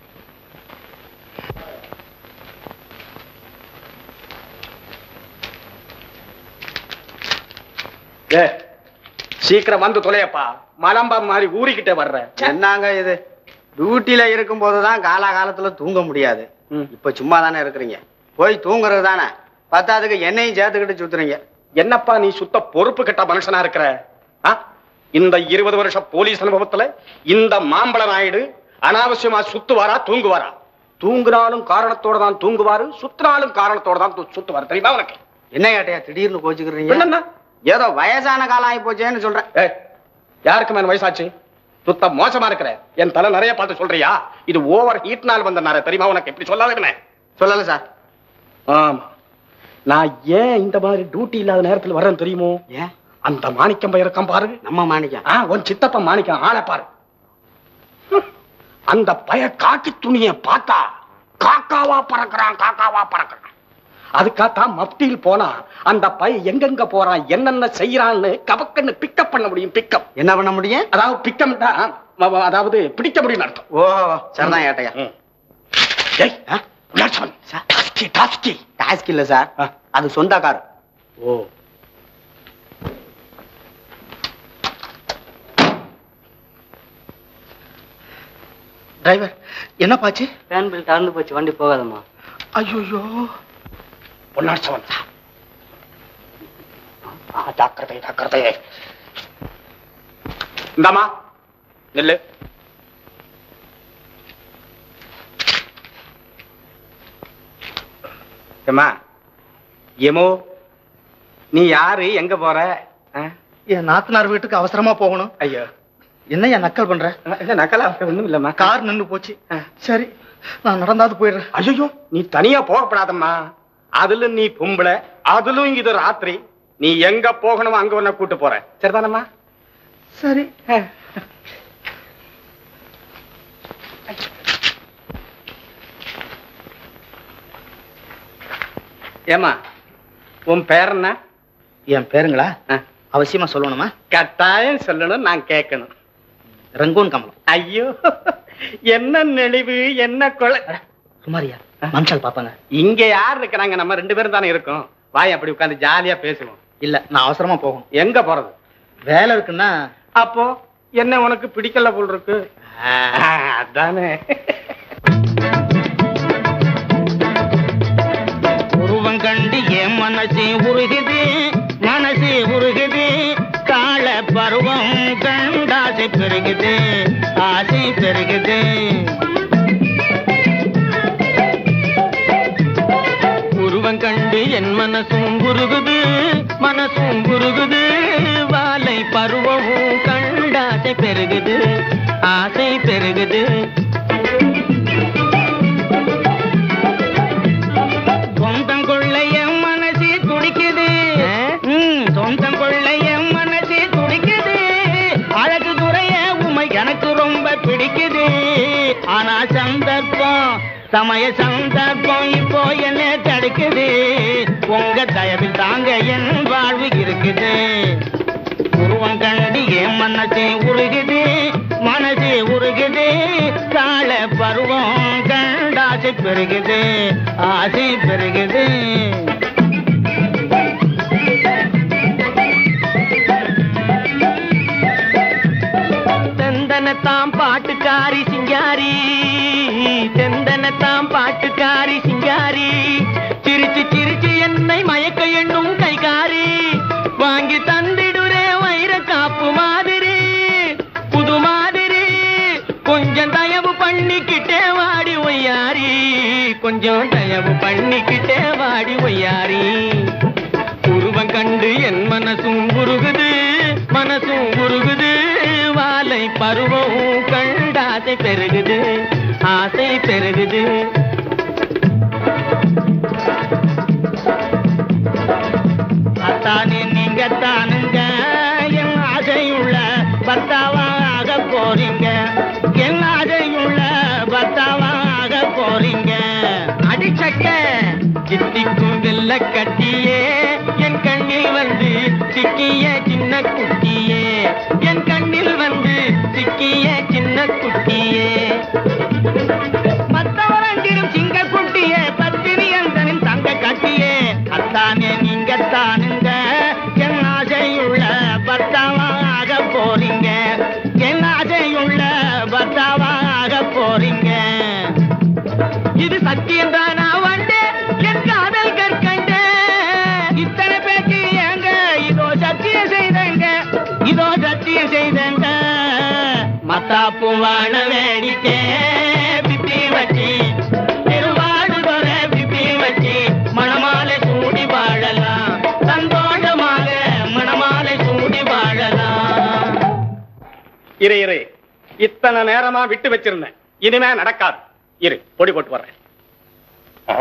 ஏ சீக்கிரம் வந்து தொலையப்பா மலம்பா மாதிரி ஊறிக்கிட்டே வர்ற என்னங்க இது டியூட்டில இருக்கும் போதுதான் காலாகாலத்துல தூங்க முடியாது இப்ப சும்மா தானே இருக்கிறீங்க போய் தூங்குறது தானே பத்தாதுக்கு என்னையும் சேர்த்துக்கிட்டு சுத்துறீங்க என்னப்பா நீ சுத்த பொறுப்பு கெட்ட மனுஷனா இருக்கிற ஆ? இந்த இருபது வருஷ போலீஸ் அனுபவத்துல இந்த மாம்பழ நாயுடு அனாவசியமா சுத்துவாரா தூங்குவாரா தூங்குனாலும் காரணத்தோட தான் தூங்குவாரு சுத்தினாலும் காரணத்தோட தான் து- சுத்துவாரு தெரியுமா உனக்கு என்ன கேட்டையா திடீர்னு கோச்சுக்கிறீங்க என்னண்ணா? ஏதோ வயசான காலம் ஆகி போச்சேன்னு சொல்றேன் ஏய், யாருக்கு மேல வயசாச்சு சுத்த மோசமா இருக்கிற என் தலை நிறைய பார்த்து சொல்றியா இது ஓவர் ஹீட்னால் வந்த நார தெரியுமா உனக்கு எப்படி சொல்லாத சொல்லல சார் ஆமா நான் ஏன் இந்த மாதிரி டியூட்டி இல்லாத நேரத்துல வர்றேன் தெரியுமோ ஏன் அந்த மாணிக்கம் பையன் இருக்கான் பாரு நம்ம மாணிக்கம் ஆ உன் சித்தப்ப மாணிக்கம் ஆளை பாரு ஹம். அந்த பய காக்கி துணிய பார்த்தா காக்காவா பறக்குறான் காக்காவா பறக்குறான் அதுக்காகத்தான் மப்டியில் போனா அந்த பை எங்கெங்க போறான் என்னென்ன செய்யறான்னு கபக்கன்னு பிக்கப் பண்ண முடியும் பிக்கப் என்ன பண்ண முடியும் அதாவது பிக்கம் அதாவது பிடிக்க முடியும் அர்த்தம் ஓ சரிதான் ஏட்டையா ஏய், ஆ, உள்ளார சொல். டாஸ்கி, டாஸ்கி. டாஸ்க் இல்ல சார் அது சொந்த கார் ஓ டிரைவர் என்னப்பாச்சு ஃபேன் பில் திறந்து போச்சு வண்டி போகாதம்மா ஐயோ பொன்னார் சவன் சார் ஆ, ஜாக்கிரதை ஜாக்கிரதை இந்தாமா நெல்லு ஏம்மா எமோ நீ யாரு எங்க போற ஆ? என் நாத்தனார் வீட்டுக்கு அவசரமா போகணும் ஐயோ என்னய்யா நக்கல் பண்ற இல்ல நக்கலா ஒண்ணும் இல்லம்மா கார் நின்னு போச்சு சரி நான் நடந்தாது போயிடுறேன் ஐயோ நீ தனியா போகப்படாதம்மா அதுல நீ பொம்பளை அதுலும் இது ராத்திரி நீ எங்க போகணுமோ அங்க உன்னை கூட்டு போறேன் சரிதானம்மா சரி ஏமா உன் பேர் என்ன என் பேருங்களா அவசியமா சொல்லணுமா கட்டாயம் சொல்லணும் நான் கேட்கணும் ரங்கூன் கமலம் ஐயோ என்ன நெளிவு என்ன கொலை சுமாரியா மனுஷால் பாப்பாங்க இங்க யார் இருக்கிறாங்க நம்ம ரெண்டு பேரும் தானே இருக்கோம் வாய் அப்படி உட்கார்ந்து ஜாலியா பேசுவோம் இல்ல நான் அவசரமா போகணும் எங்க போறது வேலை இருக்குன்னா அப்போ என்ன உனக்கு பிடிக்கல போல் இருக்கு ஆ, அதானே உருவம் கண்டு என் மனசு உருகுது மனசு உருகுது கால பருவம் கண்டாசை பெருகுது ஆசை பெருகுது உருவம் கண்டு என் மனசும் உருகுது மனசும் உருகுது வாலை பருவமும் கண்டாசை பெருகுது ஆசை பெருகுது சொந்தம் கொள்ள என் மனசு துடிக்குது ம், சொந்தம் கொள்ள என் மனசு துடிக்குது அழகு குறைய உமை எனக்கு ரொம்ப பிடிக்குது ஆனா சந்தர்ப்பம் சமய சந்தர்ப்பம் இப்போ என்ன தடுக்குது உங்க தயவில் தாங்க என் வாழ்வு இருக்குது உருவம் கண்டு என் மனசு உருகுது மனசு உருகுது கால பருவம் கண்டாசை பெருகுது ஆசை பெருகுது தெந்தனத்தாம் பாட்டுக்காரி சிங்காரி தெந்தனத்தாம் பாட்டுக்காரி சிங்காரி சிரிச்சு சிரிச்சு என்னை மயக்க எண்ணும் கைகாரி வாங்கி தந்திடுறே வைர காப்பு மாதிரி புது மாதிரி கொஞ்சம் தயவு பண்ணிக்கிட்டே வாடி ஒய்யாரி கொஞ்சம் தயவு பண்ணிக்கிட்டே வாடி ஒய்யாரி உருவம் கண்டு என் மனசும் உருகுது மனசும் உருகுது வாலை பருவம் கண்டாசை பெருகுது ஆசை பெருகுது அத்தானே நீங்க தானுங்க என் ஆசையுள்ள பர்த்தாவாக போறீங்க என் ஆசையுள்ள பர்த்தாவாக கட்டியே என் கண்ணில் வந்து சிக்கிய சின்ன குட்டியே என் கண்ணில் வந்து சிக்கிய சின்ன குட்டியே மத்தவரங்கிடும் சிங்க குட்டியே பத்தினி அந்தனின் தங்க கட்டியே அத்தானே நீங்க தானுங்க என் ஆசையுள்ள பர்த்தாவாக போறீங்க என் ஆசையுள்ள பர்த்தாவாக போறீங்க இது சத்தியம் தானா வண்டே என் காதல் கற்கண்டே இத்தனை பேச்சு ஏங்க இதோ சத்தியம் செய்தங்க இதோ சத்தியம் செய்தங்க மத்தாப்பு வாழ வேடிக்கே பிப்பி வச்சி திருவாடு வர பிப்பி வச்சி மணமாலை சூடி வாழலாம் சந்தோஷமாக மணமாலை சூடி வாழலாம் இரு இரு இத்தனை நேரமா விட்டு வச்சிருந்தேன் இனிமே நடக்காது இரு பொடி போட்டு வர்றேன் ஆ.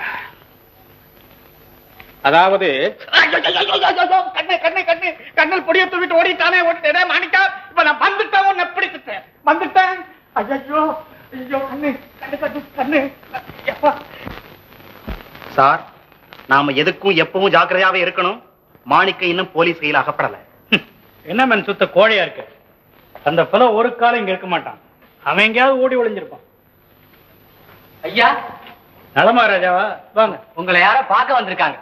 அதாவது கண்ணு கண்ணு கண்ணு கண்ணில் பொடிய தூக்கிட்டு ஓடிட்டானே ஓடிட்டே மாணிக்கா இப்ப நான் வந்துட்டேன் உன்னை பிடிச்சிட்டேன் வந்துட்டேன் ஐயோ ஐயோ கண்ணு கண்ணு கண்ணு கண்ணு எப்பா சார் நாம எதுக்கும் எப்பவும் ஜாக்கிரதையாவே இருக்கணும் மாணிக்க இன்னும் போலீஸ் கையில் அகப்படல என்ன மேன் சுத்த கோழையா இருக்கு அந்த பிள்ளை ஒரு காலம் இங்க இருக்க மாட்டான் அவன் எங்கேயாவது ஓடி ஒளிஞ்சிருப்பான் ஐயா நலமா ராஜாவா வாங்க உங்களை யாரோ பார்க்க வந்திருக்காங்க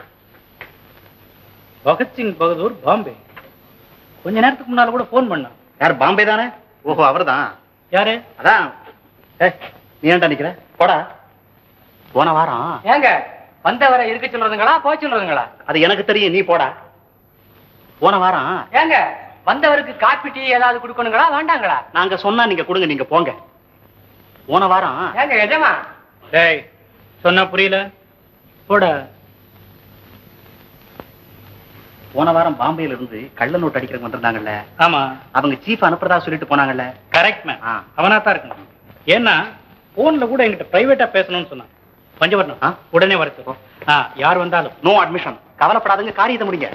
பகத்சிங் பகதூர் பாம்பே கொஞ்ச நேரத்துக்கு முன்னால கூட போன் பண்ணான் யார் பாம்பே தானே ஓஹோ அவர்தான் யாரு அதான் ஏய், நீ ஏன்டா நிக்கிற போடா போன வாரம் ஏங்க வந்தவரை இருக்க சொல்றதுங்களா போய் சொல்றதுங்களா அது எனக்கு தெரியும் நீ போடா போன வாரம் ஏங்க வந்தவருக்கு காப்பி டீ ஏதாவது கொடுக்கணுங்களா வேண்டாங்களா நாங்க சொன்னா நீங்க கொடுங்க நீங்க போங்க போன வாரம் ஏங்க எஜமா டேய் சொன்னா புரியல போடா போன வாரம் பாம்பேல இருந்து கள்ள நோட்டு அடிக்கிறவங்க வந்திருந்தாங்கல்ல ஆமா அவங்க சீஃப் அனுப்புறதா சொல்லிட்டு போனாங்கல்ல கரெக்ட் மேம் அவனா தான் இருக்கணும் ஏன்னா போன்ல கூட என்கிட்ட பிரைவேட்டா பேசணும்னு சொன்னான் பஞ்சவர்ணம் உடனே வரத்து ஆ யார் வந்தாலும் நோ அட்மிஷன் கவலைப்படாதுங்க காரியத்தை முடிங்க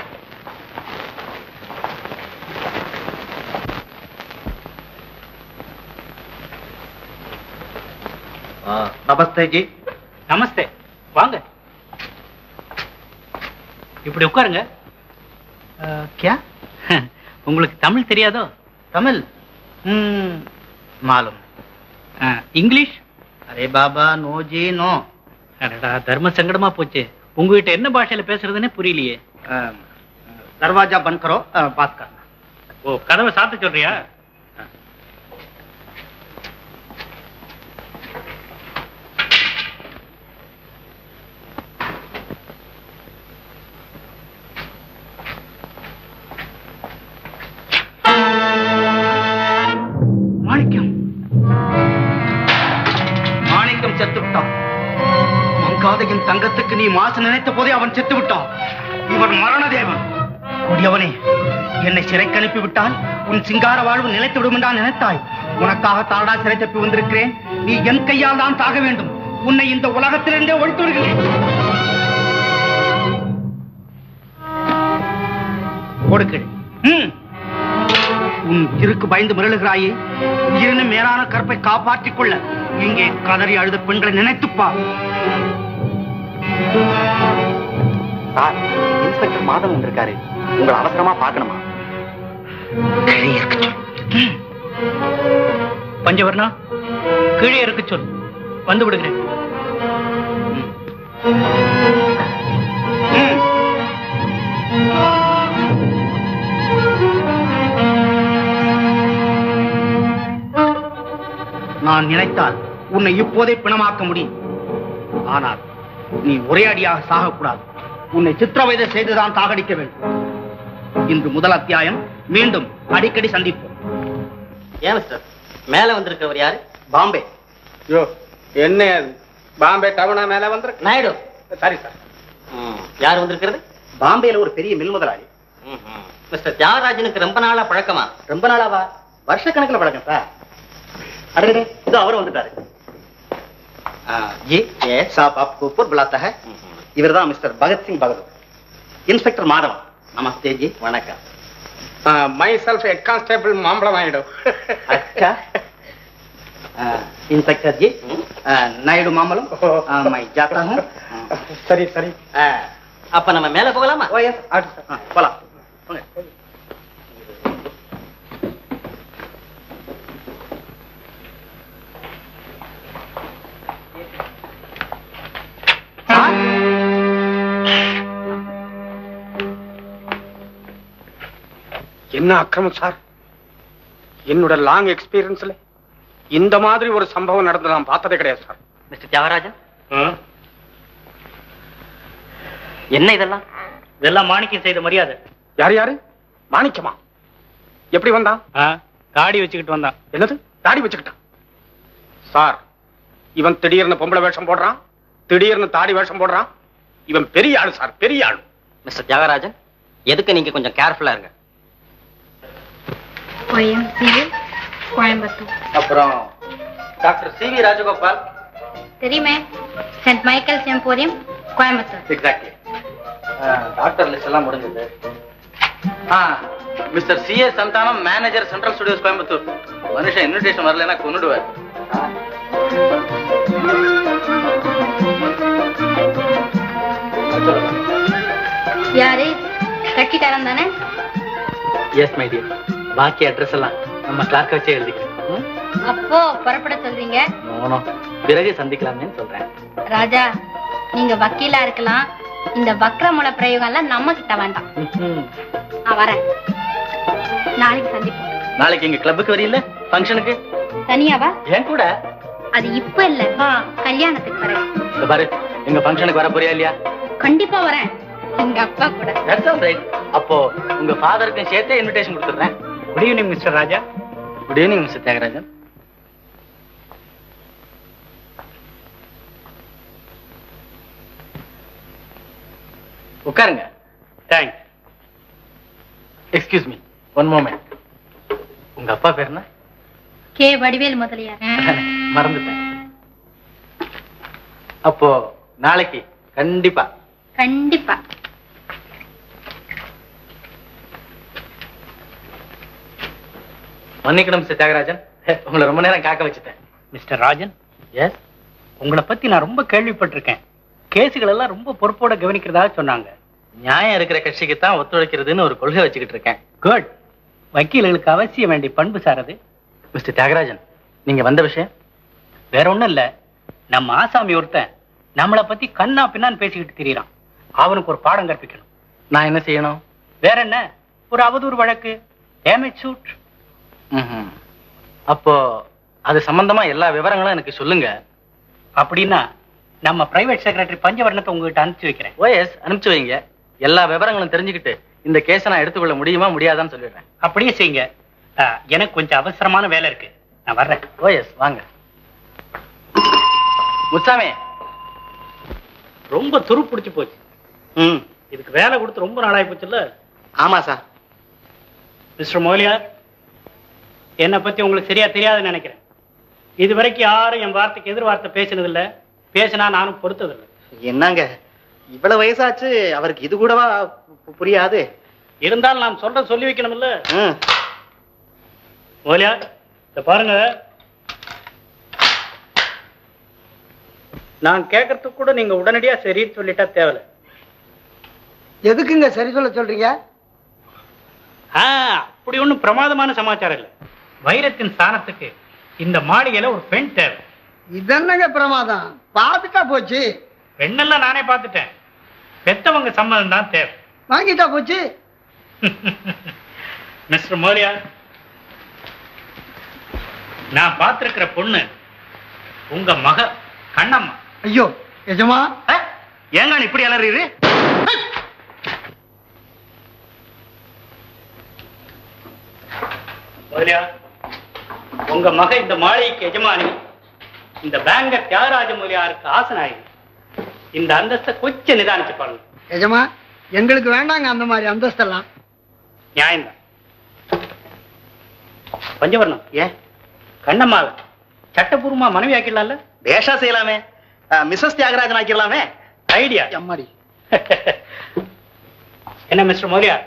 நமஸ்தே ஜி நமஸ்தே வாங்க இப்படி உட்காருங்க கியா உங்களுக்கு தமிழ் தெரியாதோ தமிழ் ம் மாலும் ஆ, இங்கிலீஷ் அரே பாபா நோ ஜி நோ அடடா தர்ம சங்கடமா போச்சு உங்ககிட்ட என்ன பாஷையில பேசுறதுன்னே புரியலையே தர்வாஜா பந்த் கரோ பாத் கர் ஓ கதவை சாத்த சொல்றியா மாணிக்கம் மாணிக்கம் செத்து விட்டான் மங்காதையின் தங்கத்துக்கு நீ மாசு நினைத்த போதே அவன் செத்து விட்டான் இவன் மரண தேவன் கொடியவனே என்னை சிறைக்கு அனுப்பி விட்டால் உன் சிங்கார வாழ்வு நிலைத்து விடும் என்றா நினைத்தாய் உனக்காக தாடா சிறை தப்பி வந்திருக்கிறேன் நீ என் கையால் தான் சாக வேண்டும் உன்னை இந்த உலகத்திலிருந்தே ஒழித்து விடுகிறேன் கொடுக்கிறேன் ம். உன் இருக்கு பயந்து மிரளுகிறாயே உயிரினும் மேலான கற்பை காப்பாற்றிக் கொள்ள இங்கே கதறி அழுத பெண்களை நினைத்துப்பா சார் இன்ஸ்பெக்டர் மாதவன் வந்திருக்காரு உங்களை அவசரமா பார்க்கணுமா பஞ்சவர்ணா கீழே இருக்க சொல் வந்து விடுகிறேன் நான் நினைத்தால் உன்னை இப்போதே பிணமாக்க முடியும் ஆனால் நீ ஒரே அடியாக சாகக்கூடாது உன்னை சித்திரவதை செய்துதான் சாகடிக்க வேண்டும் இன்று முதல் அத்தியாயம் மீண்டும் அடிக்கடி சந்திப்போம் ஏன் மிஸ்டர் மேல வந்திருக்கிறவர் யாரு பாம்பே யோ என்ன அது பாம்பே டவுனா மேல வந்திருக்கு நாயுடு சரி சார் யார் வந்திருக்கிறது பாம்பேல ஒரு பெரிய மில் முதலாளி மிஸ்டர் தியாகராஜனுக்கு ரொம்ப நாளா பழக்கமா ரொம்ப நாளாவா வருஷக்கணக்கில் பழக்கம் சார் அடடே இதோ அவர் வந்துட்டாரு जी साहब आपको ऊपर बुलाता है இவர்தான் மிஸ்டர் பகத் சிங் பகதூர் இன்ஸ்பெக்டர் மாதவன் நமஸ்தே ஜி வணக்கம் மை செல்ஃப் ஹெட் கான்ஸ்டபிள் மாம்பழம் ஆயிடும் அச்சா इंस्पेक्टर जी नायडू मामलूम मैं जाता हूँ சரி சரி அப்ப நம்ம மேல போகலாமா ஓ எஸ் போலாம் என்ன அக்கிரமம் சார் என்னோட லாங் எக்ஸ்பீரியன்ஸ்ல இந்த மாதிரி ஒரு சம்பவம் நடந்து நான் பார்த்ததே கிடையாது சார் மிஸ்டர் தியாகராஜன் என்ன இதெல்லாம் இதெல்லாம் மாணிக்கம் செய்த மரியாதை யார் யாரு மாணிக்கமா எப்படி வந்தான் தாடி வச்சுக்கிட்டு வந்தான் என்னது தாடி வச்சுக்கிட்டான் சார் இவன் திடீர்னு பொம்பளை வேஷம் போடுறான் திடீர்னு தாடி வேஷம் போடுறான் இவன் பெரிய ஆளு சார் பெரிய ஆளு மிஸ்டர் தியாகராஜன் எதுக்கு நீங்க கொஞ்சம் கேர்ஃபுல்லா இருங்க ஒய்எம்சிஏ கோயம்புத்தூர் அப்புறம் டாக்டர் சி வி ராஜகோபால் தெரியுமே Saint Michael's emporium Coimbatore exactly doctor list எல்லாம் முடிஞ்சது ஆ mister C A Santhanam manager Central Studios Coimbatore மனுஷன் இன்விடேஷன் வரலன்னா கொண்டுடுவார் யாரு கட்டிக்காரன் தானே எஸ் மை டியர் பாக்கி அட்ரஸ் எல்லாம் நம்ம கிளார்க்க வச்சே எழுதிக்கிறேன் அப்போ புறப்பட சொல்றீங்க நோ பிறகு சந்திக்கலாமேன்னு சொல்றேன் ராஜா நீங்க வக்கீலா இருக்கலாம் இந்த வக்ரமுல பிரயோகம் எல்லாம் நம்ம கிட்ட வேண்டாம் நான் வரேன் நாளைக்கு சந்திப்போம் நாளைக்கு எங்க கிளப்புக்கு வரீல்ல ஃபங்க்ஷனுக்கு தனியாவா ஏன் கூட அது இப்ப இல்ல கல்யாணத்துக்கு வரேன் இந்த பாரு எங்க ஃபங்க்ஷனுக்கு வர போறியா இல்லையா கண்டிப்பா வரேன் எங்க அப்பா கூட தட்ஸ் ஆல் ரைட் அப்போ உங்க ஃபாதருக்கும் சேர்த்தே இன்விடேஷன் கொடுத்துறேன் good evening mister Raja good evening mister Thiyagarajan உட்காருங்க thanks excuse me one moment உங்க அப்பா பேர் என்ன கே வடிவேல் முதலியார் மறந்துட்டேன் அப்போ நாளைக்கு கண்டிப்பா கண்டிப்பா மன்னிக்கணும் மிஸ்டர் தியாகராஜன் உங்களை ரொம்ப நேரம் காக்க வச்சுட்டேன் மிஸ்டர் ராஜன் எஸ் உங்களை பத்தி நான் ரொம்ப கேள்விப்பட்டிருக்கேன் கேசுகள் எல்லாம் ரொம்ப பொறுப்போட கவனிக்கிறதா சொன்னாங்க நியாயம் இருக்கிற கட்சிக்கு தான் ஒத்துழைக்கிறதுன்னு ஒரு கொள்கை வச்சுக்கிட்டு இருக்கேன் குட் வக்கீல்களுக்கு அவசியம் வேண்டிய பண்பு சாரது மிஸ்டர் தியாகராஜன் நீங்க வந்த விஷயம் வேற ஒண்ணும் இல்ல நம்ம ஆசாமி ஒருத்தன் நம்மளை பத்தி கண்ணா பின்னான்னு பேசிக்கிட்டு திரியறான் அவனுக்கு ஒரு பாடம் கற்பிக்கணும் நான் என்ன செய்யணும் வேற என்ன ஒரு அவதூறு வழக்கு டேமேஜ் சூட் ம்ஹும். அப்போ அது சம்பந்தமா எல்லா விவரங்களும் எனக்கு சொல்லுங்க அப்படின்னா நம்ம பிரைவேட் செக்ரட்டரி பஞ்சவர்ணத்தை உங்ககிட்ட அனுப்பிச்சு வைக்கிறேன் ஓஎஸ் அனுப்பிச்சு வைங்க எல்லா விவரங்களும் தெரிஞ்சுக்கிட்டு இந்த கேஸை நான் எடுத்துக்கொள்ள முடியுமா முடியாதான்னு சொல்லிடுறேன் அப்படியே செய்யுங்க ஆ, எனக்கு கொஞ்சம் அவசரமான வேலை இருக்கு நான் வர்றேன் ஓஎஸ் வாங்க முத்தாமே ரொம்ப துரு பிடிச்சு போச்சு ம் இதுக்கு வேலை கொடுத்து ரொம்ப நாளாகி போச்சுல்ல ஆமா சார் மிஸ்டர் மோலியார் என்னை பத்தி உங்களுக்கு சரியா தெரியாதுன்னு நினைக்கிறேன் இது வரைக்கும் யாரும் என் வார்த்தைக்கு எதிர் வார்த்தை பேசினதில்ல பேசினா நானும் பொறுத்ததில்லை என்னங்க இவ்வளவு வயசாச்சு அவருக்கு இது கூடவா பு- புரியாது இருந்தாலும் நான் சொல்ற சொல்லி வைக்கணும்ல ம் மோலியார் இத பாருங்க நான் கேட்கறதுக்கு கூட நீங்க உடனடியா சரின்னு சொல்லிட்டா தேவையில்ல எதுக்குங்க சரி சொல்ல சொல்றீங்க ஆ, அப்படி ஒண்ணும் பிரமாதமான சமாச்சாரம் இல்ல வைரத்தின் ஸ்தானத்துக்கு இந்த மாளிகையில ஒரு பெண் தேவை இதென்னங்க பிரமாதம் பார்த்துட்டா போச்சு பெண்ணெல்லாம் நானே பார்த்துட்டேன் பெத்தவங்க சம்மதம் தான் தேவை வாங்கிட்டா போச்சு மிஸ்டர் மோரியா நான் பார்த்திருக்கிற பொண்ணு உங்க மக கண்ணம்மா ஐயோ எஜமா ஏங்க இப்படி அலறீரு மோரியா உங்க மக இந்த மாளிகைக்கு எஜமானி இந்த பேங்கர் தியாகராஜ மொழியாருக்கு ஆசனாயி இந்த அந்தஸ்தை கொஞ்சம் நிதானிச்சு பாருங்க எஜமா எங்களுக்கு வேண்டாங்க அந்த மாதிரி அந்தஸ்தெல்லாம் நியாயம்தான் பஞ்சவர்ணம் ஏன் கண்ணம்மாவை சட்டபூர்வமா மனைவி ஆக்கிடலாம்ல பேஷா செய்யலாமே மிஸ்ஸஸ் தியாகராஜன் ஆக்கிடலாமே ஐடியா எம்மாடி என்ன மிஸ்டர் மோரியா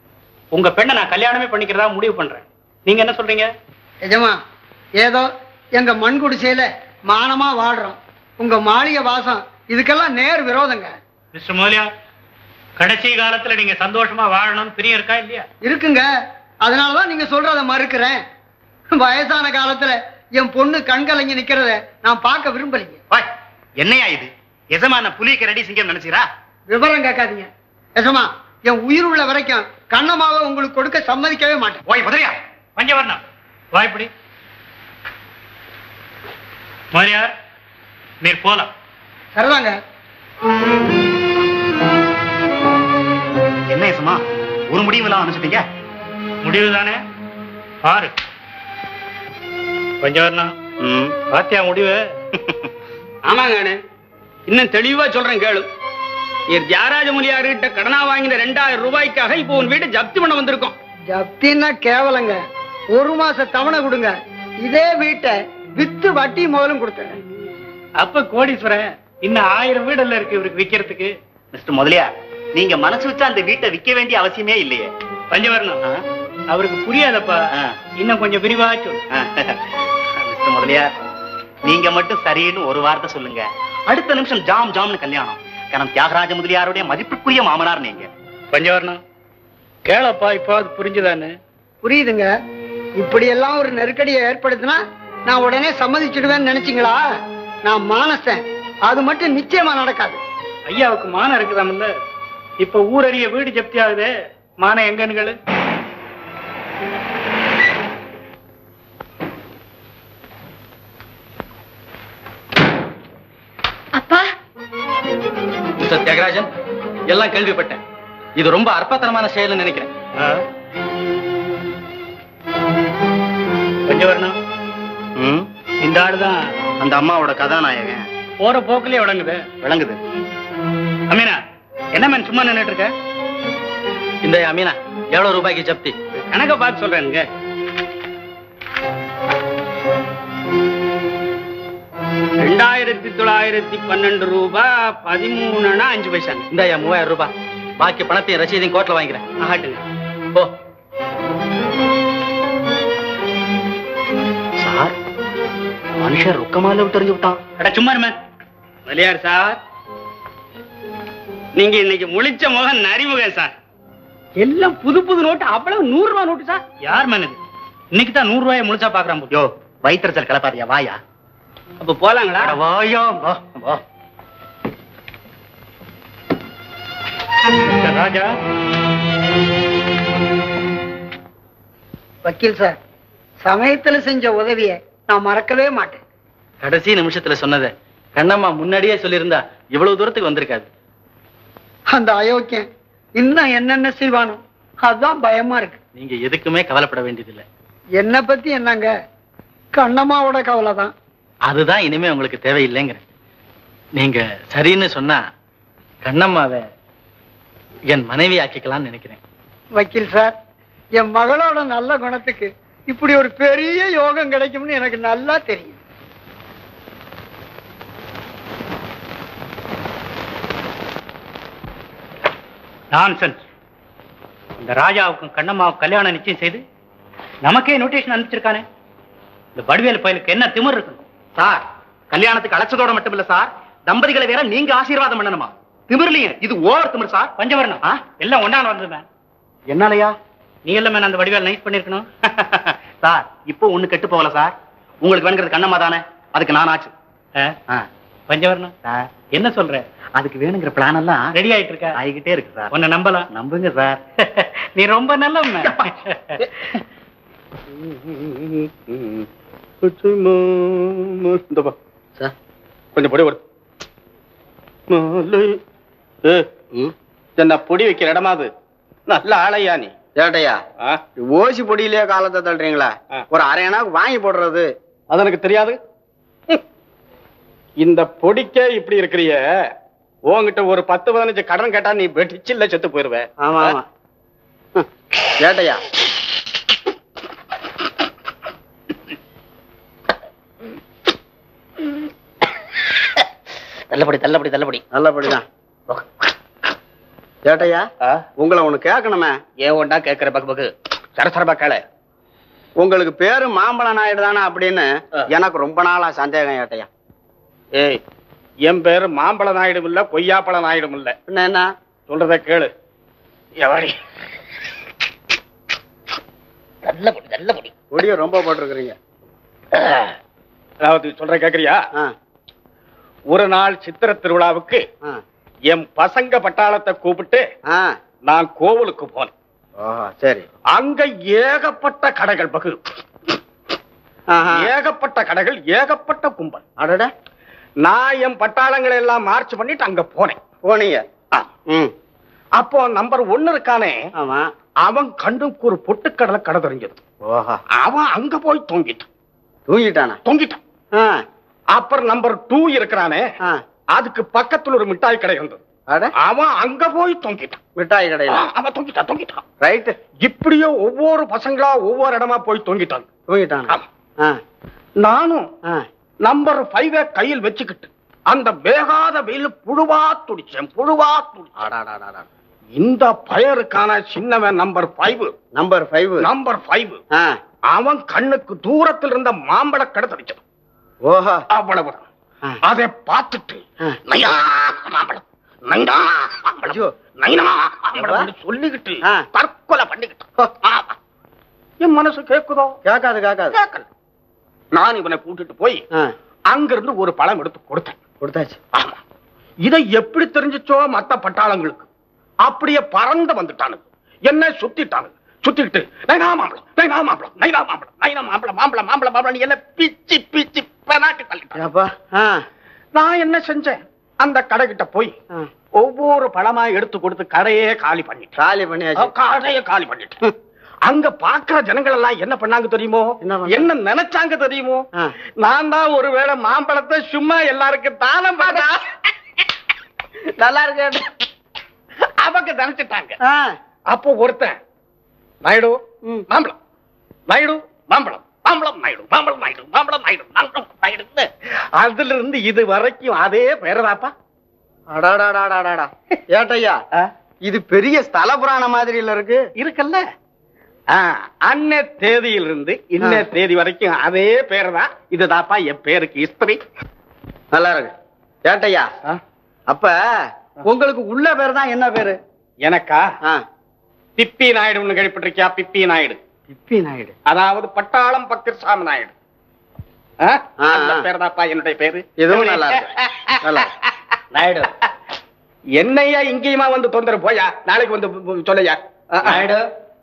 உங்க பெண்ணை நான் கல்யாணமே பண்ணிக்கிறதா முடிவு பண்றேன் நீங்க என்ன சொல்றீங்க எஜமா ஏதோ எங்க மண் குடிசையில மானமா வாழ்றோம் உங்க மாளிகை வாசம் இதுக்கெல்லாம் நேர் விரோதங்க மிஸ்டர் மோலியா கடைசி காலத்துல நீங்க சந்தோஷமா வாழணும்னு பிரியம் இருக்கா இல்லையா இருக்குங்க அதனாலதான் நீங்க சொல்றத மறுக்கிறேன் வயசான காலத்துல என் பொண்ணு கண்கலங்கி நிக்கிறத நான் பார்க்க விரும்பலைங்க வாய் என்னையா இது எசமான புலிக்கு ரெடி சிங்கம் நினைச்சீரா விவரம் கேட்காதீங்க எசமா என் உயிர் உள்ள வரைக்கும் கண்ணமாவை உங்களுக்கு கொடுக்க சம்மதிக்கவே மாட்டேன் ஓய் முதலியா பஞ்சவர்ணம் வாய்ப்படி மரியார் நீர் போலாம் சரிதாங்க என்ன எசமா ஒரு முடிவு இல்லாம அனுப்பிச்சிட்டீங்க முடிவு தானே பாரு பஞ்சவர்ணம் பாத்தியா முடிவு ஆமாங்க அண்ணே. இன்னும் தெளிவா சொல்றேன் கேளு நீர் தியாகராஜ முனியார்கிட்ட கடனா வாங்கின ரெண்டாயிரம் ரூபாய்க்காக இப்போ உன் வீட்டை ஜப்தி பண்ண வந்திருக்கோம் ஜப்தின்னா கேவலங்க ஒரு மாச தவணை கொடுங்க இதே வீட்டை வித்து வட்டி முதலும் கொடுத்துறேன் அப்ப கோடீஸ்வரன் இன்னும் ஆயிரம் வீடல்ல இருக்கு இவருக்கு விக்கிறதுக்கு மிஸ்டர் முதலியா நீங்க மனசு வச்சா அந்த வீட்டை விக்க வேண்டிய அவசியமே இல்லையே பஞ்சவர்ணம் அவருக்கு புரியாதப்பா இன்னும் கொஞ்சம் விரிவா சொல்லு மிஸ்டர் முதலியார் நீங்க மட்டும் சரின்னு ஒரு வார்த்தை சொல்லுங்க அடுத்த நிமிஷம் ஜாம் ஜாம்னு கல்யாணம் காரணம் தியாகராஜ முதலியாருடைய மதிப்புக்குரிய மாமனார் நீங்க பஞ்சவர்ணம் கேளப்பா இப்போ அது புரிஞ்சுதானே புரியுதுங்க இப்படி எல்லாம் ஒரு நெருக்கடியை ஏற்படுத்தினா நான் உடனே சம்மதிச்சிடுவேன்னு நினைச்சீங்களா நான் மானசன் அது மட்டும் நிச்சயமா நடக்காது ஐயாவுக்கு மானம் இருக்குதாமில்ல இப்ப ஊரறிய வீடு ஜப்தி ஆகுதே மானம் எங்கன்னுகளு அப்பா மிஸ்டர் தியாகராஜன் எல்லாம் கேள்விப்பட்டேன் இது ரொம்ப அற்பத்தனமான செயல்னு நினைக்கிறேன் பஞ்சவர்ணம் இந்த ஆளுதான் அந்த அம்மாவோட கதாநாயகன் போற போக்குலயே விளங்குது விளங்குது அமீனா என்ன மேன் சும்மா நின்னுட்டு இருக்க இந்த அமீனா எவ்வளவு ரூபாய்க்கு ஜப்தி கணக்க பார்த்து சொல்றேனுங்க ரெண்டாயிரத்தி தொள்ளாயிரத்தி பன்னெண்டு ரூபாய் பதிமூணு அணா அஞ்சு பைசாங்க இந்த மூவாயிரம் ரூபாய் பாக்கி பணத்தையும் ரசீதையும் கோர்ட்ல வாங்கிக்கிறேன் ஆகட்டுங்க போ சார் மனுஷன் ரொக்கமால தெரிஞ்சு விட்டான் அட சும்மா இருமே மலையார் சார் நீங்க இன்னைக்கு முழிச்ச முகம் நரிமுகம் சார் எல்லாம் புது புது நோட்டு அவ்வளவு நூறு ரூபாய் நோட்டு சார் யார் மேன் இது இன்னைக்கு தான் நூறு ரூபாயை முழுசா பாக்குறான் யோ வயிற்றுச்சல் கலப்பாரியா வாயா அப்ப போலாங்களா அட வாயா வா வா மிஸ்டர் ராஜா வக்கீல் சார் சமயத்துல செஞ்ச உதவிய நான் மறக்கவே மாட்டேன் கடைசி நிமிஷத்துல சொன்னதை கண்ணம்மா முன்னாடியே சொல்லியிருந்தா இவ்வளவு தூரத்துக்கு வந்திருக்காது அந்த அயோக்கியன் இன்னும் என்னென்ன செய்வானோ அதுதான் பயமா இருக்கு நீங்க எதுக்குமே கவலைப்பட வேண்டியதில்லை என்ன பத்தி என்னங்க கண்ணம்மாவோட கவலை தான் அதுதான் இனிமே உங்களுக்கு தேவையில்லைங்கிறேன் நீங்க சரின்னு சொன்னா கண்ணம்மாவை என் மனைவி ஆக்கிக்கலாம்னு நினைக்கிறேன் வக்கீல் சார் என் மகளோட நல்ல குணத்துக்கு இப்படி ஒரு பெரிய யோகம் கிடைக்கும்னு எனக்கு நல்லா தெரியும் நான்சென்ஸ் இந்த ராஜாவுக்கும் கண்ணம்மாவுக்கும் கல்யாணம் நிச்சயம் செய்து நமக்கே நோட்டீஷன் அனுப்பிச்சிருக்கானே இந்த வடிவேல் பயலுக்கு என்ன திமிர் இருக்கு சார் கல்யாணத்துக்கு அழைச்சதோட மட்டும் இல்ல சார் தம்பதிகளை வேற நீங்க ஆசீர்வாதம் பண்ணணுமா திமிர்லயும் இது ஓவர் திமிர் சார் பஞ்சவர்ணம் எல்லாம் ஒன்னால வந்தது மேன் என்னாலயா நீ எல்லாம் மேன் அந்த வடிவேல் நைஸ் பண்ணிருக்கணும் சார் இப்போ ஒண்ணு கெட்டு போகல சார் உங்களுக்கு வேணுங்கிறது கண்ணம்மா தானே அதுக்கு நான் ஆச்சு பஞ்சவர்ணம் சார் என்ன சொல்ற அதுக்கு வேணுங்கிற பிளான் எல்லாம் ரெடி ஆயிட்டு இருக்க ஆகிக்கிட்டே இருக்கு சார் உன்னை நம்பலாம் நம்புங்க சார் நீ ரொம்ப நல்ல சார் கொஞ்சம் பொடி ஒரு என்ன பொடி வைக்கிற இடமா அது நல்ல ஆளையா நீ ஏட்டையா ஓசி பொடியிலேயே காலத்தை தள்ளுறீங்களா ஒரு அரை அணாக்கு வாங்கி போடுறது அது எனக்கு தெரியாது இந்த பொடிக்கே இப்படி இருக்கிறிய உன்கிட்ட ஒரு பத்து பதினஞ்சு கடன் கேட்டா நீ வெட்டிச்சில்ல செத்து போயிருவ ஆமா ஆமா ஏட்டையா தள்ளபடி தள்ளபடி தள்ளபடி நல்லபடிதான் ஏட்டையா உங்களை ஒண்ணு கேட்கணுமே ஏன் ஒண்டா கேக்குற பக்கு பக்கு சரசரபா கேள உங்களுக்கு பேரு மாம்பழ நாயுடு தானே அப்படின்னு எனக்கு ரொம்ப நாளா சந்தேகம் ஏட்டையா ஏய் என் பேரு மாம்பழ நாயுடும் இல்ல கொய்யாப்பழ நாயுடும் இல்ல என்ன சொல்றத கேளு எவடி நல்ல முடி நல்ல முடி கொடிய ரொம்ப போட்டிருக்கிறீங்க அதாவது சொல்ற கேக்குறியா ஒரு நாள் சித்திர திருவிழாவுக்கு என் பசங்க பட்டாளத்தை கூப்பிட்டு நான் கோவிலுக்கு போனேன் சரி அங்க ஏகப்பட்ட கடைகள் பகு ஏகப்பட்ட கடைகள் ஏகப்பட்ட கும்பல் அடட நான் என் பட்டாளங்களை எல்லாம் மார்ச் பண்ணிட்டு அங்க போனேன் போனீங்க அப்போ நம்பர் ஒன்னு இருக்கானே ஆமா அவன் கண்ணுக்கு ஒரு பொட்டுக்கடலை கடை தெரிஞ்சது ஓஹா அவன் அங்க போய் தூங்கிட்டான் தூங்கிட்டானா தொங்கிட்டான் அப்புறம் நம்பர் டூ இருக்கிறானே அதுக்கு பக்கத்துல ஒரு மிட்டாய் கடை இருந்தது அவன் அங்க போய் தொங்கிட்டான் மிட்டாய் கடையில அவன் தொங்கிட்டான் தொங்கிட்டான் ரைட் இப்படியோ ஒவ்வொரு பசங்களா ஒவ்வொரு இடமா போய் தொங்கிட்டாங்க தூங்கிட்டானா நானும் நம்பர் ஃபைவ கையில் வச்சுக்கிட்டு அந்த வேகாத வெயில் புழுவா துடிச்சேன் புழுவா துடிச்சேன் இந்த பயருக்கான சின்னவன் number five number five number five அவன் கண்ணுக்கு தூரத்தில் இருந்த மாம்பழ கடை தெரிச்சது ஓஹா அவ்வளவுதான் அதை பார்த்துட்டு நையா மாம்பழம் நைனா மாம்பழம் நைனா மாம்பழம் சொல்லிக்கிட்டு தற்கொலை பண்ணிக்கிட்டு ஆமா. என் மனசு கேக்குதோ கேட்காது கேட்காது கேட்கல நான் இவனை கூட்டிட்டு போய் அங்கிருந்து ஒரு பழம் எடுத்து கொடுத்தேன் கொடுத்தாச்சு ஆமா இதை எப்படி தெரிஞ்சுச்சோ மத்த பட்டாளங்களுக்கு அப்படியே பறந்து வந்துட்டானுங்க என்ன சுத்திட்டானுங்க சுத்திக்கிட்டு நைனா மாம்பழம் நைனா மாம்பழம் நைனா மாம்பழம் நைனா மாம்பழம் மாம்பழம் மாம்பழம் மாம்பழம் என்ன பிச்சு பிச்சு பெனாட்டி தள்ளிட்டாங்க நான் என்ன செஞ்சேன் அந்த கடைகிட்ட போய் ஒவ்வொரு பழமா எடுத்து கொடுத்து கடையே காலி பண்ணிட்டேன் காலி பண்ணியாச்சு கடையை காலி பண்ணிட்டேன் அங்க பாக்குற ஜனங்கள் எல்லாம் என்ன பண்ணாங்க தெரியுமோ என்ன நினைச்சாங்க தெரியுமோ நான் தான் ஒருவேளை மாம்பழத்தை சும்மா எல்லாருக்கும் தானம் பாடா நல்லா இருக்கு அவங்க நினைச்சிட்டாங்க அப்போ ஒருத்தன் நாயுடு மாம்பழம் நாயுடு மாம்பழம் மாம்பழம் நாயுடு மாம்பழம் நாயுடு மாம்பழம் நாயுடு மாம்பழம் நாயுடு அதுல இருந்து இது வரைக்கும் அதே பேரதாப்பா அடாடாடாடாடா ஏட்டையா இது பெரிய ஸ்தல புராணம் மாதிரி இல்ல இருக்கு இருக்குல்ல அன்ன தேதியிலிருந்து இன்ன தேதி வரைக்கும் அதே பேர் தான் இதுதாப்பா என் பேருக்கு ஹிஸ்டரி நல்லா இருக்கு ஏட்டையா அப்ப உங்களுக்கு உள்ள பேர் தான் என்ன பேரு எனக்கா பிப்பி நாயுடுன்னு கேள்விப்பட்டிருக்கியா பிப்பி நாயுடு பிப்பி நாயுடு அதாவது பட்டாளம் பக்கிரசாமி நாயுடு ஆ? அந்த பேர் தான்ப்பா என்னுடைய பேரு இதுவும் நல்லா இருக்கு நல்லா இருக்கு. நாயுடு என்னையா இங்கேயுமா வந்து தொந்தரவு போயா நாளைக்கு வந்து பு- பு- சொல்லையா நாயுடு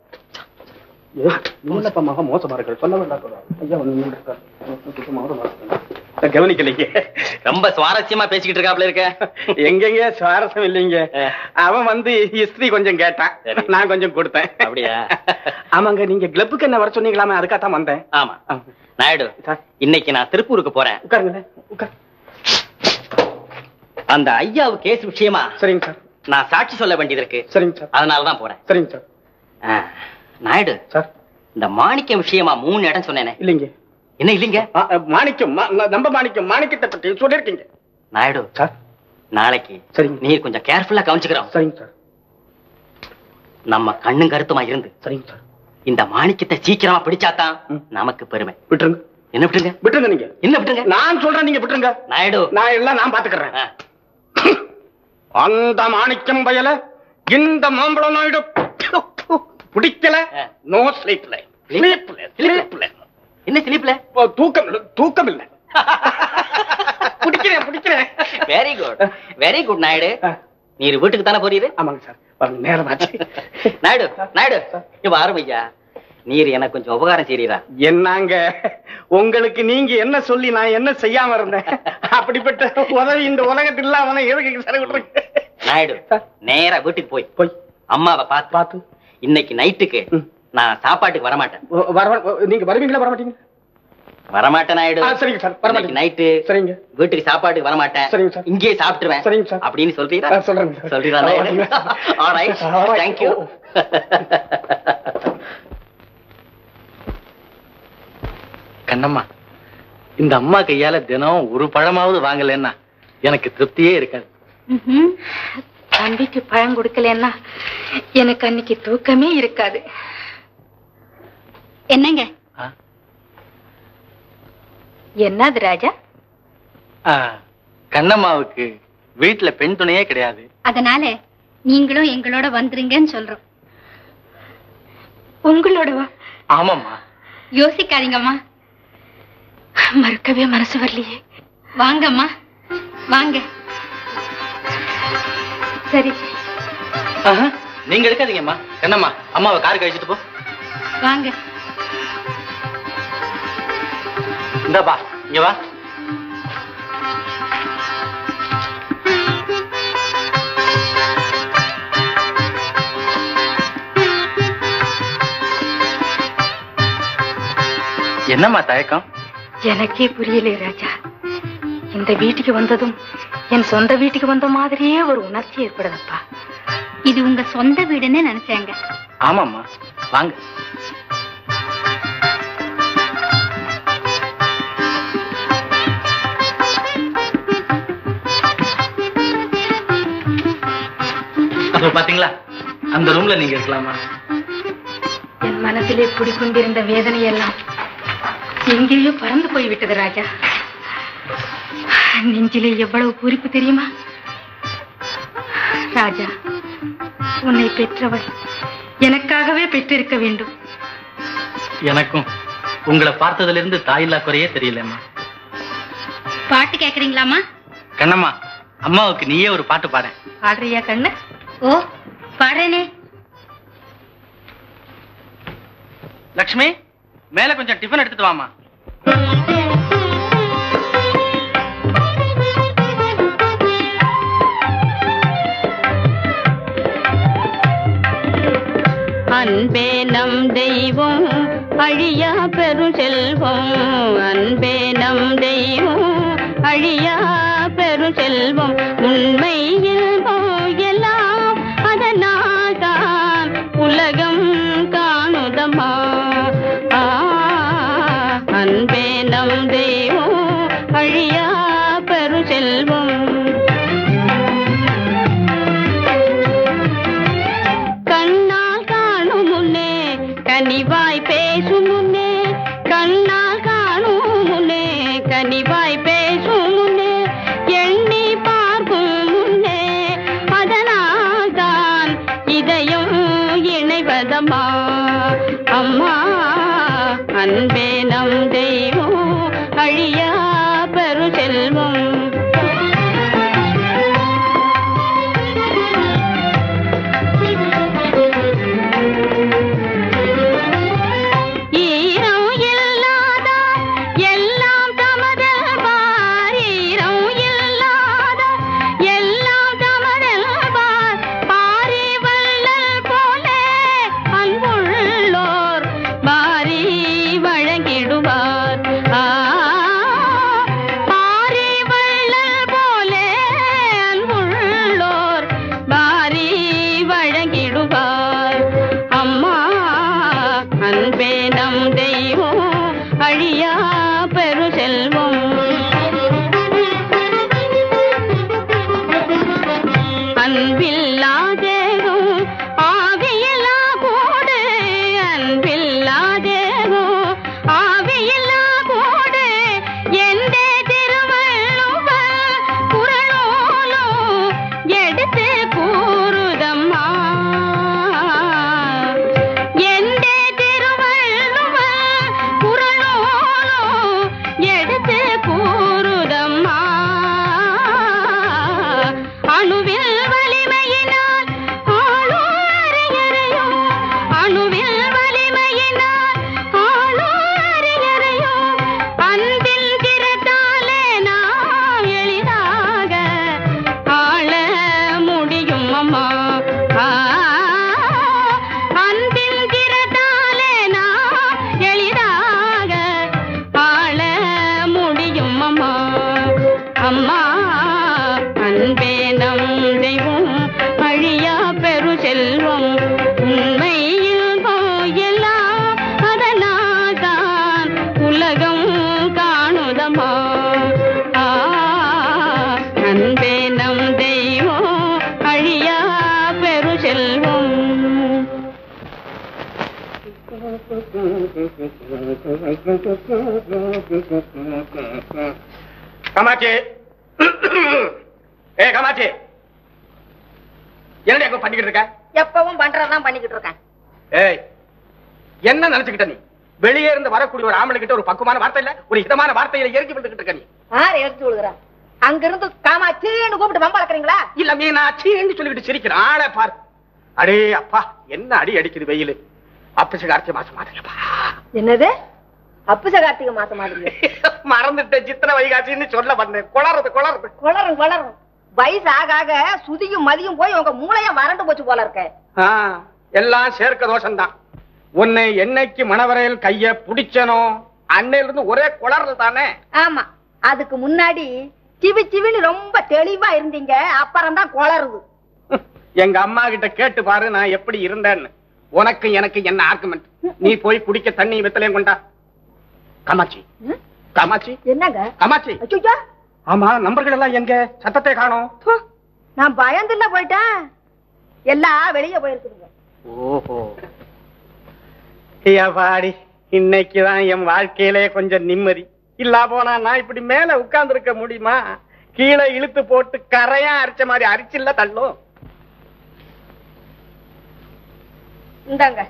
நீலப்பா மக மோசமா இருக்கு சொல்ல வேண்டாம் சொல்ல. ஐயா வந்து நின்னுட்டு இருக்காரு. சுத்தமா வர மாட்டேங்குது. கவனிக்கலைங்க ரொம்ப சுவாரஸ்யமா பேசிக்கிட்டு இருக்காப்ல இருக்க எங்கெங்க சுவாரஸ்யம் இல்லைங்க அவன் வந்து ஹிஸ்டரி கொஞ்சம் கேட்டான் நான் கொஞ்சம் கொடுத்தேன் அப்படியா ஆமாங்க நீங்க கிளப்புக்கு என்ன வர சொன்னீங்களாமே அதுக்காகத்தான் வந்தேன் ஆமா நாயுடு இன்னைக்கு நான் திருப்பூருக்கு போறேன் உட்காருங்க உட்கார் அந்த ஐயாவு கேஸ் விஷயமா சரிங்க சார் நான் சாட்சி சொல்ல வேண்டியது இருக்கு சரிங்க சார் அதனால தான் போறேன் சரிங்க சார் ஆ, நாயுடு சார் இந்த மாணிக்கம் விஷயமா மூணு இடம் சொன்னேனே இல்லைங்க என்ன இல்லைங்க ஆ, ஆ, மாணிக்கம் மா- ந- நம்ம மாணிக்கம் மாணிக்கத்தை பற்றி சொல்லிருக்கீங்க நாயுடு சார் நாளைக்கு நீ கொஞ்சம் கேர்ஃபுல்லா கவனிச்சுக்கிறோம் சரிங்க சார் நம்ம கண்ணும் கருத்துமா இருந்து சரிங்க சார் இந்த மாணிக்கத்தை சீக்கிரமா பிடிச்சாதான் நமக்கு பெருமை விட்டுருங்க என்ன விட்டுருங்க விட்டுருங்க நீங்க என்ன விட்டுருங்க நான் சொல்றேன் நீங்க விட்டுருங்க நாயுடு நான் எல்லாம் நான் பாத்துக்கிறேன் அந்த மாணிக்கம் பயல இந்த மாம்பழம் நாயுடு பிடிக்கல நோ ஸ்லீப்ல ஸ்லீப்ல ஸ்லீப்ல என்ன ஸ்லீப்ல தூக்கம் இல்ல தூக்கம் இல்ல பிடிக்கிறேன் பிடிக்கிறேன் very good very good Naidu நீர் வீட்டுக்கு தானே போறீரு ஆமாங்க சார் நேரம் ஆச்சு நாயுடு நாயுடு இவ ஆரம்பிச்சா நீர் எனக்கு கொஞ்சம் உபகாரம் செய்றீரா என்னங்க உங்களுக்கு நீங்க என்ன சொல்லி நான் என்ன செய்யாம இருந்தேன் அப்படிப்பட்ட உதவி இந்த உலகத்தில் இல்லாம எதுக்கு சார் விட்டுருக்கு நாயுடு நேரா வீட்டுக்கு போய் போய் அம்மாவை பார்த்து பார்த்து இன்னைக்கு நைட்டுக்கு நான் சாப்பாட்டுக்கு வரமாட்டேன் வர நீங்க வருவீங்களா வர மாட்டீங்க வரமாட்டேன் நாயுடு ஆ, சரிங்க சார் வரமாட்டீங்க நைட்டு சரிங்க வீட்டுக்கு சாப்பாட்டுக்கு வரமாட்டேன் சரிங்க சார் இங்கேயே சாப்பிட்டுருவேன் சரிங்க சார் அப்படின்னு சொல்றீரா ஆ, சொல்றேங்க சார். சொல்றீரா ஆ, நாயுடு வரீங்க. Alright All right. Thank you Kannamma இந்த அம்மா கையால தினம் ஒரு பழமாவது வாங்கலைன்னா எனக்கு திருப்தியே இருக்காது ம்ஹும். தம்பிக்கு பழம் கொடுக்கலன்னா எனக்கு அன்னைக்கு தூக்கமே இருக்காது என்னங்க என்னது ராஜா ஆ, கண்ணம்மாவுக்கு வீட்டுல பெண் துணையே கிடையாது அதனால நீங்களும் எங்களோட வந்துருங்கன்னு சொல்றோம் உங்களோடவா ஆமாம்மா யோசிக்காதீங்கம்மா மறுக்கவே மனசு வரலையே வாங்கம்மா வாங்க சரி ஆஹா, நீங்க எடுக்காதீங்கம்மா கண்ணம்மா அம்மாவை காருக்கு அழைச்சிட்டு போ வாங்க இந்தாப்பா இங்க வா என்னம்மா தயக்கம் எனக்கே புரியல ராஜா இந்த வீட்டுக்கு வந்ததும் என் சொந்த வீட்டுக்கு வந்த மாதிரியே ஒரு உணர்ச்சி ஏற்படுதப்பா இது உங்க சொந்த வீடுன்னு நினைச்சேங்க ஆமாம்மா வாங்க அப்ப பாத்தீங்களா அந்த ரூம்ல நீங்க இருக்கலாமா என் மனதிலே குடிக்கொண்டிருந்த வேதனை எல்லாம் எங்கேயோ பறந்து போய்விட்டது ராஜா நெஞ்சிலே எவ்வளவு பூரிப்பு தெரியுமா ராஜா உன்னை பெற்றவள் எனக்காகவே பெற்றிருக்க வேண்டும் எனக்கும் உங்களை பார்த்ததுல இருந்து தாயில்லா குறையே தெரியலம்மா பாட்டு கேக்குறீங்களாமா கண்ணம்மா அம்மாவுக்கு நீயே ஒரு பாட்டு பாட பாடுறியா கண்ணு ஓ பாடுறேனே லக்ஷ்மி மேல கொஞ்சம் டிஃபன் எடுத்துட்டு வாமா அன்பே நம் தெய்வம் அழியா பெரும் செல்வம் அன்பே நம் தெய்வம் அழியா பெரும் செல்வம் உண்மை இல்பம் எல்லாம் அதனால் தான் உலகம் காணுதமா ஆ, அன்பே நம் தெய்வம் அழியா பெரும் செல்வம் கண்ணால் காணும் முன்னே கனிவாய் பேசும் முன்னே கண்ணால் காணும் முன்னே கனிவாய் பேசும் முன்னே எண்ணி பார்க்கும் முன்னே அதனால் தான் இதயம் இணைவதம்மா அம்மா அன்பே நம் தெய்வம் அழியா பெரு செல்வம் ஈரம் இல்லாத எல்லாம் தமதல் பார் ஈரம் இல்லாத எல்லாம் தமதல் பார் பாரி வள்ளல் போல அன்புள்ளோர் பாரி வழங்கிடுவார் ஆ, பாரி வள்ளல் போல அன்புள்ளோர் பாரி வழங்கிடுவார் அம்மா அன்பே நம் தெய்வம் அழியா பெரு செல்வம் அன்பில்லாதேகும் ஆவியில்லா கூடு அன்பில்லாதேகும் ஆவியில்லா கூடு எந்தே திருவள்ளுவர் குரலோலும் எடுத்து கூறுதம்மா எந்தே திருவள்ளுவர் குரலோலும் எடுத்து கூறுதம்மா அணுவில் வலிமையினால் ஆளும் அறிஞரையும் அணுவில் வலிமையினால் ஆளும் அறிஞரையும் அன்பில் திறத்தாலே நாம் எளிதாக ஆள முடியும் அம்மா ஆ, அன்பில் திறத்தாலே நாம் எளிதாக ஆள முடியும் அம்மா அம்மா அன்பே நம் தெய்வம் அழியா பெரு செல்வம் உண்மையில் எல்லாம் அதனால்தான் உலகம் காணுதமா ஆ, அன்பே நம் தெய்வம் அழியா பெரு செல்வம் காமாட்சி ஏ காமாட்சி என்னடி அங்க பண்ணிக்கிட்டு இருக்க எப்பவும் பண்றதுதான் பண்ணிக்கிட்டு இருக்கேன் ஏய் என்ன நினைச்சுக்கிட்ட நீ வெளியே இருந்து வரக்கூடிய ஒரு ஆம்பளை கிட்ட ஒரு பக்குவமான வார்த்தை இல்ல ஒரு இதமான வார்த்தையில இறக்கி விட்டுக்கிட்டு இருக்க நீ யார் எடுத்து விழுகிறா அங்க இருந்து காமாச்சின்னு கூப்பிட்டு வம்பளக்குறீங்களா இல்ல மீனாட்சின்னு சொல்லிக்கிட்டு சிரிக்கிறான் ஆளை பார் அடே அப்பா என்ன அடி அடிக்குது வெயில் அப்பசி கார்த்திகை மாசம் மாதிரிப்பா என்னது அப்புச கார்த்திகை மாசம் மாதிரி மறந்துட்டேன் சித்திர வைகாசின்னு சொல்ல வந்தேன் குளறது குளறது குளரும் குளரும் வயசு ஆக ஆக சுதியும் மதியும் போய் உங்க மூளையா வறண்டு போச்சு போல இருக்க ஆ, எல்லாம் சேர்க்க தோஷம்தான் உன்னை என்னைக்கு மணவரையில் கைய புடிச்சனோ அன்னையில இருந்து ஒரே குளறது தானே ஆமா அதுக்கு முன்னாடி சிவி சிவின்னு ரொம்ப தெளிவா இருந்தீங்க அப்புறம் தான் குளருது எங்க அம்மா கிட்ட கேட்டு பாரு நான் எப்படி இருந்தேன்னு உனக்கு எனக்கு என்ன ஆர்குமெண்ட் நீ போய் குடிக்க தண்ணி வெத்தலையும் கொண்டா காமாட்சி காமாட்சி என்னங்க காமாட்சி அச்சோ ஆமா நம்பர்கள் எல்லாம் எங்க சத்தத்தை காணோம் நான் பயந்துல போயிட்டேன் எல்லாம் வெளியே போயிருக்குதுங்க ஓஹோ ஐயா பாடி இன்னைக்குதான் என் வாழ்க்கையிலே கொஞ்சம் நிம்மதி இல்லா போனா நான் இப்படி மேல உட்கார்ந்து இருக்க முடியுமா கீழே இழுத்து போட்டு கரையா அரிச்ச மாதிரி அரிச்சில்ல தள்ளும் இந்தாங்க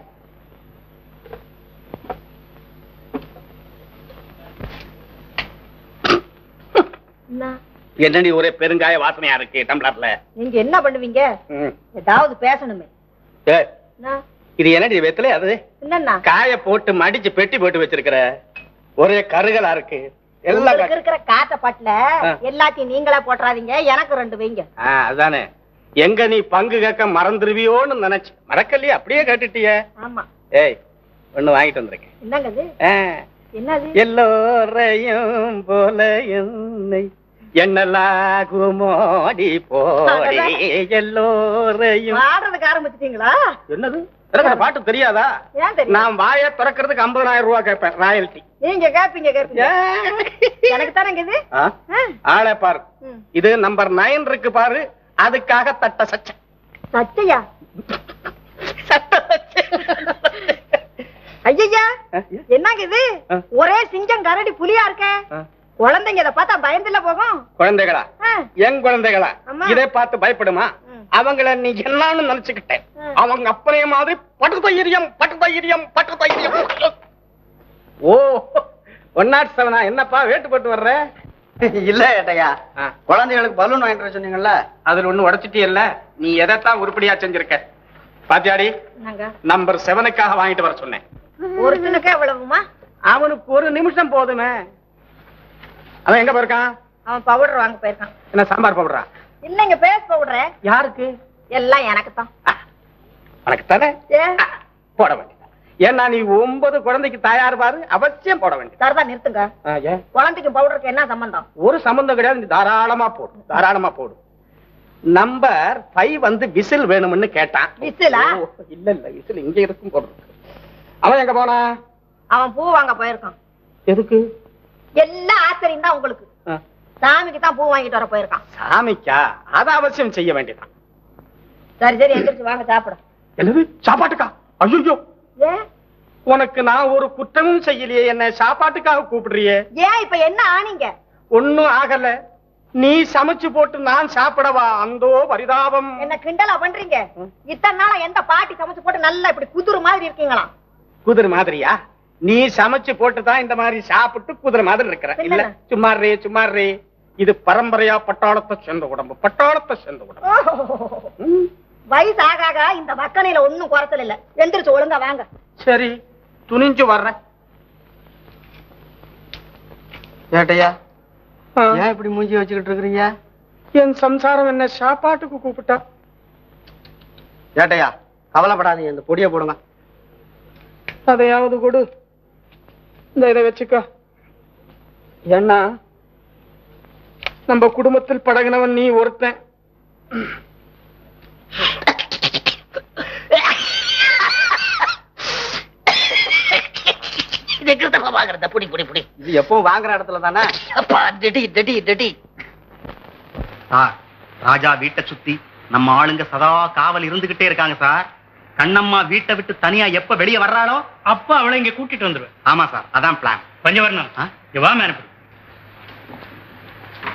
என்ன? என்னடி ஒரே பெருங்காய வாசனையா இருக்கு டம்ளர்ல நீங்க என்ன பண்ணுவீங்க ம். ஏதாவது பேசணுமே ஏய், என்ன? இது என்னடி வெத்தலை அது என்னன்னா காய போட்டு மடிச்சு பெட்டி போட்டு வச்சிருக்கிற ஒரே கருகலா இருக்கு எல்லாம் உங்களுக்கு கா- இருக்கிற காத்த பாட்டுல ஆ. எல்லாத்தையும் நீங்களா போட்டுறாதீங்க எனக்கு ரெண்டு வைங்க ஆ, அதானே எங்க நீ பங்கு கேட்க மறந்துருவியோன்னு நினைச்சு மறக்கலையே அப்படியே கேட்டுட்டியே ஆமா ஏய் ஒண்ணு வாங்கிட்டு வந்திருக்கேன் என்னங்க இது ஆ, என்னது எல்லோரையும் போல என்னை எண்ணலாகுமோடி போடி எல்லோரையும் பாடுறதுக்கு ஆரம்பிச்சிட்டீங்களா என்னது எனக்கு அந்த பாட்டு தெரியாதா ஏன் தெரியும் நான் வாயை திறக்கிறதுக்கு 50000 ரூபாய் கேட்பேன் ராயல்டி நீங்க கேப்பீங்க கேப்பீங்க எனக்கு தானே இது ஆளை பாரு இது நம்பர் நைன் இருக்கு பாரு அதுக்காக தட்ட சச்ச சச்சையா ஐயா என்னங்க இது ஒரே சிங்கம் கரடி புலியா இருக்க குழந்தைங்க இதை பார்த்தா பயந்துல போகும் குழந்தைகளா ஆ. என் குழந்தைகளா ஆமா. இதை பார்த்து பயப்படுமா அவங்கள நீ என்னன்னு நினைச்சுக்கிட்டேன் அவங்க அப்பனைய மாதிரி பட்டு தைரியம் பட்டு தைரியம் பட்டு தைரியம் ஓ ஒன் நாட் செவனா என்னப்பா வேட்டு போட்டு வர்ற இல்ல ஏட்டையா குழந்தைகளுக்கு பலூன் வாங்கிட்டு வர சொன்னீங்கல்ல அதுல ஒண்ணு உடைச்சிட்டியல்ல நீ எதைத்தான் உருப்படியா செஞ்சிருக்க பாத்தியாடி என்னங்க நம்பர் செவனுக்காக வாங்கிட்டு வர சொன்னேன் ஒரு சின்னக்கே எவ்வளவுமா அவனுக்கு ஒரு நிமிஷம் போதுமே அவன் எங்க போயிருக்கான் அவன் பவுடர் வாங்க போயிருக்கான் என்ன சாம்பார் பவுடரா இல்லைங்க பேஸ் பவுடர் யாருக்கு எல்லாம் எனக்கு தான் உனக்கு தானே போட வேண்டியது ஏன்னா நீ ஒன்பது குழந்தைக்கு தயார் பாரு அவசியம் போட வேண்டியது சரிதான் நிறுத்துங்க ஆ, ஏன் குழந்தைக்கு பவுடருக்கு என்ன சம்பந்தம் ஒரு சம்பந்தம் கிடையாது நீ தாராளமா போடு தாராளமா போடு நம்பர் ஃபைவ் வந்து விசில் வேணும்னு கேட்டான் விசிலா? ஓ, இல்ல இல்ல விசில் இங்க இருக்கும் போல இருக்கு. அவன் எங்க போனா அவன் பூ வாங்க போயிருக்கான் எதுக்கு எல்லாம் ஆச்சரியம் தான் உங்களுக்கு ஆ. சாமிக்கு தான் பூ வாங்கிட்டு வர போயிருக்கான் சாமிக்கா அத அவசியம் செய்ய வேண்டியதான் சரி சரி எந்திரிச்சு வாங்க சாப்பிட என்னது சாப்பாட்டுக்கா ஐயோ ஏன் உனக்கு நான் ஒரு குற்றமும் செய்யலையே என்ன சாப்பாட்டுக்காக கூப்பிடுறியே ஏன் இப்ப என்ன ஆனீங்க ஒண்ணும் ஆகல நீ சமைச்சு போட்டு நான் சாப்பிடவா அந்தோ பரிதாபம் என்ன கிண்டலா பண்றீங்க இத்தனை நாளா எந்த பாட்டி சமைச்சு போட்டு நல்லா இப்படி குதுறு மாதிரி இருக்கீங்களாம் குதிரை மாதிரியா நீ சமைச்சு போட்டு தான் இந்த மாதிரி சாப்பிட்டு குதிரை மாதிரி இருக்கிற இல்ல சும்மாறே சும்மாறே இது பரம்பரையா பட்டாளத்தை சேர்ந்த உடம்பு பட்டாளத்தை சேர்ந்த உடம்பு வயசு ஆக ஆக இந்த வக்கனையில ஒண்ணும் குறைச்சல் இல்ல எந்திரிச்சு ஒழுங்கா வாங்க சரி துணிஞ்சு வர்றேன் ஏட்டையா ஏன் இப்படி மூஞ்சி வச்சுக்கிட்டு இருக்கிறீங்க என் சம்சாரம் என்ன சாப்பாட்டுக்கு கூப்பிட்டா ஏட்டையா கவலைப்படாதீங்க இந்த பொடியை போடுங்க அதையாவது கொடு இந்த இதை வச்சுக்கோ ஏன்னா நம்ம குடும்பத்தில் பழகினவன் நீ ஒருத்தன் இது கிருத்தமா வாங்குறத புடி புடி புடி இது எப்பவும் வாங்குற இடத்துல தானே அப்பா daddy daddy daddy sir Raja வீட்டை சுத்தி நம்ம ஆளுங்க சதா காவல் இருந்துகிட்டே இருக்காங்க சார் கண்ணம்மா வீட்டை விட்டு தனியா எப்ப வெளியே வர்றாளோ அப்ப அவளை இங்க கூட்டிட்டு வந்துருவேன் ஆமா சார் அதான் பிளான் பஞ்சவர்ணம் இங்க வா மேனப்பு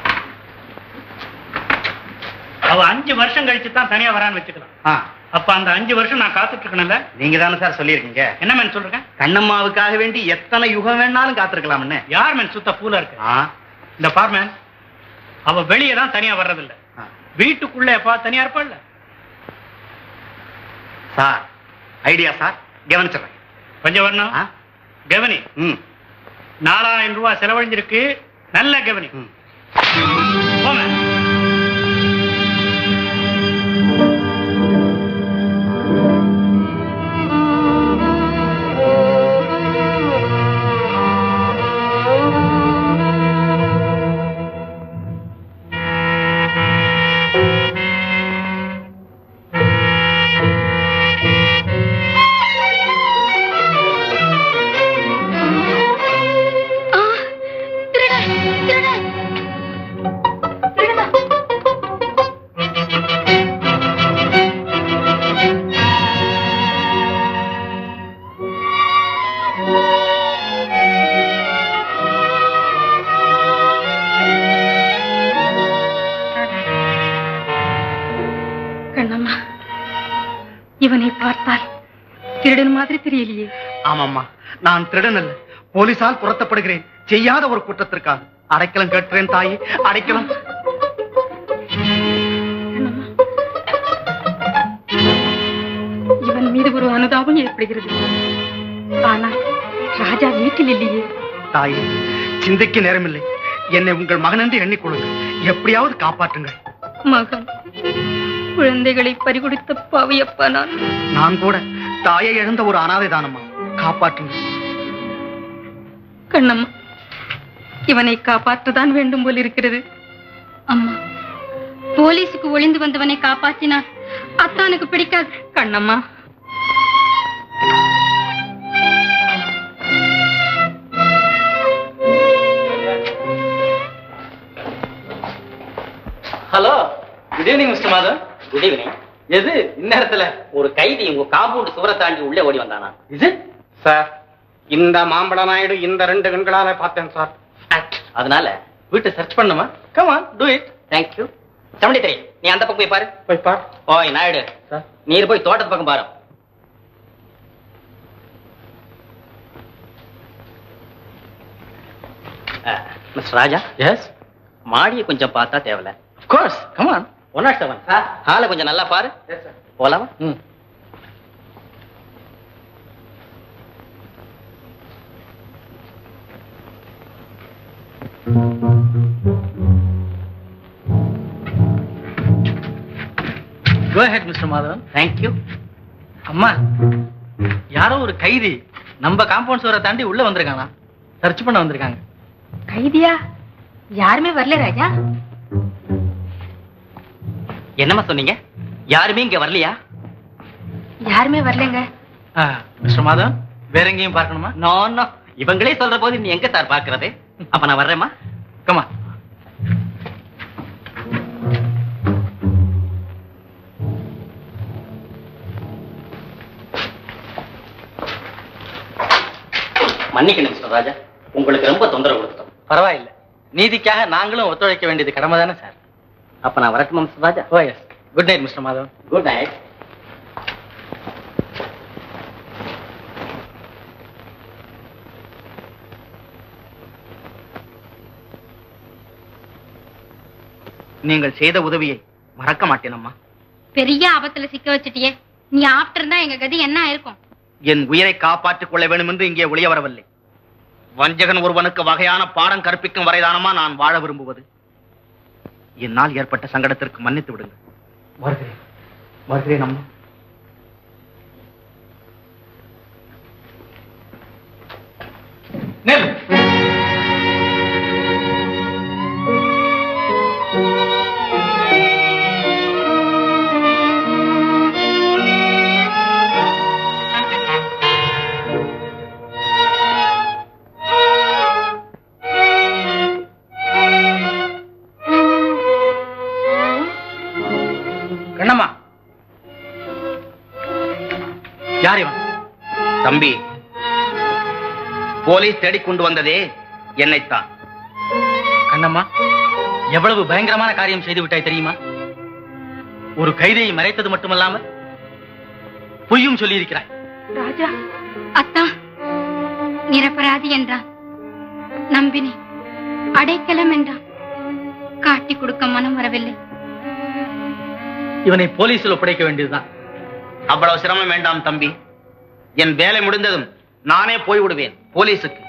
அவ அஞ்சு வருஷம் கழிச்சு தான் தனியா வரான்னு வச்சுக்கலாம் ஆ, அப்ப அந்த அஞ்சு வருஷம் நான் காத்துட்டு இருக்கணும்ல நீங்க தானே சார் சொல்லியிருக்கீங்க என்ன மேன் சொல்றேன் கண்ணம்மாவுக்காக வேண்டி எத்தனை யுகம் வேணாலும் காத்திருக்கலாம்னு யார் மேன் சுத்த பூலா இருக்கு ஆ, இந்த பார் மேன் அவ வெளியே தான் தனியா வர்றதில்ல வீட்டுக்குள்ள எப்பா தனியா இருப்பாள்ல சார் ஐடியா சார் கவனிச்சிடுறேன் பஞ்சவர்ணம் கவனி ம் நாலாயிரம் ரூபாய் செலவழிஞ்சிருக்கு நல்ல கவனி போ மேன். கண்ணம்மா இவனை பார்த்தால் திருடன் மாதிரி தெரியலையே ஆமாம்மா நான் திருடன் அல்ல போலீசால் துரத்தப்படுகிறேன் செய்யாத ஒரு குற்றத்திற்காக அடைக்கலம் கேட்கிறேன் தாயே அடைக்கலம் இவன் மீது ஒரு அனுதாபம் ஏற்படுகிறது ஆனால் ராஜா வீட்டில் இல்லையே தாயே சிந்தைக்கு நேரமில்லை என்னை உங்கள் மகன் என்று எண்ணிக்கொள்ளுங்கள் எப்படியாவது காப்பாற்றுங்கள் மகன் குழந்தைகளை பறிகொடுத்த பாவியப்பா நான் நான் கூட தாயை இழந்த ஒரு அனாதை தானம்மா காப்பாற்றுங்கள் கண்ணம்மா இவனை காப்பாற்றதான் வேண்டும் போல் இருக்கிறது அம்மா போலீஸுக்கு ஒளிந்து வந்தவனை காப்பாற்றினா அத்தானுக்கு பிடிக்காது Kannamma hello good evening mister Madhav good evening எது இந்நேரத்துல ஒரு கைதி உங்க காம்பவுண்ட் சுவரை தாண்டி உள்ளே ஓடி வந்தானா இது சார் இந்த மாம்பழ நாயுடு இந்த ரெண்டு கண்களால பார்த்தேன் சார் அதனால வீட்டை சர்ச் பண்ணுமா come on do it thank you seventy three நீ அந்த பக்கம் போய் பாரு போய் பார் ஓய் நாயுடு நீர் போய் தோட்டத்து பக்கம் பாரு மிஸ்டர் ராஜா எஸ் மாடியை கொஞ்சம் பார்த்தா தேவையில்ல course come on one nought seven ஹாலை கொஞ்சம் நல்லா பாரு போலாமா ம் go ahead mister Madhavan thank you அம்மா யாரோ ஒரு கைதி நம்ம காம்பவுண்ட் சுவரை தாண்டி உள்ள வந்திருக்கானா சர்ச் பண்ண வந்திருக்காங்க கைதியா யாருமே வரல ராஜா என்னம்மா சொன்னீங்க யாருமே இங்க வரலையா யாருமே வரலங்க மிஸ்டர் மாதவன் வேற எங்கேயும் பார்க்கணுமா நோ நோ இவங்களே சொல்ற போது நீ எங்க சார் பாக்குறது அப்ப நான் வர்றேம்மா கமா மன்னிக்கணும் மிஸ்டர் ராஜா உங்களுக்கு ரொம்ப தொந்தரவு கொடுத்தோம் பரவாயில்லை நீதிக்காக நாங்களும் ஒத்துழைக்க வேண்டியது கடமை தானே சார் அப்ப நான் வரட்டுமா mister Raja oh yes good night mister Madhavan good night நீங்கள் செய்த உதவியை மறக்க மாட்டேன் அம்மா பெரிய ஆபத்துல சிக்க வச்சிட்டியே நீ ஆப்டர் இருந்தா எங்க கதி என்ன இருக்கும் என் உயிரை காப்பாற்றிக் கொள்ள வேண்டும் என்று இங்கே ஒளிய வரவில்லை வஞ்சகன் ஒருவனுக்கு வகையான பாடம் கற்பிக்கும் வரைதானமா நான் வாழ விரும்புவது என்னால் ஏற்பட்ட சங்கடத்திற்கு மன்னித்து விடுங்கள் வருகிறேன் வருகிறேன் அம்மா நெல் கண்ணம்மா யார் இவன் தம்பி போலீஸ் தேடிக்கொண்டு வந்ததே என்னைத்தான் கண்ணம்மா எவ்வளவு பயங்கரமான காரியம் செய்து விட்டாய் தெரியுமா ஒரு கைதியை மறைத்தது மட்டுமல்லாமல் பொய்யும் சொல்லியிருக்கிறாய் ராஜா அத்தா நிரபராதி என்றான் நம்பினேன் அடைக்கலம் என்றான் காட்டி கொடுக்க மனம் வரவில்லை இவனை போலீசில் ஒப்படைக்க வேண்டியதுதான் அவ்வளவு சிரமம் வேண்டாம் தம்பி என் வேலை முடிந்ததும் நானே போய் விடுவேன் போலீஸுக்கு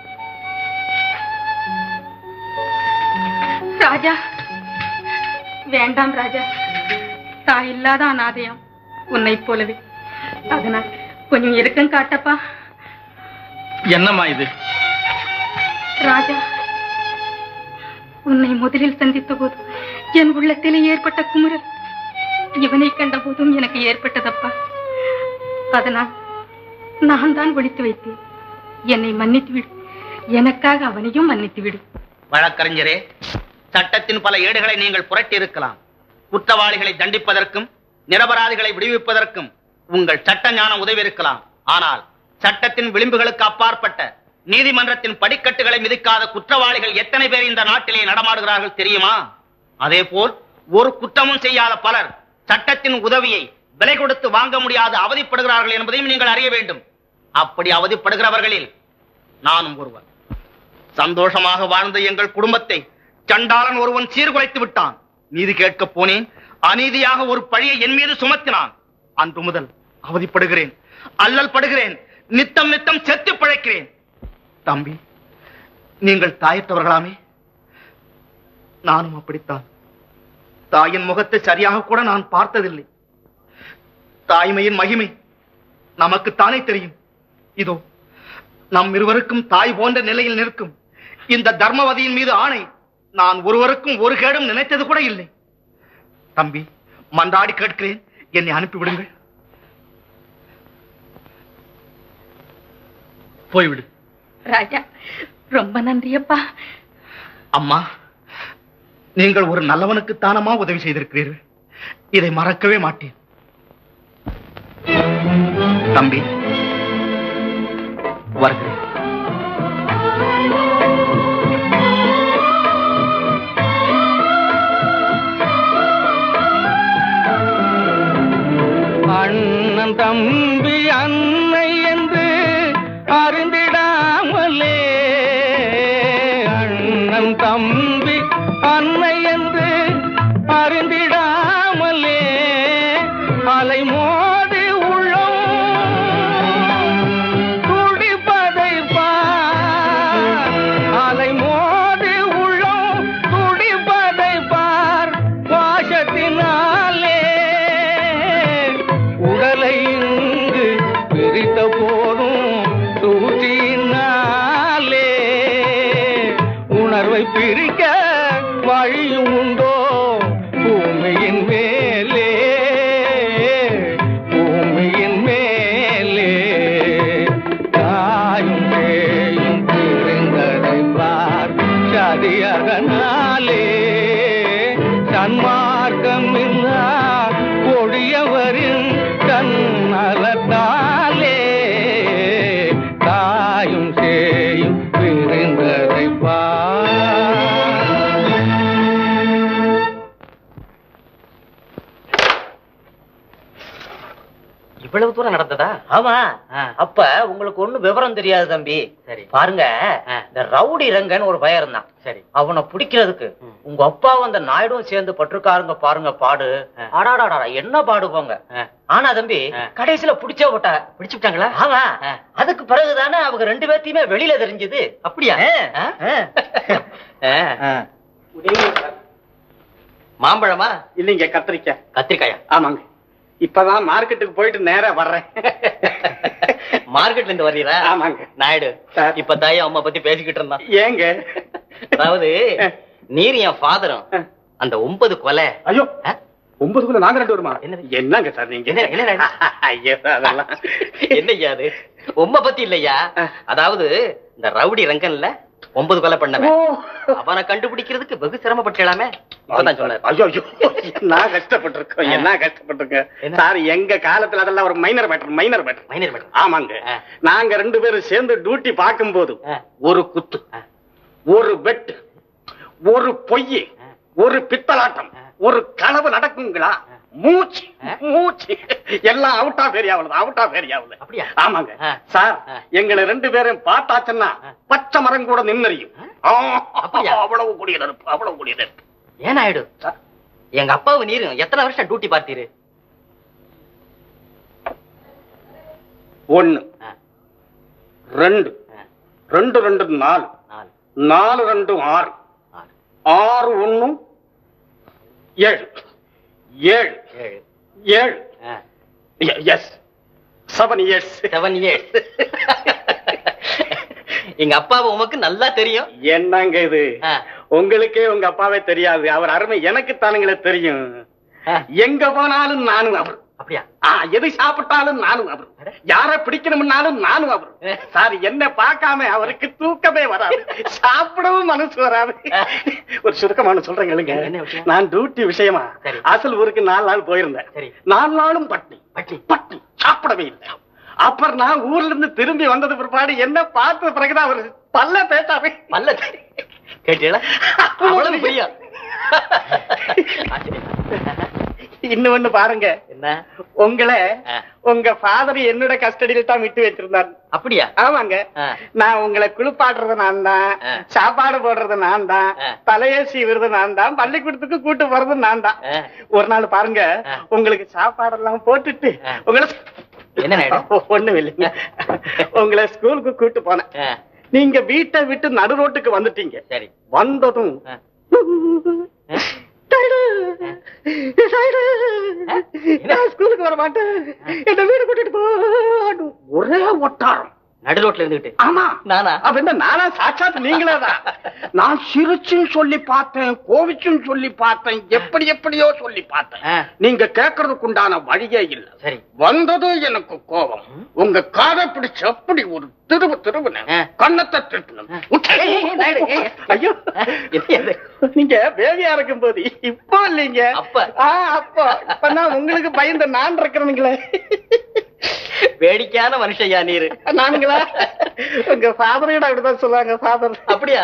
ராஜா வேண்டாம் ராஜா தாய் இல்லாத அனாதையாம் உன்னை போலவே அதனால் கொஞ்சம் இறுக்கம் காட்டப்பா என்னம்மா இது ராஜா உன்னை முதலில் சந்தித்த போது என் உள்ளத்திலே ஏற்பட்ட குமுறல் இவனை கண்ட போதும் எனக்கு ஏற்பட்டதப்பா அதனால் நான் தான் ஒழித்து வைத்தேன் என்னை மன்னித்து விடு எனக்காக அவனையும் மன்னித்து விடு வழக்கறிஞரே சட்டத்தின் பல ஏடுகளை நீங்கள் புரட்டி இருக்கலாம் குற்றவாளிகளை தண்டிப்பதற்கும் நிரபராதிகளை விடுவிப்பதற்கும் உங்கள் சட்ட ஞானம் உதவி இருக்கலாம் ஆனால் சட்டத்தின் விளிம்புகளுக்கு அப்பாற்பட்ட நீதிமன்றத்தின் படிக்கட்டுகளை மிதிக்காத குற்றவாளிகள் எத்தனை பேர் இந்த நாட்டிலே நடமாடுகிறார்கள் தெரியுமா அதே போல் ஒரு குற்றமும் செய்யாத பலர் சட்டத்தின் உதவியை விலை கொடுத்து வாங்க முடியாது அவதிப்படுகிறார்கள் என்பதையும் நீங்கள் அறிய வேண்டும் அப்படி அவதிப்படுகிறவர்களில் நானும் ஒருவன் சந்தோஷமாக வாழ்ந்த எங்கள் குடும்பத்தை சண்டாளன் ஒருவன் சீர்குலைத்து விட்டான் நீதி கேட்க போனேன் அநீதியாக ஒரு பழியை என் மீது சுமத்தினான் அன்று முதல் அவதிப்படுகிறேன் அல்லல் படுகிறேன் நித்தம் நித்தம் செத்து பிழைக்கிறேன் தம்பி நீங்கள் தாயத்தவர்களாமே நானும் அப்படித்தான் தாயின் முகத்தை சரியாக கூட நான் பார்த்ததில்லை தாய்மையின் மகிமை நமக்குத்தானே தெரியும் இதோ நம் இருவருக்கும் தாய் போன்ற நிலையில் நிற்கும் இந்த தர்மவதியின் மீது ஆணை நான் ஒருவருக்கும் ஒரு கேடும் நினைத்தது கூட இல்லை தம்பி மன்றாடி கேட்கிறேன் என்னை அனுப்பிவிடுங்கள் போய்விடு ராஜா ரொம்ப நன்றியப்பா அம்மா நீங்கள் ஒரு நல்லவனுக்கு தானமா உதவி செய்திருக்கிறீர்கள் இதை மறக்கவே மாட்டேன் தம்பி வருகிறேன் அண்ணன் தம்பி அன்னை என்று அறிந்திடாமலே அண்ணன் தம்பி அன்னை என்று அறிந்திடாமலே அலை மோதி உள்ளம் துடிப்பதை பார் அலை மோதி உள்ளம் துடிப்பதை பார் பாசத்தினாலே உடலை இங்கு பிரித்த போதும் தூற்றினாலே உணர்வை பிரிக்க வழியும் உண்டோ பூமியின் மேலே பூமியின் மேலே தாயும் சேயும் பிரிந்ததை பார் சதியகனாலே சன்மார்க்கமில்லா கொடியவரின் தன்னலத்தாலே தாயும் சேயும் பிரிந்ததை பார் இவ்வளவு தூரம் நடந்ததா ஆமா அப்ப உங்களுக்கு ஒண்ணு விவரம் தெரியாது தம்பி சரி பாருங்க இந்த ரவுடி ரங்கன் ஒரு பையன் இருந்தான் சரி அவனை பிடிக்கிறதுக்கு உங்க அப்பாவும் அந்த நாயுடும் சேர்ந்து பட்டிருக்காருங்க பாருங்க பாடு அடாடாடா என்ன பாடு போங்க ஆனா தம்பி கடைசியில பிடிச்ச விட்டா பிடிச்சு விட்டாங்களா ஆமா அதுக்கு பிறகுதானே அவங்க ரெண்டு பேர்த்தையுமே வெளியில தெரிஞ்சது அப்படியா மாம்பழமா இல்லைங்க கத்திரிக்காய் கத்திரிக்காயா ஆமாங்க இப்பதான் மார்க்கெட்டுக்கு போயிட்டு நேரா வர்றேன் மார்க்கெட்ல இருந்து வர்றீரா ஆமாங்க நாயுடு இப்ப தாய் அம்மா பத்தி பேசிக்கிட்டு இருந்தான் ஏங்க அதாவது நீர் என் ஃபாதரும் அந்த ஒன்பது கொலை ஐயோ ஒன்பதுக்குள்ள நாங்க ரெண்டு வருமா என்னங்க சார் நீங்க என்ன என்ன நாயுடு? ஐயோ அதெல்லாம் என்னய்யா அது உம்மை பத்தி இல்லையா அதாவது இந்த ரவுடி ரங்கன்ல ஒன்பது கொலை பண்ணவன் அவனை கண்டுபிடிக்கிறதுக்கு வெகு சிரமப்பட்டலாமே இப்பதான் சொன்னார் ஐயோ ஐயோ நான் கஷ்டப்பட்டிருக்கோம் என்ன கஷ்டப்பட்டிருக்கேன் சார் எங்க காலத்துல அதெல்லாம் ஒரு minor matter minor matter minor matter ஆமாங்க நாங்க ரெண்டு பேரும் சேர்ந்து டியூட்டி பார்க்கும்போது ஒரு குத்து ஒரு வெட்டு ஒரு பொய் ஒரு பித்தலாட்டம் ஒரு களவு நடக்குங்களா மூச்சு மூச்சு எல்லாம் அவுட் ஆஃப் ஏரியாவுல அவுட் ஆஃப் ஏரியாவுல அப்படியா ஆமாங்க சார் எங்களை ரெண்டு பேரும் பார்த்தாச்சுன்னா பச்சை மரம் கூட நின்னறியும் ஆ, அவ்வளவு கூடிய நெருப்பு அவ்வளவு கூடிய நெருப்பு ஏன் ஆயிடு எங்க அப்பாவு நீரு எத்தனை வருஷம் டியூட்டி பார்த்தீரு ஒண்ணு ரெண்டு ரெண்டு ரெண்டு நாலு நாலு ரெண்டு ஆறு ஆறு ஒண்ணு ஏழு ஏழு ஏழு yes seven years seven years எங்க அப்பாவை உமக்கு நல்லா தெரியும் என்னங்க இது உங்களுக்கே உங்க அப்பாவே தெரியாது அவர் அருமை எனக்கு தானுங்களே தெரியும் எங்க போனாலும் நானும் அவர் அப்படியா ஆ, எது சாப்பிட்டாலும் நானும் அவர் யார பிடிக்கணும்னாலும் நானும் அவர் சார் என்ன பார்க்காம அவருக்கு தூக்கமே வராது சாப்பிடவும் மனசு வராது ஒரு சுருக்கமான சொல்றேன் கேளுங்க நான் டியூட்டி விஷயமா அசல் ஊருக்கு நாலு நாள் போயிருந்தேன் நாலு நாளும் பட்னி பட்னி பட்னி சாப்பிடவே இல்லை அப்புறம் நான் ஊர்ல இருந்து திரும்பி வந்தது பிற்பாடு என்ன பார்த்த பிறகுதான் அவர் பல்ல பேசாவே பல்ல கேட்டீங்களா அவ்வளவு பிரியம் இன்னொன்னு பாருங்க என்ன உங்களை உங்க ஃபாதர் என்னோட கஸ்டடியில தான் விட்டு வச்சிருந்தாரு அப்படியா ஆமாங்க நான் உங்களை குளிப்பாடுறது நான் தான் சாப்பாடு போடுறது நான் தான் தலையை சீவுறது நான் தான் பள்ளிக்கூடத்துக்கு கூட்டு போறது நான் தான் ஒரு நாள் பாருங்க உங்களுக்கு சாப்பாடெல்லாம் போட்டுட்டு உங்களை என்ன ஒண்ணும் இல்லைங்க உங்களை ஸ்கூலுக்கு கூட்டு போனேன் நீங்க வீட்டை விட்டு நடு ரோட்டுக்கு வந்துட்டீங்க சரி வந்ததும் நான் ஸ்கூலுக்கு வர மாட்டேன் என்ன வீடு கூட்டிட்டு போ ஒரே ஒட்டாரம் நடு ரோட்ல இருந்துகிட்டு ஆமா நானா அப்ப என்ன நானா சாட்சாத் நீங்களே தான் நான் சிரிச்சும் சொல்லி பார்த்தேன் கோவிச்சும் சொல்லி பார்த்தேன் எப்படி எப்படியோ சொல்லி பார்த்தேன் நீங்க கேட்கறதுக்கு உண்டான வழியே இல்ல சரி வந்ததும் எனக்கு கோபம் உங்க காதை பிடிச்சு அப்படி ஒரு திருவு திருவுனேன் கண்ணத்தை திருப்பினேன் ஐயோ நீங்க பேபியா இருக்கும் போது இப்போ இல்லைங்க அப்ப அப்போ இப்ப நான் உங்களுக்கு பயந்த நான் இருக்கிறேனுங்களே வேடிக்கையான மனுஷையா நீரு நானுங்களா உங்க ஃபாதரோட அப்படிதான் சொல்லுவாங்க ஃபாதர் அப்படியா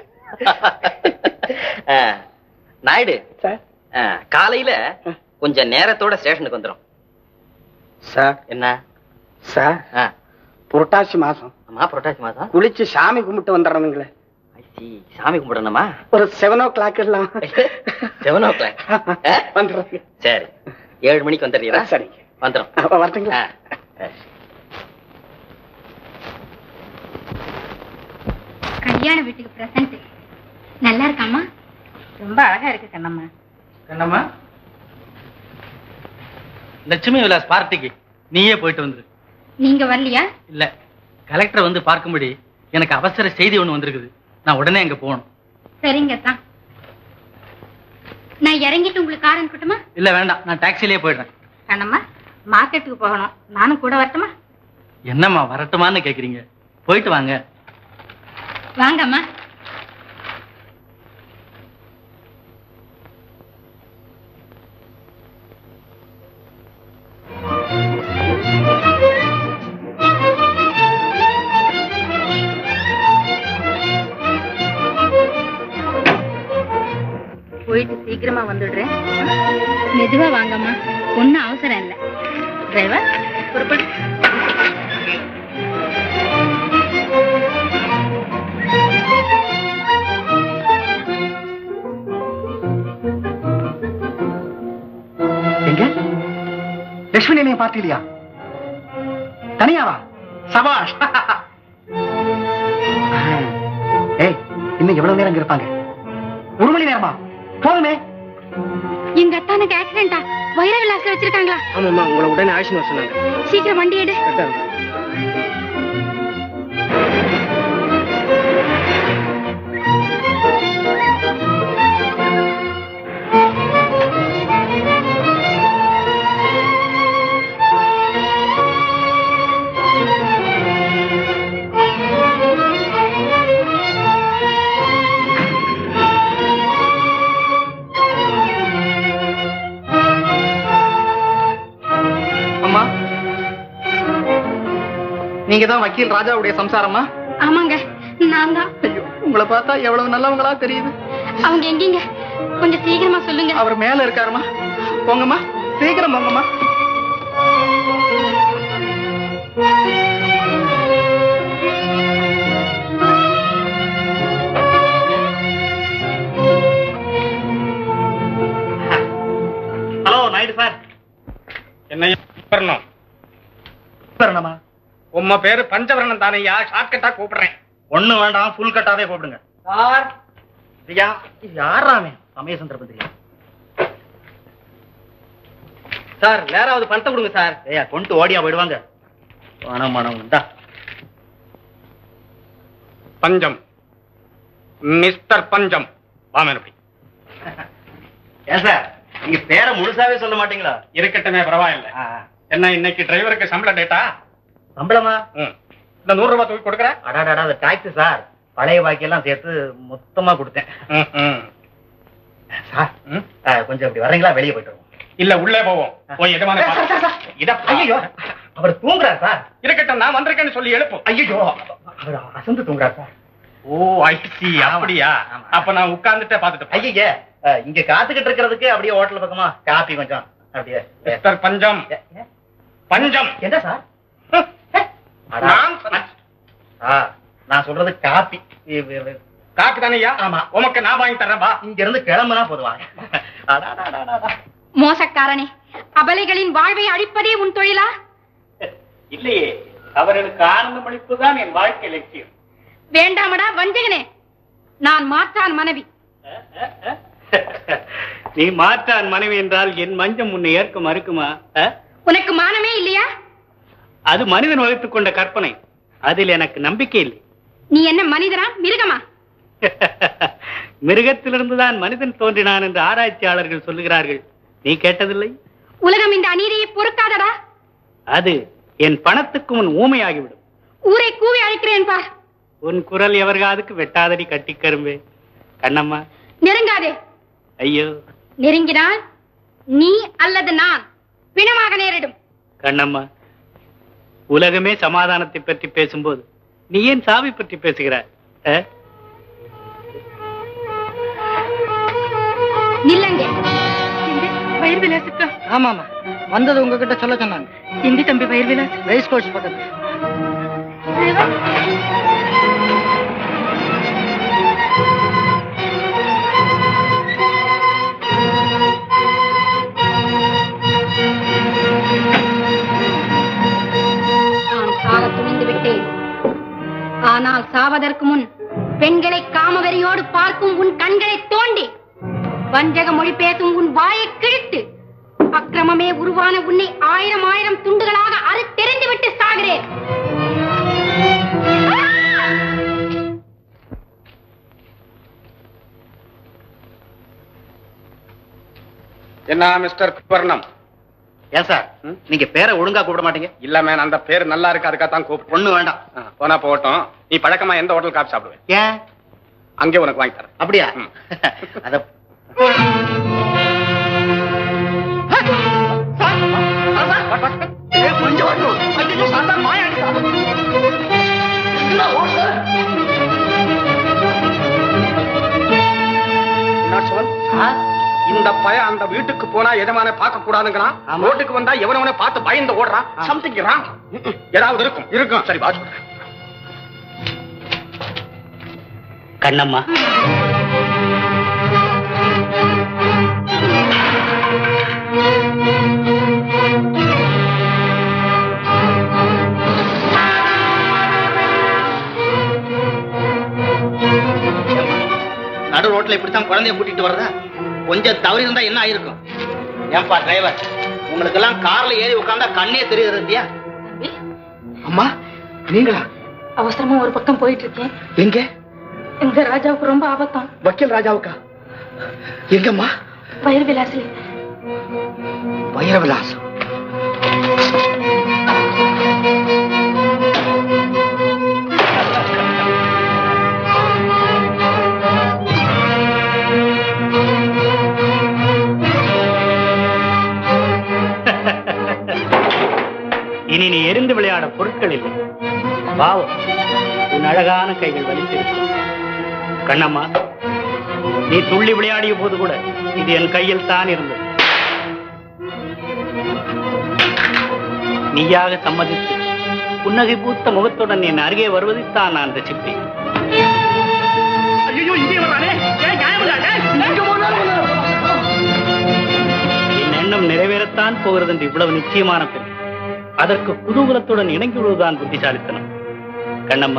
ஆ, நாயுடு ஆ, காலையில கொஞ்சம் நேரத்தோட ஸ்டேஷனுக்கு வந்துரும் சார் என்ன சார் புரட்டாசி மாசம் ஆமா புரட்டாசி மாசம் குளிச்சு சாமி கும்பிட்டு வந்துடுறவங்களே சீ, சாமி கும்பிடணுமா ஒரு செவன் ஓ கிளாக் எல்லாம் செவன் ஓ கிளாக் வந்துடுறேன் சரி ஏழு மணிக்கு வந்துடுறீங்களா சரி வந்துடும் வரட்டுங்களா கல்யாண வீட்டுக்கு பிரசன்ட் நல்லா இருக்காமா ரொம்ப அழகா இருக்கு கண்ணம்மா என்னம்மா லட்சுமி விலாஸ் பார்ட்டிக்கு நீயே போயிட்டு வந்துரு நீங்க வரலையா இல்ல கலெக்டர் வந்து பார்க்கும்படி எனக்கு அவசர செய்தி ஒண்ணு வந்திருக்குது நான் உடனே அங்க போகணும் சரிங்க தான் நான் இறங்கிட்டு உங்களுக்கு கார் அனுப்பட்டுமா இல்ல வேண்டாம் நான் டாக்ஸிலேயே போயிடுறேன் கண்ணம்மா மார்க்கெட்டுக்கு போகணும் நானும் கூட வரட்டுமா என்னம்மா வரட்டுமான்னு கேக்குறீங்க போயிட்டு வாங்க வாங்கம்மா போயிட்டு சீக்கிரமா வந்துடுறேன் மெதுவா வாங்கம்மா ஒன்னும் அவசரம் இல்லை டிரைவர் புறப்படு எங்க லட்சுமி நீங்க பார்த்தீங்களா தனியாவா சபாஷ் ஏய் இன்னும் எவ்வளவு நேரம் இங்க இருப்பாங்க ஒரு மணி நேரமா போதுமே எங்க அத்தானுக்கு ஆக்சிடென்டா வைர விலாசம் வச்சிருக்காங்களா ஆமாம்மா உங்களை உடனே ஆயுஷ் வர சொன்னாங்க சீக்கிரம் வண்டி எடு அம்மா நீங்க தான் வக்கீல் ராஜாவுடைய சம்சாரமா ஆமாங்க நான் தான் உங்களை பார்த்தா எவ்வளவு நல்லவங்களா தெரியுது அவங்க எங்கீங்க கொஞ்சம் சீக்கிரமா சொல்லுங்க அவர் மேல இருக்காருமா போங்கம்மா சீக்கிரம் வாங்கம்மா ஹலோ நாயுடு சார் என்ன கூப்பிடணும் கூப்பிடணுமா உம்ம பேரு பஞ்சவரணம் தானையா ஷார்ட்கட்டா கூப்பிடுறேன் ஒண்ணு வேண்டாம் ஃபுல் கட்டாவே கூப்பிடுங்க சார் ஐயா யாராமே சமய சந்தர்ப்பம் தெரியும் சார் நேராவது பணத்தை கொடுங்க சார் ஐயா கொண்டு ஓடியா போயிடுவாங்க பணம் பணம் உண்டா பஞ்சம் மிஸ்டர் பஞ்சம் வாமனபடி ஏன் சார் நீங்க பேரை முழுசாவே சொல்ல மாட்டீங்களா இருக்கட்டுமே பரவாயில்ல என்ன இன்னைக்கு டிரைவருக்கு சம்பள டேட்டா சம்பளமா இந்த நூறு ரூபாய் தூக்கி கொடுக்குற அடாடாடா அது டாக்ஸ் சார் பழைய பாக்கியெல்லாம் சேர்த்து மொத்தமா கொடுத்தேன் சார் ஆ, கொஞ்சம் இப்படி வர்றீங்களா வெளியே போயிட்டு வருவோம் இல்ல உள்ளே போவோம் போய் எதுமான இத ஐயோ அவர் தூங்குறார் சார் இருக்கட்டும் நான் வந்திருக்கேன்னு சொல்லி எழுப்பும் ஐயோ அவர் அசந்து தூங்குறார் சார் ஓ ஐசி அப்படியா அப்ப நான் உட்கார்ந்துட்டே பாத்துட்டு ஐயே இங்க காத்துக்கிட்டு இருக்கிறதுக்கு அப்படியே ஹோட்டல் பக்கமா காப்பி கொஞ்சம் அப்படியே மிஸ்டர் பஞ்சம் பஞ்சம் என்ன சார் நான் ஆ, நான் சொல்றது காப்பி காப்பி தானேயா ஆமா உமக்கு நான் வாங்கி தரேன் வா இங்க இருந்து கிளம்புனா போதுவாங்க மோசக்காரனே அபலைகளின் வாழ்வை அழிப்பதே உன் தொழிலா இல்லையே அவர்களுக்கு ஆனந்தம் அளிப்புதான் என் வாழ்க்கை லட்சியம் வேண்டாமடா வஞ்சகனே நான் மாற்றான் மனைவி நீ மாற்றான் மனைவி என்றால் என் மஞ்சம் உன்னை ஏற்க மறுக்குமா அ? உனக்கு மானமே இல்லையா அது மனிதன் வகுத்துக் கொண்ட கற்பனை அதில் எனக்கு நம்பிக்கை இல்லை நீ என்ன மனிதனா மிருகமா மிருகத்திலிருந்துதான் மனிதன் தோன்றினான் என்று ஆராய்ச்சியாளர்கள் சொல்லுகிறார்கள் நீ கேட்டதில்லை உலகம் இந்த அநீதியை பொறுக்காதடா அது என் பணத்துக்கு உன் ஊமையாகிவிடும் ஊரை கூவி அழைக்கிறேன் பார் உன் குரல் எவர் காதுக்கு வெட்டாதடி கட்டிக்கரும்பே கண்ணம்மா நெருங்காதே ஐயோ நெருங்கினால் நீ அல்லது நான் பிணமாக நேரிடும் கண்ணம்மா உலகமே சமாதானத்தை பற்றி பேசும்போது நீ ஏன் சாவி பற்றி பேசுகிறாய் அ? நில்லங்க வயிறு விலாசுக்கா ஆமாமா வந்தது உங்ககிட்ட சொல்ல சொன்னாங்க எங்க தம்பி வயிறு விலாஸ் ரைஸ் கோர்ஸ் பக்கத்து நான் சாக துணிந்து விட்டேன் ஆனால் சாவதற்கு முன் பெண்களை காமவெறியோடு பார்க்கும் உன் கண்களை தோண்டி வஞ்சக மொழி பேசும் உன் வாயை கிழித்து அக்கிரமமே உருவான உன்னை ஆயிரம் ஆயிரம் துண்டுகளாக அறுத்தெறிந்து விட்டு சாகிறேன் என்ன மிஸ்டர் குப்பர்ணம் ஏன் சார் நீங்க பேரை ஒழுங்கா கூப்பிட மாட்டீங்க இல்ல மேன் அந்த பேர் நல்லா இருக்கு அதுக்காக தான் கூப்பிட்டு ஒண்ணு வேண்டாம் போனா போகட்டும் நீ பழக்கமா எந்த ஹோட்டல் காப்பி சாப்பிடுவேன் ஏன் அங்கே உனக்கு வாங்கி தரேன் அப்படியா அத இந்த பய அந்த வீட்டுக்கு போனா எஜமான பார்க்க கூடாதுங்கிறான் ரோட்டுக்கு வந்தா எவனவனை பார்த்து பயந்து ஓடுறான் சம்திங் ராங் ஏதாவது இருக்கும் இருக்கும் சரி வாட்ச் கண்ணம்மா நடு ரோட்ல இப்படித்தான் குழந்தைய கூட்டிட்டு வர்றதா கொஞ்சம் தவறி இருந்தா என்ன ஆயிருக்கும் ஏன்பா டிரைவர் உங்களுக்கு எல்லாம் கார்ல ஏறி உட்கார்ந்தா கண்ணே தெரியுது இல்லையா அம்மா நீங்களா அவசரமா ஒரு பக்கம் போயிட்டு இருக்கேன் எங்க எங்க ராஜாவுக்கு ரொம்ப ஆபத்தாம் வக்கீல் ராஜாவுக்கா எங்கம்மா வயிறு விலாசிலே வைரவிலாசம் இனி நீ எரிந்து விளையாட பொருட்கள் இல்லை பாவம் உன் அழகான கைகள் வலித்திருக்கும் கண்ணம்மா நீ துள்ளி விளையாடிய போது கூட இது என் கையில் தான் இருந்தது நீயாக சம்மதித்து புன்னகை பூத்த முகத்துடன் என் அருகே வருவதைத்தான் நான் ரசிப்பேன் ஐயோ இங்கே வரானே ஏன் நியாயம் இல்லாத? எங்க போனாலும் என் எண்ணம் நிறைவேறத்தான் போகிறது என்று இவ்வளவு நிச்சயமான பெண் அதற்கு குதூகலத்துடன் இணங்கி விடுவதுதான் புத்திசாலித்தனம் கண்ணம்மா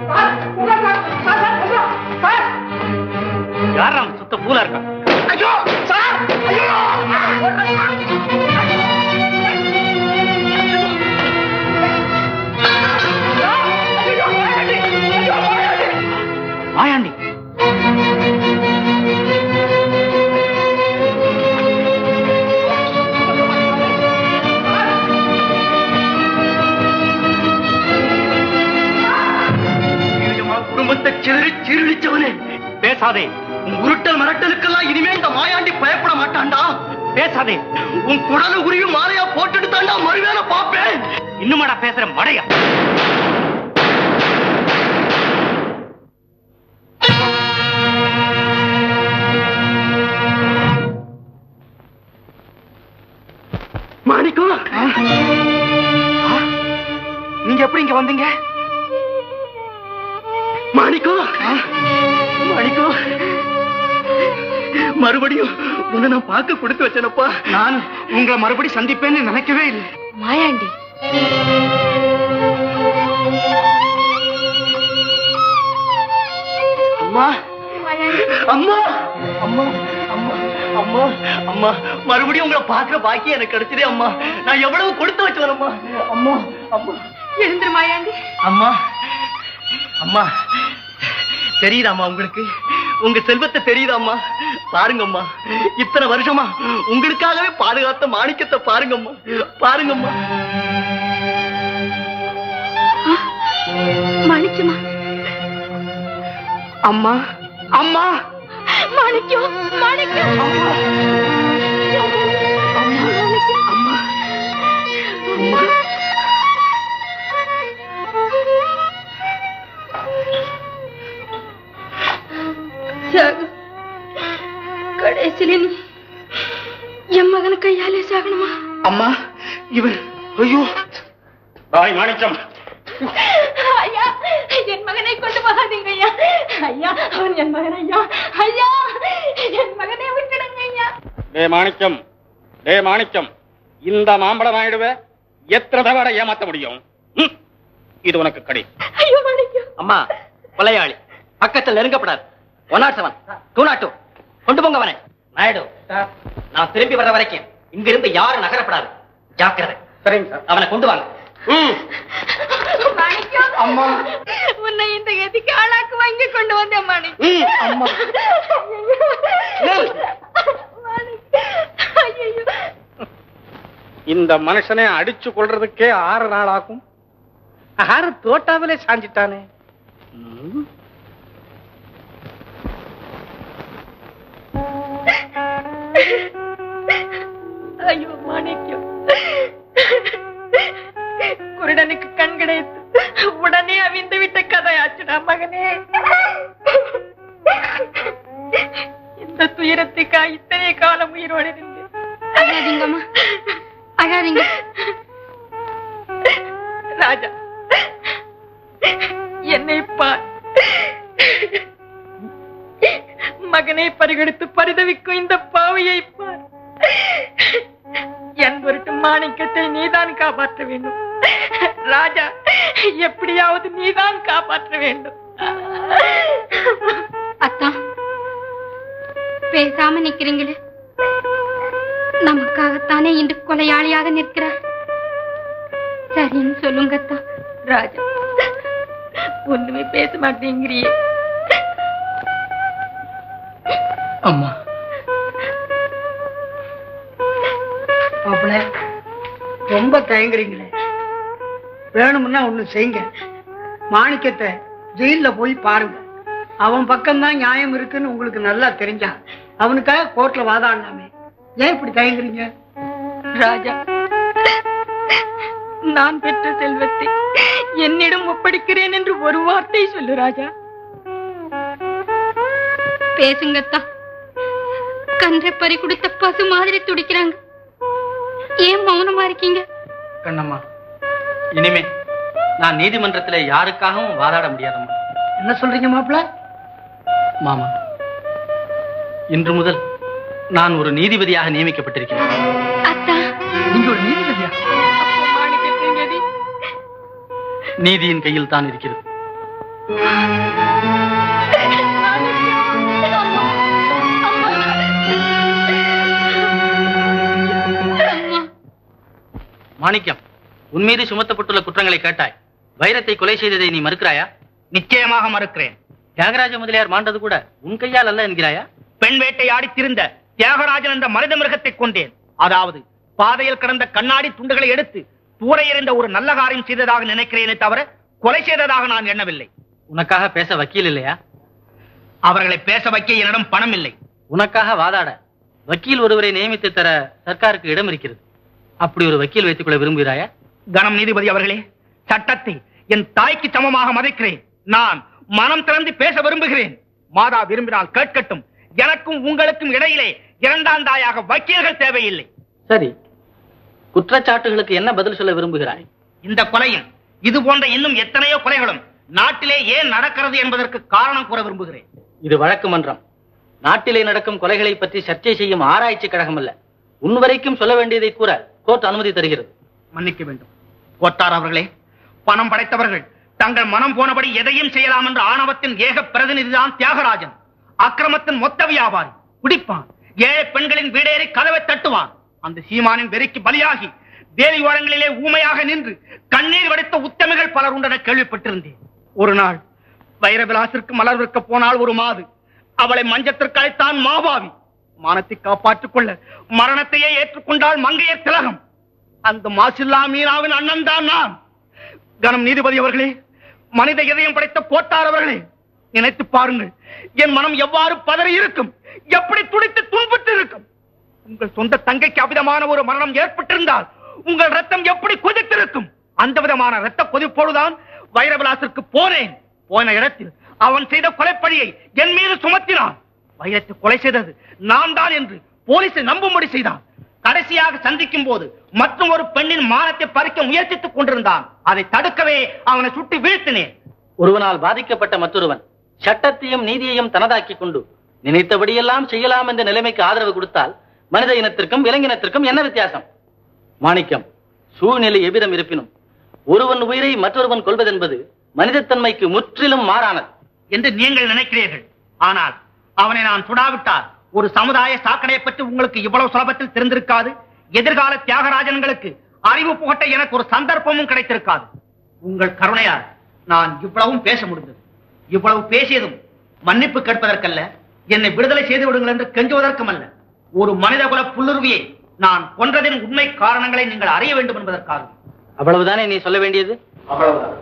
யாராம் சுத்த பூலா இருக்கா ஐயோ சார் ஐயோ மாயாண்டி குடும்பத்தை சிதறி சீரழிச்சவனே பேசாதே உன் உருட்டல் மிரட்டலுக்கெல்லாம் இனிமே இந்த மாயாண்டி பயப்பட மாட்டான்டா பேசாதே உன் குடலு உருவி மாலையா போட்டுட்டு தாண்டா மறுவேளை பாப்பேன் இன்னுமாடா பேசுற மடையா மாணிக்கம் நீங்க எப்படி இங்க வந்தீங்க மாணிக்கம் மாணிக்கம் மறுபடியும் உன்னை நான் பார்க்க கொடுத்து வச்சேனப்பா நான் உங்களை மறுபடியும் சந்திப்பேன்னு நினைக்கவே இல்லை மாயாண்டி அம்மா அம்மா அம்மா அம்மா அம்மா அம்மா மறுபடியும் உங்களை பாக்குற பாக்கி எனக்கு கிடைச்சதே அம்மா நான் எவ்வளவு கொடுத்து வச்சேன் அம்மா அம்மா அம்மா எழுந்துரு மாயாண்டி அம்மா அம்மா தெரியுதாம்மா உங்களுக்கு உங்க செல்வத்தை தெரியுதாம்மா பாருங்கம்மா இத்தனை வருஷமா உங்களுக்காகவே பாதுகாத்த மாணிக்கத்தை பாருங்கம்மா பாருங்கம்மா மாணிக்கமா அம்மா அம்மா மாணிக்கம் மாணிக்கம் சாகு கடைசியில நீ என் மகன கையாலே சாகணுமா அம்மா இவன் ஐயோ பாய் மாணிக்கம் ஐயா என் மகனை கொண்டு போகாதீங்க ஐயா ஐயா அவன் என் மகன் ஐயா ஐயா என் மகனை விட்டுடுங்க ஐயா டே மாணிக்கம் டே மாணிக்கம் இந்த மாம்பழம் ஆயிடுவே எத்தனை தடவை ஏமாத்த முடியும் ம், இது உனக்கு கடி ஐயோ மாணிக்கம் அம்மா கொலையாளி பக்கத்தில் நெருங்கப்படாது one nought seven two nought two கொண்டு போங்க அவனை நாயுடு நான் திரும்பி வர்ற வரைக்கும் இங்கிருந்து யாரும் நகரப்படாது ஜாக்கிரதை சரிங்க சார் அவனை கொண்டு வாங்க மாணிக்கம் அம்மா உன்னை இந்த கதிக்கு ஆளாக்கு வாங்கி கொண்டு வந்தேன் மாணிக்கம் அம்மா ஐயோ இந்த மனுஷனை அடிச்சு கொள்றதுக்கே ஆறு நாள் ஆகும் ஆறு தோட்டாவிலே சாஞ்சிட்டானே ம். ஐயோ மாணிக்கம் குருடனுக்கு கண் கிடைத்து உடனே அவிந்து விட்ட கதையாச்சுடா மகனே இந்த துயரத்துக்கா இத்தனை காலம் உயிரோடு இருந்து அழாதீங்கம்மா அழாதீங்க ராஜா என்னை பார் மகனை பறிகொடுத்து பரிதவிக்கும் இந்த பாவையை பார் என் பொருட்டு மாணிக்கத்தை நீதான் காப்பாற்ற வேண்டும் ராஜா எப்படியாவது நீதான் காப்பாற்ற வேண்டும் அத்தா பேசாம நிக்கிறீங்களே நமக்காகத்தானே இன்று கொலையாளியாக நிற்கிறார் சரின்னு சொல்லுங்க அத்தா ராஜா ஒண்ணுமே பேச மாட்டேங்கிறியே அம்மா மாப்பிள்ள ரொம்ப தயங்குறீங்களே வேணும்னா ஒண்ணு செய்யுங்க மாணிக்கத்தை ஜெயில்ல போய் பாருங்க அவன் பக்கம்தான் நியாயம் இருக்குன்னு உங்களுக்கு நல்லா தெரிஞ்சா அவனுக்காக கோர்ட்ல வாதாடலாமே ஏன் இப்படி தயங்குறீங்க ராஜா நான் பெற்ற செல்வத்தை என்னிடம் ஒப்படைக்கிறேன் என்று ஒரு வார்த்தை சொல்லு ராஜா பேசுங்க அத்தா கன்றை பறி கொடுத்த பசு மாதிரி துடிக்கிறாங்க ஏன் மௌனமா இருக்கீங்க கண்ணம்மா இனிமே நான் நீதிமன்றத்துல யாருக்காகவும் வாதாட முடியாதம்மா என்ன சொல்றீங்க மாப்பிள மாமா இன்று முதல் நான் ஒரு நீதிபதியாக நியமிக்கப்பட்டிருக்கிறேன் நீங்க ஒரு நீதிபதியா நீதியின் கையில் தான் இருக்கிறது மாணிக்கம் உன் மீது சுமத்தப்பட்டுள்ள குற்றங்களை கேட்டாய் வைரத்தை கொலை செய்ததை நீ மறுக்கிறாயா நிச்சயமாக மறுக்கிறேன் தியாகராஜ முதலியார் மாண்டது கூட உன் கையால் அல்ல என்கிறாயா பெண் வேட்டையாடி திரிந்த தியாகராஜன் என்ற மனித மிருகத்தை கொண்டேன் அதாவது பாதையில் கிடந்த கண்ணாடி துண்டுகளை எடுத்து தூர எறிந்த ஒரு நல்ல காரியம் செய்ததாக நினைக்கிறேனே தவிர கொலை செய்ததாக நான் எண்ணவில்லை உனக்காக பேச வக்கீல் இல்லையா அவர்களை பேச வைக்க என்னிடம் பணம் இல்லை உனக்காக வாதாட வக்கீல் ஒருவரை நியமித்து தர சர்க்காருக்கு இடம் இருக்கிறது அப்படி ஒரு வக்கீல் வைத்துக் கொள்ள விரும்புகிறாயா கணம் நீதிபதி அவர்களே சட்டத்தை என் தாய்க்கு சமமாக மதிக்கிறேன் நான் மனம் திறந்து பேச விரும்புகிறேன் மாதா விரும்பினால் கேட்கட்டும் எனக்கும் உங்களுக்கும் இடையிலே இரண்டாம் தாயாக வக்கீல்கள் தேவையில்லை சரி குற்றச்சாட்டுகளுக்கு என்ன பதில் சொல்ல விரும்புகிறாய் இந்த கொலையும் இது போன்ற இன்னும் எத்தனையோ கொலைகளும் நாட்டிலே ஏன் நடக்கிறது என்பதற்கு காரணம் கூற விரும்புகிறேன் இது வழக்கு மன்றம் நாட்டிலே நடக்கும் கொலைகளை பற்றி சர்ச்சை செய்யும் ஆராய்ச்சி கழகம் அல்ல உன் வரைக்கும் சொல்ல வேண்டியதை கூற கோர்ட் அனுமதி தருகிறது மன்னிக்க வேண்டும் கோட்டார் அவர்களே பணம் படைத்தவர்கள் தங்கள் மனம் போனபடி எதையும் செய்யலாம் என்ற ஆணவத்தின் ஏக பிரதிநிதிதான் தியாகராஜன் அக்கிரமத்தின் மொத்த வியாபாரி குடிப்பான் ஏழை பெண்களின் வீடேறி கதவை தட்டுவான் அந்த சீமானின் வெறிக்கு பலியாகி வேலி ஓரங்களிலே ஊமையாக நின்று கண்ணீர் வடித்த உத்தமிகள் பலர் உண்டென கேள்விப்பட்டிருந்தேன் ஒரு நாள் வைரவிலாசிற்கு மலர் விற்க போனால் ஒரு மாது அவளை மஞ்சத்திற்கு அழைத்தான் மாபாவி மானத்தை காப்பாற்றிக் கொள்ள மரணத்தையே ஏற்றுக்கொண்டால் மங்கையர் திலகம் அந்த மாசில்லா மீனாவின் அண்ணன் தான் நான் கனம் நீதிபதி அவர்களே மனித இதயம் படைத்த கோட்டார் அவர்களே நினைத்து பாருங்கள் என் மனம் எவ்வாறு பதறி இருக்கும் எப்படி துடித்து துன்புற்று இருக்கும் உங்கள் சொந்த தங்கைக்கு அவிதமான ஒரு மரணம் ஏற்பட்டிருந்தால் உங்கள் ரத்தம் எப்படி கொதித்திருக்கும் அந்த விதமான ரத்த கொதிப்போடுதான் வைரவிலாசிற்கு போனேன் போன இடத்தில் அவன் செய்த கொலைப்பழியை என் மீது சுமத்தினான் வைரத்தை கொலை செய்தது நான் தான் என்று போலீஸை நம்பும்படி செய்தான் கடைசியாக சந்திக்கும் போது மற்றும் ஒரு பெண்ணின் மானத்தை பறிக்க முயற்சித்துக் கொண்டிருந்தான் அதை தடுக்கவே அவனை சுட்டி வீழ்த்தினேன் ஒருவனால் பாதிக்கப்பட்ட மற்றொருவன் சட்டத்தையும் நீதியையும் தனதாக்கிக் கொண்டு நினைத்தபடியெல்லாம் செய்யலாம் என்ற நிலைமைக்கு ஆதரவு கொடுத்தால் மனித இனத்திற்கும் விலங்கினத்திற்கும் என்ன வித்தியாசம் மாணிக்கம் சூழ்நிலை எவ்விதம் இருப்பினும் ஒருவன் உயிரை மற்றொருவன் கொள்வதென்பது மனிதத்தன்மைக்கு முற்றிலும் மாறானது என்று நீங்கள் நினைக்கிறீர்கள் ஆனால் அவனை நான் சுடாவிட்டால் ஒரு சமுதாய சாக்கடையை பற்றி உங்களுக்கு இவ்வளவு சுலபத்தில் தெரிந்திருக்காது எதிர்கால தியாகராஜன்களுக்கு அறிவு புகட்ட எனக்கு ஒரு சந்தர்ப்பமும் கிடைத்திருக்காது உங்கள் கருணையால் நான் இவ்வளவும் பேச முடிந்தது இவ்வளவு பேசியதும் மன்னிப்பு கேட்பதற்கல்ல என்னை விடுதலை செய்து விடுங்கள் என்று கெஞ்சுவதற்கும் அல்ல ஒரு மனிதகுல புல்லுருவியை நான் கொன்றதின் உண்மை காரணங்களை நீங்கள் அறிய வேண்டும் என்பதற்காக அவ்வளவுதானே நீ சொல்ல வேண்டியது அவ்வளவுதான்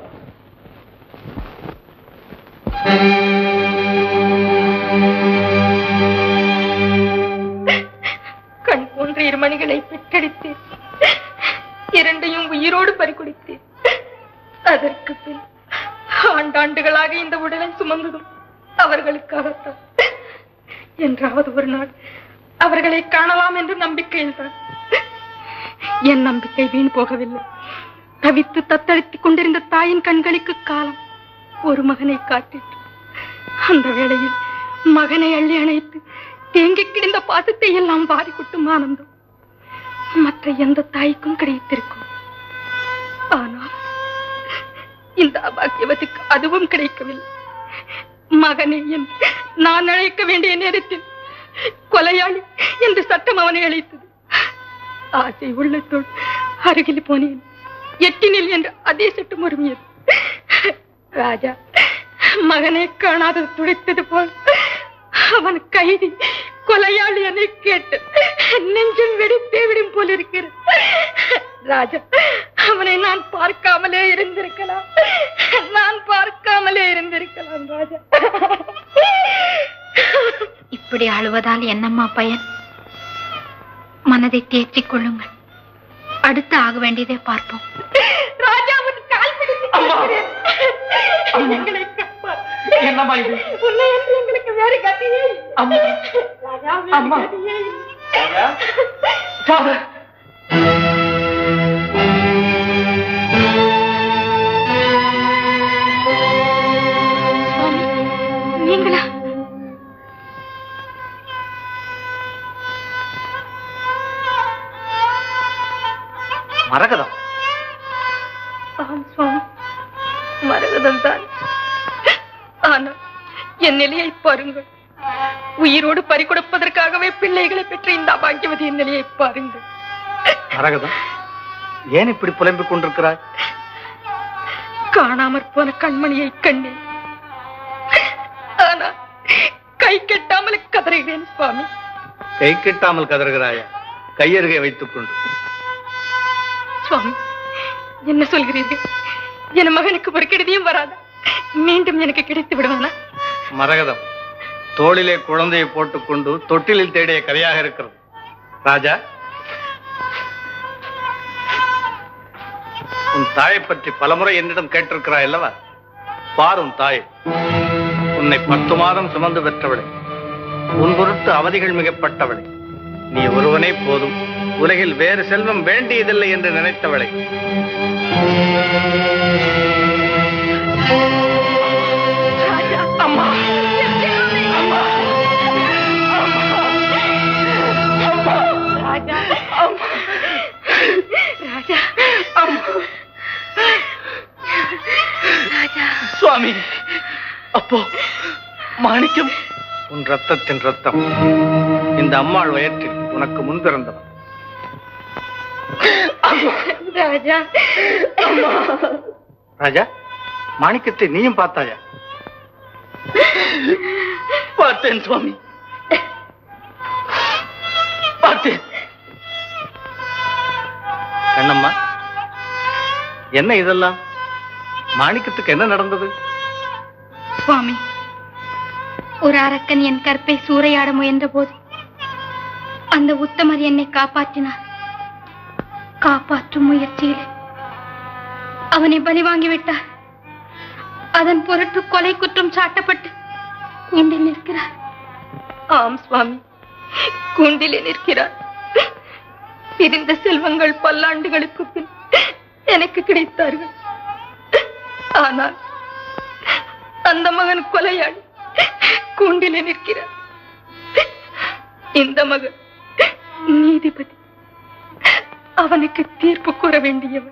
கண் போன்ற இருமணிகளை பெற்றெடுத்தேன் இரண்டையும் உயிரோடு பறிகொடுத்தேன் அதற்கு பின் ஆண்டாண்டுகளாக இந்த உடலை சுமந்ததும் அவர்களுக்காகத்தான் என்றாவது ஒரு நாள் அவர்களை காணலாம் என்று நம்பிக்கையில் தான் என் நம்பிக்கை வீண் போகவில்லை தவித்து தத்தளித்துக் கொண்டிருந்த தாயின் கண்களுக்கு காலம் ஒரு மகனை காட்டிட்டு அந்த வேளையில் மகனை அள்ளி அணைத்து தேங்கி கிடந்த பாசத்தை எல்லாம் வாரி கொட்டும் ஆனந்தம் மற்ற எந்த தாய்க்கும் கிடைத்திருக்கும் ஆனால் இந்த அபாக்கியவத்துக்கு அதுவும் கிடைக்கவில்லை மகனே என்று நான் அழைக்க வேண்டிய நேரத்தில் கொலையாளி என்று சட்டம் அவனை அழைத்தது ஆசை உள்ளத்தோடு அருகில் போனேன் எட்டினில் என்று அதே சட்டம் ஒருமியது ராஜா மகனை காணாதது துடைத்தது போல் அவன் கைதி கொலையாளி என கேட்டு நெஞ்சம் வெடித்தே விடும் போல் இருக்கிறது ராஜா அவனை நான் பார்க்காமலே இருந்திருக்கலாம் நான் பார்க்காமலே இருந்திருக்கலாம் ராஜா இப்படி அழுவதால் என்னம்மா பயன் மனதை தேற்றிக் கொள்ளுங்கள் அடுத்து ஆக வேண்டியதை பார்ப்போம் ராஜா உன் கால் பிடித்து கேட்கிறேன். எங்களை காப்பார். என்னம்மா இது உன்னை என்று எங்களுக்கு வேறு கதியே இல்லை. அம்மா. ராஜா, வேறு அம்மா. கதியே இல்லை. Father. சுவாமி மரகதம் தான் ஆனா என் நிலையை பாருங்கள் உயிரோடு பறிகொடுப்பதற்காகவே பிள்ளைகளை பெற்ற இந்த அபாக்கியவதியின் நிலையை பாருங்கள் மரகதம் ஏன் இப்படி புலம்பிக் கொண்டிருக்கிறாய் காணாமற் போன கண்மணியை கண்டேன் ஆனா கை கெட்டாமல் கதறுகிறேன் சுவாமி கை கெட்டாமல் கதறுகிறாயா கையருகை வைத்துக் கொண்டு சுவாமி என்ன சொல்கிறீர்கள் என் மகனுக்கு ஒரு கெடுதியும் வராதா மீண்டும் எனக்கு கிடைத்து விடுவானா மரகதம் தோளிலே குழந்தையை போட்டுக்கொண்டு தொட்டிலில் தேடிய கதையாக இருக்கிறது ராஜா உன் தாயை பற்றி பலமுறை என்னிடம் கேட்டிருக்கிறாய் அல்லவா பார் உன் தாய் உன்னை பத்து மாதம் சுமந்து பெற்றவளை உன் பொருட்டு அவதிகள் மிகப்பட்டவளை நீ ஒருவனே போதும் உலகில் வேறு செல்வம் வேண்டியதில்லை என்று நினைத்தவளை அம்மா ராஜா ராஜா ராஜா சுவாமி அப்போ மாணிக்கம் உன் ரத்தத்தின் ரத்தம் இந்த அம்மாள் வயிற்றில் உனக்கு முன் பிறந்தவன் ராஜா ராஜா மாணிக்கத்தை நீயும் பார்த்தாயா பார்த்தேன் சுவாமி பார்த்தேன் கண்ணம்மா என்ன இதெல்லாம் மாணிக்கத்துக்கு என்ன நடந்தது சுவாமி ஒரு அரக்கன் என் கற்பை சூறையாட முயன்ற போது அந்த உத்தமர் என்னை காப்பாற்றினார் காப்பாற்றும் முயற்சியில் அவனை பலி வாங்கிவிட்டார் அதன் பொருட்டு கொலை குற்றம் சாட்டப்பட்டு கூண்டில் நிற்கிறார் ஆம் சுவாமி கூண்டிலே நிற்கிறார் பிரிந்த செல்வங்கள் பல்லாண்டுகளுக்கு பின் எனக்கு கிடைத்தார்கள் ஆனால் அந்த மகன் கொலையாளி கூண்டிலே நிற்கிறார் இந்த மகன் நீதிபதி அவனுக்கு தீர்ப்பு கூற வேண்டியவன்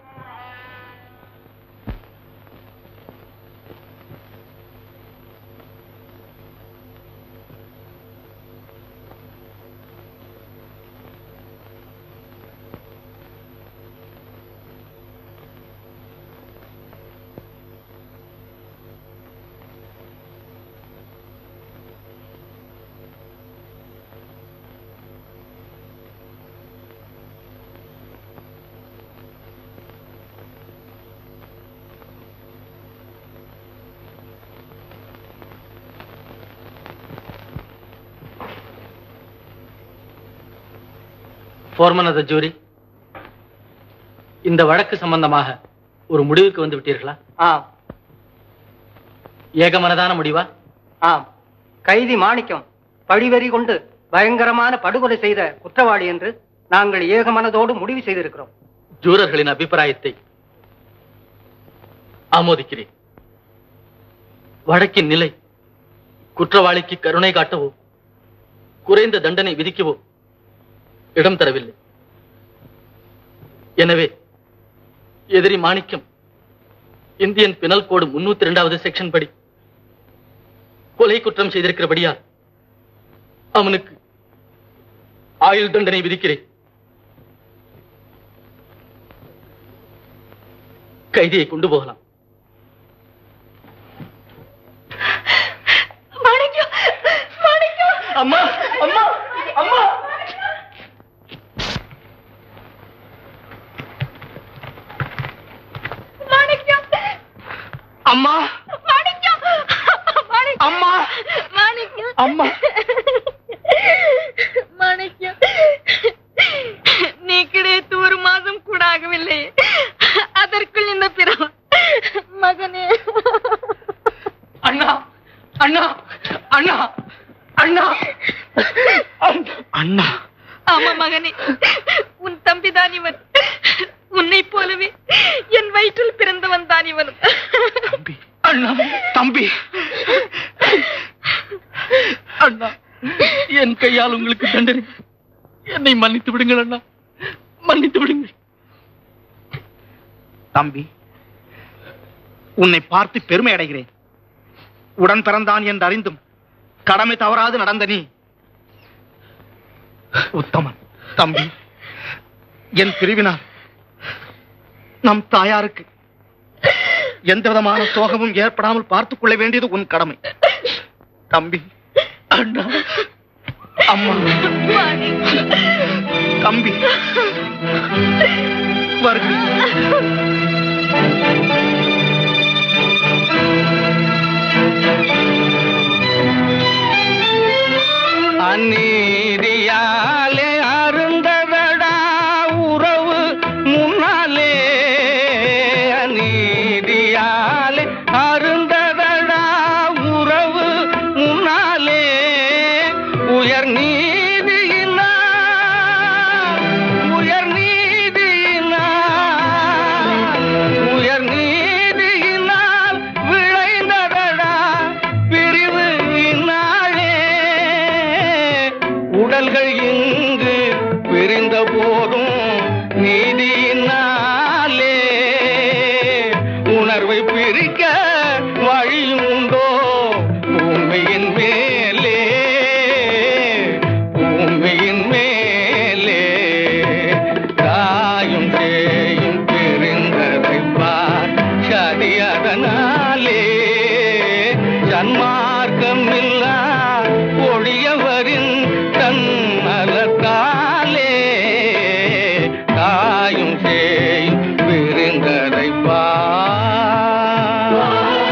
போர்மன் ஆஃப் ஜூரி இந்த வழக்கு சம்பந்தமாக ஒரு முடிவுக்கு வந்து விட்டீர்களா ஆம் ஏகமனதான முடிவா ஆம் கைதி மாணிக்கம் பழிவெறி கொண்டு பயங்கரமான படுகொலை செய்த குற்றவாளி என்று நாங்கள் ஏகமனதோடு முடிவு செய்திருக்கிறோம் ஜூரர்களின் அபிப்பிராயத்தை ஆமோதிக்கிறேன் வழக்கின் நிலை குற்றவாளிக்கு கருணை காட்டவோ குறைந்த தண்டனை விதிக்கவோ இடம் தரவில்லை எனவே எதிரி மாணிக்கம் இந்தியன் பினல் கோடு முன்னூத்தி இரண்டாவது செக்ஷன் படி கொலை குற்றம் செய்திருக்கிறபடியால் அவனுக்கு ஆயுள் தண்டனை விதிக்கிறேன் கைதியை கொண்டு போகலாம் மாணிக்கம் மாணிக்கம் அம்மா அம்மா அம்மா மாணிக்கம் அம்மா மாணிக்கம் மாணிக்கம் அம்மா மாணிக்கம் அம்மா மாணிக்கம் நீ கிடைத்து ஒரு மாதம் கூட ஆகவில்லை அதற்குள் இந்த பிறவ மகனே அண்ணா அண்ணா அண்ணா அண்ணா அண்ணா ஆமா மகனே உன் தம்பிதான் இவன் உன்னை போலவே என் வயிற்றில் பிறந்தவன் தான் இவன் அண்ணா தம்பி அண்ணா என் கையால் உங்களுக்கு தண்டனை என்னை மன்னித்து விடுங்கள் அண்ணா மன்னித்து விடுங்கள் தம்பி உன்னை பார்த்து பெருமை அடைகிறேன் உடன் பிறந்தான் என்று அறிந்தும் கடமை தவறாது நடந்த நீ உத்தமன் தம்பி என் பிரிவினால் நம் தாயாருக்கு எந்த விதமான சோகமும் ஏற்படாமல் பார்த்துக் கொள்ள வேண்டியது உன் கடமை தம்பி அண்ணா அம்மா தம்பி அநீதியாலே அருந்ததடா உறவு முன்னாலே அநீதியாலே அருந்ததடா உறவு முன்னாலே உயர் நீதியினா உயர் நீதியினா உயர் நீதியினால் விளைந்ததடா பிரிவு இந்நாளே உடல்கள் இங்கு பிரிந்த போதும் நீதியினாலே உணர்வை பிரிக்க வழி உண்டோ பூமியின் மேலே பூமியின் மேலே தாயும் தேயும் பிரிந்ததை பார் சதி அதனாலே சன்மார்க்கம் இல்லா ஒழியவரின் தன்னலத்தாலே தாயும் சேயும் பிரிந்ததை பார்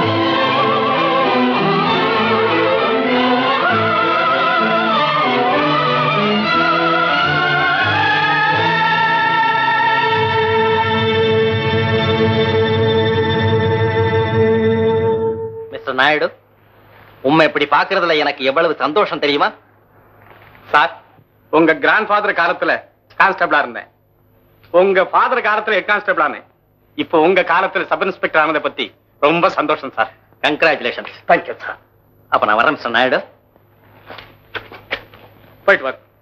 மிஸ்டர் நாயுடு உண்மை இப்படி பாக்குறதுல எனக்கு எவ்வளவு சந்தோஷம் தெரியுமா சார் உங்க கிராண்ட் ஃபாதர் காலத்துல கான்ஸ்டபிளா இருந்தேன் உங்க ஃபாதர் காலத்துல ஹெட் கான்ஸ்டபிள் ஆனேன் இப்போ உங்க காலத்துல சப் இன்ஸ்பெக்டர் ஆனதை பத்தி ரொம்ப சந்தோஷம் சார் கங்க்ராச்சுலேஷன் தேங்க்யூ சார் அப்ப நான் வரேன் மிஸ்டர் நாயுடு போயிட்டு வர